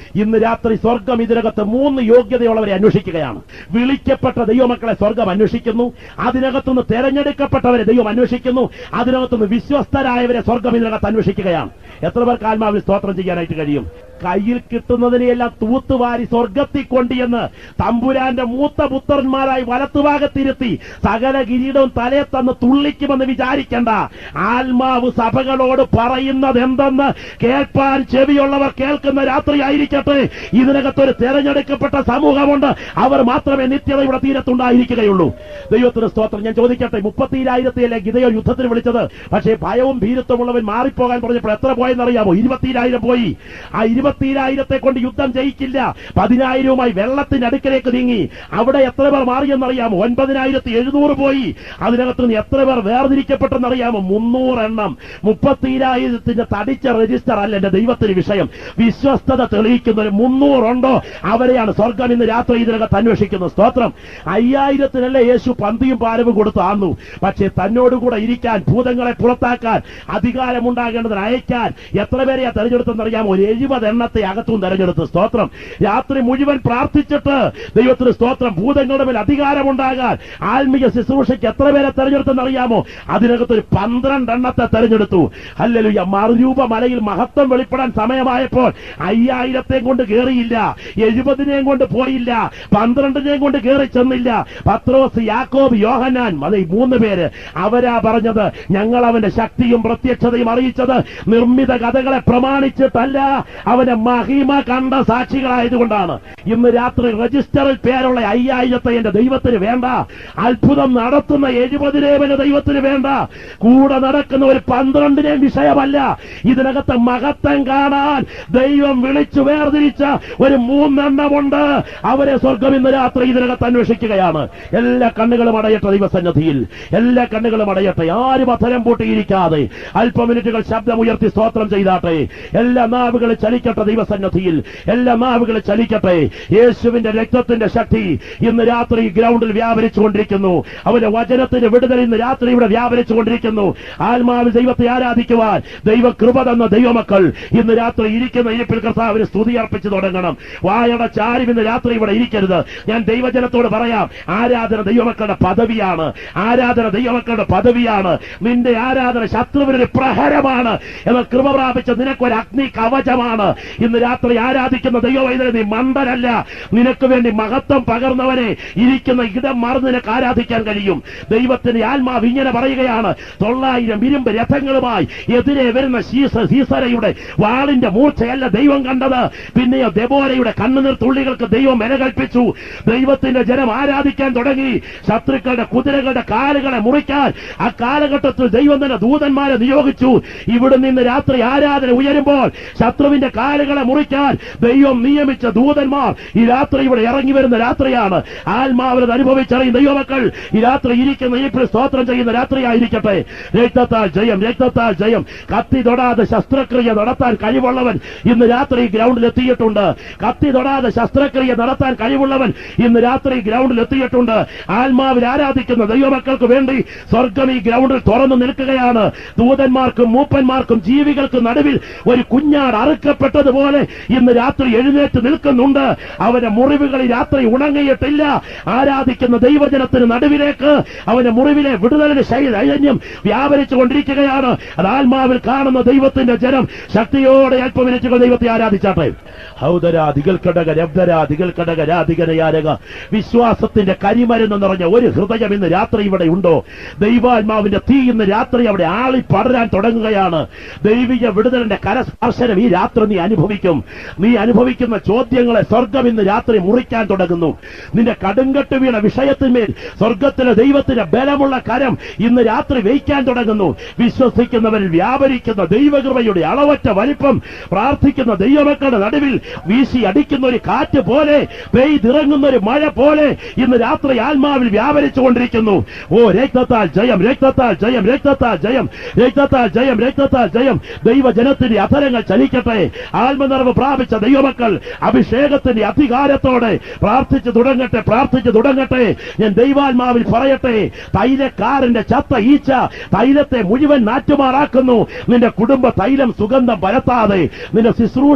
ഇന്ന് രാത്രി സ്വർഗം ഇതിനകത്ത് മൂന്ന് യോഗ്യതയുള്ളവരെ അന്വേഷിക്കുകയാണ് വിളിക്കപ്പെട്ട ദൈവമക്കളെ സ്വർഗം അന്വേഷിക്കുന്നു അതിനകത്തുനിന്ന് തെരഞ്ഞെടുക്കപ്പെട്ടവരെ ദൈവം അന്വേഷിക്കുന്നു അതിനകത്തുനിന്ന് വിശ്വസ്തരായവരെ സ്വർഗം ഇതിനകത്ത് അന്വേഷിക്കുകയാണ് എത്ര പേർക്ക് ആത്മാവിൽ സ്തോത്രം ചെയ്യാനായിട്ട് കഴിയും കയ്യിൽ കിട്ടുന്നതിനെയെല്ലാം തൂത്തുവാരി സ്വർഗത്തിൽ കൊണ്ടിയെന്ന് തമ്പുരാന്റെ മൂത്ത പുത്രന്മാരായി വലത്തുഭാഗത്തിരുത്തി സകല കിരീടവും തലയെ തന്ന് തുള്ളിക്കുമെന്ന് വിചാരിക്കണ്ട ആത്മാവ് സഭകളോട് പറയുന്നത് എന്തെന്ന് കേൾപ്പാൻ ചെവിയുള്ളവർ കേൾക്കുന്ന രാത്രിയായിരിക്കട്ടെ ഇതിനകത്തൊരു തെരഞ്ഞെടുക്കപ്പെട്ട സമൂഹമുണ്ട് അവർ മാത്രമേ നിത്യത ഇവിടെ തീരത്തുണ്ടായിരിക്കുകയുള്ളൂ ദൈവത്തിന് സ്തോത്രം ഞാൻ ചോദിക്കട്ടെ മുപ്പത്തിരായിരത്തിയല്ലേ ഗിതയോ യുദ്ധത്തിന് വിളിച്ചത് പക്ഷേ ഭയവും ഭീരുത്വമുള്ളവൻ മാറിപ്പോകാൻ പറഞ്ഞപ്പോൾ എത്ര പോയെന്നറിയാമോ ഇരുപത്തിരായിരം പോയി ആ ഇരുപത്തിരായിരത്തെ കൊണ്ട് യുദ്ധം ജയിക്കില്ല പതിനായിരവുമായി വെള്ളത്തിന്റെ അടുക്കലേക്ക് നീങ്ങി അവിടെ എത്ര പേർ മാറിയെന്നറിയാമോ ഒൻപതിനായിരത്തി എഴുന്നൂറ് പോയി അതിനകത്ത് നിന്ന് എത്ര പേർ വേർതിരിക്കപ്പെട്ടെന്നറിയാമോ മുന്നൂറ് എണ്ണം മുപ്പത്തിരായിരത്തിന്റെ തടിച്ച രജിസ്റ്റർ അല്ല എന്റെ ദൈവത്തിന് വിഷയം വിശ്വസ്തത തെളിയിക്കുന്ന ഒരു മുന്നൂറുണ്ടോ അവരെയാണ് സ്വർഗം ഇന്ന് രാത്രി ഇതിനകത്ത് അന്വേഷിക്കുന്നത് സ്തോത്രം അയ്യായിരത്തിനല്ലേ യേശു പന്തിയും പാരവും കൊടുത്ത് ആന്നു പക്ഷേ തന്നോടുകൂടെ ഇരിക്കാൻ ഭൂതങ്ങളെ പുറത്താക്കാൻ അധികാരമുണ്ടാകേണ്ടതിന് അയക്കാൻ എത്ര പേരെയാ തെരഞ്ഞെടുത്തെന്നറിയാമോ ഒരു എഴുപത് എണ്ണത്തെ അകത്തും തെരഞ്ഞെടുത്ത് സ്തോത്രം രാത്രി മുഴുവൻ പ്രാർത്ഥിച്ചിട്ട് ദൈവത്തിന് സ്തോത്രം ഭൂതങ്ങളുടെ മേൽ അധികാരമുണ്ടാകാൻ ആത്മീയ ശുശ്രൂഷയ്ക്ക് എത്ര പേരെ തെരഞ്ഞെടുത്തെന്നറിയാമോ അതിനകത്ത് ഒരു പന്ത്രണ്ടെണ്ണത്തെ തെരഞ്ഞെടുത്തു അല്ലല്ലോ മറുരൂപ മലയിൽ മഹത്വം വെളിപ്പെടാൻ സമയമായപ്പോൾ അയ്യായിരത്തെയും കൊണ്ട് കയറിയില്ല എഴുപതിനെയും കൊണ്ട് പോയില്ല പന്ത്രണ്ടിനെയും കൊണ്ട് കയറി ചെന്നില്ല പത്രോസ് യാക്കോബ് യോഹനാൻ അത് ഈ മൂന്ന് പേര് അവരാ പറഞ്ഞത് ഞങ്ങൾ അവന്റെ ശക്തിയും പ്രത്യക്ഷതയും അറിയിച്ചത് നിർമ്മിത കഥകളെ പ്രമാണിച്ചിട്ടല്ല അവന്റെ മഹിമ കണ്ട സാക്ഷികളായതുകൊണ്ടാണ് ഇന്ന് രാത്രി രജിസ്റ്ററിൽ പേരുള്ള അയ്യായിരത്തെ എന്റെ ദൈവത്തിന് വേണ്ട അത്ഭുതം നടത്തുന്ന എഴുപതിനേവന് ദൈവത്തിന് വേണ്ട കൂടെ നടക്കുന്ന ഒരു പന്ത്രണ്ടിനെയും വിഷയമല്ല ഇതിനകത്ത് മഹത്വം കാണാൻ ദൈവം വിളിച്ചു വേർതിരിച്ച ഒരു മൂന്നെണ്ണമുണ്ട് അവരെ സ്വർഗം ഇന്ന് രാത്രി ഇതിനകത്ത് അന്വേഷിക്കുകയാണ് എല്ലാ കണ്ണുകളും അടയട്ടെ ദൈവസന്നിധിയിൽ എല്ലാ കണ്ണുകളും അടയട്ടെ ആരും അധരം പൂട്ടിയിരിക്കാതെ അല്പ മിനിറ്റുകൾ ശബ്ദമുയർത്തി സ്തോത്രം ചെയ്താട്ടെ എല്ലാ നാവുകളും ചലിക്കട്ടെ ദൈവസന്നിധിയിൽ എല്ലാ നാവുകളും ചലിക്കട്ടെ യേശുവിന്റെ രക്തത്തിന്റെ ശക്തി ഇന്ന് രാത്രി ഗ്രൗണ്ടിൽ വ്യാപരിച്ചുകൊണ്ടിരിക്കുന്നു അവന്റെ വചനത്തിന്റെ വിടുതൽ ഇന്ന് രാത്രി ഇവിടെ വ്യാപരിച്ചുകൊണ്ടിരിക്കുന്നു ആത്മാവിൽ ദൈവത്തെ ആരാധിക്കുവാൻ ദൈവ കൃപ തന്ന ദൈവമക്കൾ ഇന്ന് രാത്രി ഇരിക്കുന്ന ഇരിപ്പിൽ കർത്താവിന് സ്തുതി അർപ്പിച്ചു തുടങ്ങണം വായട ചാരി ഇന്ന് രാത്രി ഇവിടെ ഇരിക്കരുത് ഞാൻ ദൈവജനത്തോട് പറയാം ആരാധന ദൈവമക്കളുടെ പദവിയാണ് ആരാധന ദൈവമക്കളുടെ പദവിയാണ് നിന്റെ ആരാധന ശത്രുവിനൊരു പ്രഹരമാണ് എന്നാൽ കൃപ പ്രാപിച്ച നിനക്കൊരു അഗ്നി കവചമാണ് ഇന്ന് രാത്രി ആരാധിക്കുന്ന ദൈവവൈദ്യ നീ മണ്ടനല്ല നിനക്ക് വേണ്ടി മഹത്വം പകർന്നവനെ ഇരിക്കുന്ന ഇടം മറന്ന് നിനക്ക് ആരാധിക്കാൻ കഴിയും ദൈവത്തിന്റെ ആത്മാവ് ഇങ്ങനെ പറയുകയാണ് തൊള്ളായിരം ഇരുമ്പ് രഥങ്ങളുമായി എതിരെ വരുന്ന ശീസ സീസരയുടെ വാളിന്റെ മൂർച്ചയല്ല ദൈവം കണ്ടത് പിന്നെയോ ദബോരയുടെ കണ്ണുനീർ തുള്ളികൾക്ക് ദൈവം വില കൽപ്പിച്ചു ദൈവത്തിന്റെ ജനം ആരാധിക്കാൻ തുടങ്ങി ശത്രുക്കളുടെ കുതിരകളുടെ കാലുകളെ മുറിക്കാൻ ആ കാലഘട്ടത്തിൽ ദൈവം തന്നെ ദൂതന്മാരെ നിയോഗിച്ചു ഇവിടെ നിന്ന് രാത്രി ആരാധന ഉയരുമ്പോൾ ശത്രുവിന്റെ കാലുകളെ മുറിക്കാൻ ദൈവം നിയമിച്ച ദൂതന്മാർ ഈ രാത്രി ഇവിടെ ഇറങ്ങി വരുന്ന രാത്രിയാണ് ആത്മാവിനത് അനുഭവിച്ചറിയും ദൈവമക്കൾ ഈ രാത്രി ഇരിക്കുന്ന ഈ സ്തോത്രം ചെയ്യുന്ന രാത്രിയായിരിക്കട്ടെ രക്തത്താൽ ജയം രക്തത്താൽ ജയം കത്തി തൊടാതെ ശസ്ത്രക്രിയ നടത്താൻ കഴിവുള്ളവൻ ഇന്ന് രാത്രി ഗ്രൗണ്ടിൽ എത്തിയിട്ടുണ്ട് കത്തി തൊടാതെ ശസ്ത്രക്രിയ നടത്താൻ കഴിവുള്ളവൻ ഇന്ന് രാത്രി ഗ്രൗണ്ടിൽ എത്തിയിട്ടുണ്ട് ആത്മാവിൽ ആരാധിക്കുന്ന ദൈവമക്കൾക്ക് വേണ്ടി സ്വർഗം ഈ ഗ്രൗണ്ടിൽ തുറന്നു നിൽക്കുകയാണ് ദൂതന്മാർക്കും മൂപ്പന്മാർക്കും ജീവികൾക്കും നടുവിൽ ഒരു കുഞ്ഞാട് അറുക്കപ്പെട്ടതുപോലെ ഇന്ന് രാത്രി എഴുന്നേറ്റ് നിൽക്കുന്നുണ്ട് അവന്റെ മുറിവുകൾ ഈ രാത്രി ഉണങ്ങിയിട്ടില്ല ആരാധിക്കുന്ന ദൈവജനത്തിന് നടുവിലേക്ക് അവന്റെ മുറിവിലെ വിടുതലിന്റെ ചൈതന്യം വ്യാപരിച്ചു കൊണ്ടിരിക്കുകയാണ് അത് ആത്മാവിൽ കാണുന്ന ദൈവത്തിന്റെ ജനം ശക്തിയോടെ അല്പമിനിറ്റുകൾ ദൈവത്തെ ആരാധിച്ചാട്ടെ ഹൗദരാധികൾ കടക രബ്ദരാധികൾ കടക രാധികനയാരക വിശ്വാസത്തിന്റെ കരിമരുന്ന് നിറഞ്ഞ ഒരു ഹൃദയം ഇന്ന് രാത്രി ഇവിടെ ഉണ്ടോ ദൈവാത്മാവിന്റെ തീ ഇന്ന് രാത്രി അവിടെ ആളി പടരാൻ തുടങ്ങുകയാണ് ദൈവിക വിടുതലിന്റെ കരസ്പർശനം ഈ രാത്രി നീ അനുഭവിക്കും നീ അനുഭവിക്കുന്ന ചോദ്യങ്ങളെ സ്വർഗം ഇന്ന് രാത്രി മുറിക്കാൻ തുടങ്ങുന്നു നിന്റെ കടുങ്കട്ട് വീണ വിഷയത്തിന്മേൽ സ്വർഗത്തിലെ ദൈവത്തിന്റെ ബലമുള്ള കരം ഇന്ന് രാത്രി വയ്ക്കാൻ തുടങ്ങുന്നു വിശ്വസിക്കുന്നവരിൽ വ്യാപരിക്കുന്ന ദൈവകൃപയുടെ അളവറ്റ വലിപ്പം പ്രാർത്ഥിക്കുന്ന ദൈവമക്കളുടെ നടുവിൽ വീശി അടിക്കുന്ന ഒരു കാറ്റ് പോലെ പെയ്തിറങ്ങുന്ന ഒരു മഴ പോലെ ഇന്ന് രാത്രി ആത്മാവിൽ വ്യാപരിച്ചുകൊണ്ടിരിക്കുന്നു ഓ രക്തത്താൽ ജയം രക്തത്താൽ ജയം രക്തത്താൽ ജയം രക്തത്താൽ ജയം രക്തത്താൽ ജയം ദൈവജനത്തിന്റെ അധരങ്ങൾ ചലിക്കട്ടെ ആത്മനിറവ് പ്രാപിച്ച ദൈവമക്കൾ അഭിഷേകത്തിന്റെ അധികാരത്തോടെ പ്രാർത്ഥിച്ചു തുടങ്ങട്ടെ പ്രാർത്ഥിച്ചു തുടങ്ങട്ടെ ഞാൻ ദൈവാത്മാവിൽ പറയട്ടെ തൈലക്കാരന്റെ ചത്ത ഈച്ച തൈലത്തെ മുഴുവൻ നാറ്റുമാറാക്കുന്നു നിന്റെ കുടുംബ തൈലം സുഗന്ധം പരത്താതെ നിന്റെ ശുശ്രൂഷയുടെ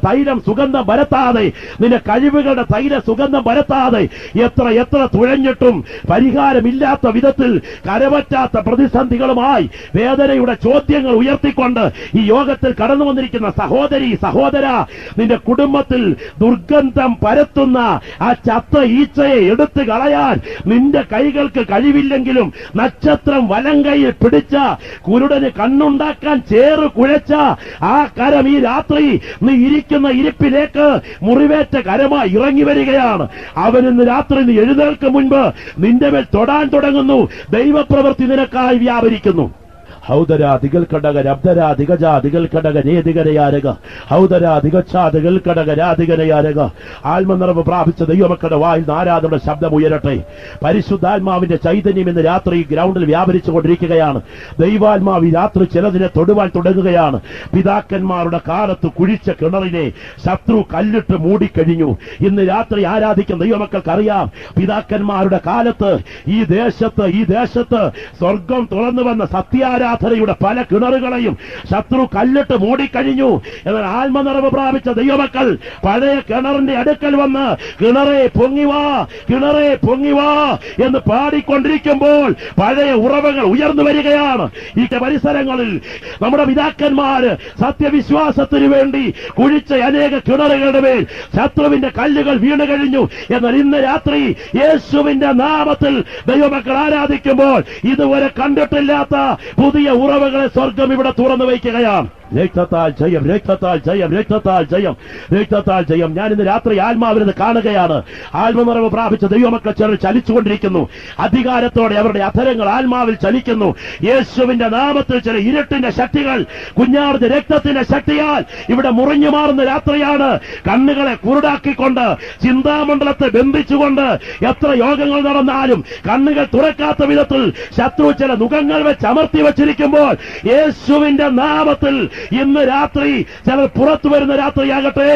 തൈലം സുഗന്ധം പരത്താതെ നിന്റെ കഴിവുകളുടെ തൈല സുഗന്ധം പരത്താതെ എത്ര എത്ര തുഴഞ്ഞിട്ടും പരിഹാരമില്ലാത്ത വിധത്തിൽ കരപറ്റാത്ത പ്രതിസന്ധികളുമായി വേദനയുടെ ചോദ്യങ്ങൾ ഉയർത്തിക്കൊണ്ട് ഈ യോഗത്തിൽ കടന്നു വന്നിരിക്കുന്ന സഹോദരി സഹോദര നിന്റെ കുടുംബത്തിൽ ദുർഗന്ധം പരത്തുന്ന ആ ചത്ത ഈച്ചയെ എടുത്തു കളയാൻ നിന്റെ കൈകൾക്ക് കഴിവില്ലെങ്കിലും നക്ഷത്രം വലം കൈയിൽ പിടിച്ച കുരുടന് കണ്ണുണ്ടാക്കാൻ ചേറ് കുഴച്ച ആ കരം ഈ രാത്രി നീ ഇരിക്കുന്ന ഇരിപ്പിലേക്ക് മുറിവേറ്റ കരമായി ഇറങ്ങി വരികയാണ് അവൻ ഇന്ന് രാത്രി നീ എഴുന്നേൽക്കും മുൻപ് നിന്റെ മേൽ തൊടാൻ തുടങ്ങുന്നു ദൈവപ്രവൃത്തി നിനക്കായി വ്യാപരിക്കുന്നു ഹൗദര ദിഗൽ കടക രബ്ദര ദിഗജ ദിഗൽ കടക നേതികരയാരക ഹൗദര ദിഗച്ഛ ദിഗൽ കടക രാധികരയാരക ആത്മനിറവ് പ്രാപിച്ച ദൈവമക്കളുടെ വായിൽ നാരാധയുടെ ശബ്ദം ഉയരട്ടെ പരിശുദ്ധാത്മാവിന്റെ ചൈതന്യം ഇന്ന് രാത്രി ഗ്രൗണ്ടിൽ വ്യാപരിച്ചു കൊണ്ടിരിക്കുകയാണ് ദൈവാത്മാവ് ഈ രാത്രി ചിലതിനെ തൊടുവാൻ തുടങ്ങുകയാണ് പിതാക്കന്മാരുടെ കാലത്ത് കുഴിച്ച കിണറിനെ ശത്രു കല്ലിട്ട് മൂടിക്കഴിഞ്ഞു ഇന്ന് രാത്രി ആരാധിക്കുന്ന ദൈവമക്കൾക്കറിയാം പിതാക്കന്മാരുടെ കാലത്ത് ഈ ദേശത്ത് ഈ ദേശത്ത് സ്വർഗം തുറന്നു വന്ന സത്യാരാധനയുടെ പല കിണറുകളെയും ശത്രു കല്ലിട്ട് മൂടിക്കഴിഞ്ഞു എന്നാൽ ആത്മനിറവ് പ്രാപിച്ച ദൈവമക്കൾ പഴയ കിണറിന്റെ അടുക്കൽ വന്ന് കിണറെ പൊങ്ങിവാ കിണറെ പൊങ്ങിവാ എന്ന് പാടിക്കൊണ്ടിരിക്കുമ്പോൾ പഴയ ഉറവകൾ ഉയർന്നു വരികയാണ് ഈ പരിസരങ്ങളിൽ നമ്മുടെ പിതാക്കന്മാര് സത്യവിശ്വാസത്തിനു വേണ്ടി കുഴിച്ച അനേക കിണറുകളുടെ മേൽ ശത്രുവിന്റെ കല്ലുകൾ വീണു കഴിഞ്ഞു എന്നാൽ ഇന്ന് രാത്രി യേശുവിന്റെ നാമത്തിൽ ദൈവമക്കൾ ആരാധിക്കുമ്പോൾ ഇതുവരെ കണ്ടിട്ടില്ലാത്ത പുതിയ ഉറവകളെ സ്വർഗം ഇവിടെ തുറന്നു വയ്ക്കുകയാണ് രക്തത്താൽ ജയം രക്തത്താൽ ജയം രക്തത്താൽ ജയം രക്തത്താൽ ജയം ഞാൻ ഇന്ന് രാത്രി ആത്മാവിനെ കാണുകയാണ് ആത്മനിറവ് പ്രാപിച്ച ദൈവമക്കൾ ചിലർ ചലിച്ചുകൊണ്ടിരിക്കുന്നു അധികാരത്തോടെ അവരുടെ അധരങ്ങൾ ആത്മാവിൽ ചലിക്കുന്നു യേശുവിന്റെ നാമത്തിൽ ചില ഇരുട്ടിന്റെ ശക്തികൾ കുഞ്ഞാറിന്റെ രക്തത്തിന്റെ ശക്തിയാൽ ഇവിടെ മുറിഞ്ഞു മാറുന്ന രാത്രിയാണ് കണ്ണുകളെ കുരുടാക്കിക്കൊണ്ട് ചിന്താമണ്ഡലത്തെ ബന്ധിച്ചുകൊണ്ട് എത്ര യോഗങ്ങൾ നടന്നാലും കണ്ണുകൾ തുറക്കാത്ത വിധത്തിൽ ശത്രു ചില മുഖങ്ങൾ വെച്ച് അമർത്തി വച്ചിരിക്കുമ്പോൾ യേശുവിന്റെ നാമത്തിൽ ഇന്ന് രാത്രി ചിലർ പുറത്തു വരുന്ന രാത്രിയാകട്ടെ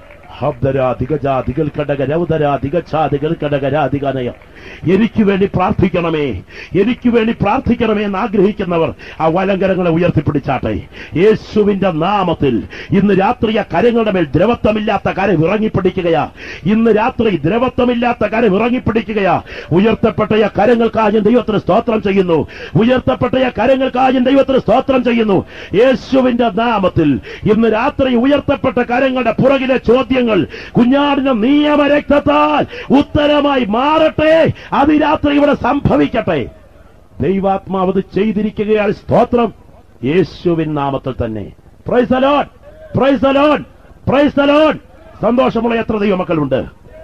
ഹബ്ദരാ ദിഗജാ ദിഗൽ കടക രൗദരാ ദിഗച്ഛാ ദിഗൽ കടക രാധികാനയം എനിക്ക് വേണ്ടി പ്രാർത്ഥിക്കണമേ എനിക്ക് വേണ്ടി പ്രാർത്ഥിക്കണമേ എന്ന് ആഗ്രഹിക്കുന്നവർ ആ വലങ്കരങ്ങളെ ഉയർത്തിപ്പിടിച്ചാട്ടെ യേശുവിന്റെ നാമത്തിൽ ഇന്ന് രാത്രി ആ കരങ്ങളുടെ മേൽ ദ്രവത്വമില്ലാത്ത കരം ഇറങ്ങിപ്പിടിക്കുകയാ ഇന്ന് രാത്രി ദ്രവത്വമില്ലാത്ത കരം ഇറങ്ങിപ്പിടിക്കുകയാ ഉയർത്തപ്പെട്ട ആ കരങ്ങൾക്കായി ഞാൻ ദൈവത്തിന് സ്തോത്രം ചെയ്യുന്നു ഉയർത്തപ്പെട്ട ആ കരങ്ങൾക്കായി ഞാൻ ദൈവത്തിന് സ്തോത്രം ചെയ്യുന്നു യേശുവിന്റെ നാമത്തിൽ ഇന്ന് രാത്രി ഉയർത്തപ്പെട്ട കരങ്ങളുടെ പുറകിലെ ചോദ്യങ്ങൾ കുഞ്ഞാടിന്റെ നിയമരക്തത്താൽ ഉത്തരമായി മാറട്ടെ അത് ഈ രാത്രി ഇവിടെ സംഭവിക്കട്ടെ ദൈവാത്മാവ് അത് ചെയ്തിരിക്കുകയാണ് സ്തോത്രം യേശുവിൻ നാമത്തിൽ തന്നെ praise alone praise alone praise alone സന്തോഷമുള്ള എത്ര ദൈവമക്കളുണ്ട്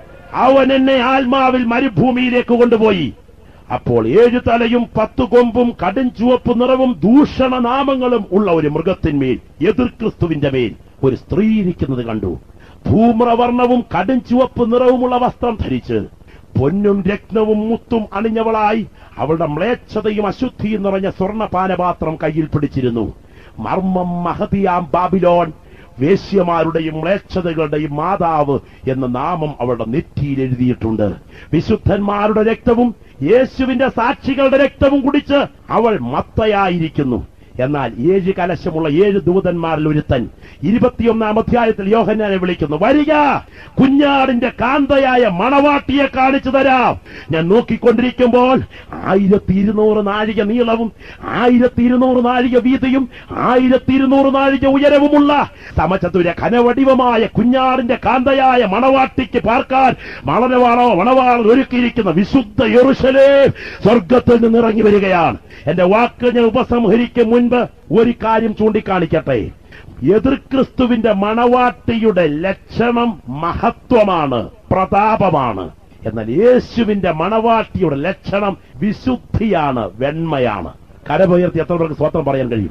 അവൻ എന്നെ ആത്മാവിൽ മരുഭൂമിയിലേക്ക് കൊണ്ടുപോയി അപ്പോൾ ഏഴു തലയും പത്തു കൊമ്പും കടും ചുവപ്പ് നിറവും ദൂഷണ നാമങ്ങളും ഉള്ള ഒരു മൃഗത്തിന്മേൽ എതിർ ക്രിസ്തുവിന്റെ മേൽ ഒരു സ്ത്രീ ഇരിക്കുന്നത് കണ്ടു ധൂമ്രവർണവും കടും ചുവപ്പ് നിറവുമുള്ള വസ്ത്രം ധരിച്ച് പൊന്നും രത്നവും മുത്തും അണിഞ്ഞവളായി അവളുടെ മ്ലേച്ഛതയും അശുദ്ധിയും നിറഞ്ഞ സ്വർണ്ണപാനപാത്രം കയ്യിൽ പിടിച്ചിരുന്നു മർമ്മം മഹതിയാം ബാബിലോൺ വേശ്യമാരുടെയും മ്ലേച്ഛതകളുടെയും മാതാവ് എന്ന നാമം അവളുടെ നെറ്റിയിൽ എഴുതിയിട്ടുണ്ട് വിശുദ്ധന്മാരുടെ രക്തവും യേശുവിന്റെ സാക്ഷികളുടെ രക്തവും കുടിച്ച് അവൾ മത്തയായിരിക്കുന്നു എന്നാൽ ഏഴ് കലശമുള്ള ഏഴ് ദൂതന്മാരിൽ ഒരുത്തൻ ഇരുപത്തിയൊന്നാം അധ്യായത്തിൽ യോഹന്നാനെ വിളിക്കുന്നു വരിക കുഞ്ഞാടിന്റെ കാന്തയായ മണവാട്ടിയെ കാണിച്ചു തരാം ഞാൻ നോക്കിക്കൊണ്ടിരിക്കുമ്പോൾ ആയിരത്തി ഇരുന്നൂറ് നാഴിക നീളവും ആയിരത്തി ഇരുന്നൂറ് നാഴിക വീതിയും ആയിരത്തി ഇരുന്നൂറ് നാഴിക ഉയരവുമുള്ള സമചതുര ഘനവടിവമായ കുഞ്ഞാടിന്റെ കാന്തയായ മണവാട്ടിക്ക് പാർക്കാൻ മണനവാണോ മണവാളൻ ഒരുക്കിയിരിക്കുന്ന വിശുദ്ധ യെറുശലേ സ്വർഗത്തിൽ നിന്ന് ഇറങ്ങി വരികയാണ് എന്റെ വാക്ക് ഞാൻ ഉപസംഹരിക്കും മുൻപ് ഒരു കാര്യം ചൂണ്ടിക്കാണിക്കട്ടെ എതിർ ക്രിസ്തുവിന്റെ മണവാട്ടിയുടെ ലക്ഷണം മഹത്വമാണ് പ്രതാപമാണ് എന്നാൽ യേശുവിന്റെ മണവാട്ടിയുടെ ലക്ഷണം വിശുദ്ധിയാണ് വെണ്മയാണ് കരമുയർത്തി എത്ര പേർക്ക് സ്വത്രം പറയാൻ കഴിയും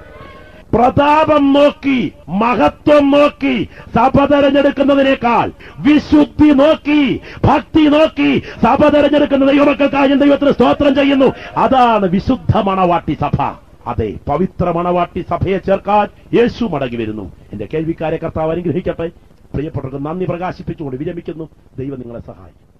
പ്രതാപം നോക്കി മഹത്വം നോക്കി സഭ തെരഞ്ഞെടുക്കുന്നതിനേക്കാൾ വിശുദ്ധി നോക്കി ഭക്തി നോക്കി സഭ തെരഞ്ഞെടുക്കുന്ന ദൈവമക്കൾക്കായി ഞാൻ ദൈവത്തിന് സ്തോത്രം ചെയ്യുന്നു അതാണ് വിശുദ്ധ മണവാട്ടി സഭ അതെ പവിത്ര മണവാട്ടി സഭയെ ചേർക്കാൻ യേശു മടങ്ങി വരുന്നു എന്റെ കേൾവിക്കാരെ കർത്താവ് അനുഗ്രഹിക്കട്ടെ പ്രിയപ്പെട്ടവർക്ക് നന്ദി പ്രകാശിപ്പിച്ചുകൊണ്ട് വിരമിക്കുന്നു ദൈവം നിങ്ങളെ സഹായിക്കും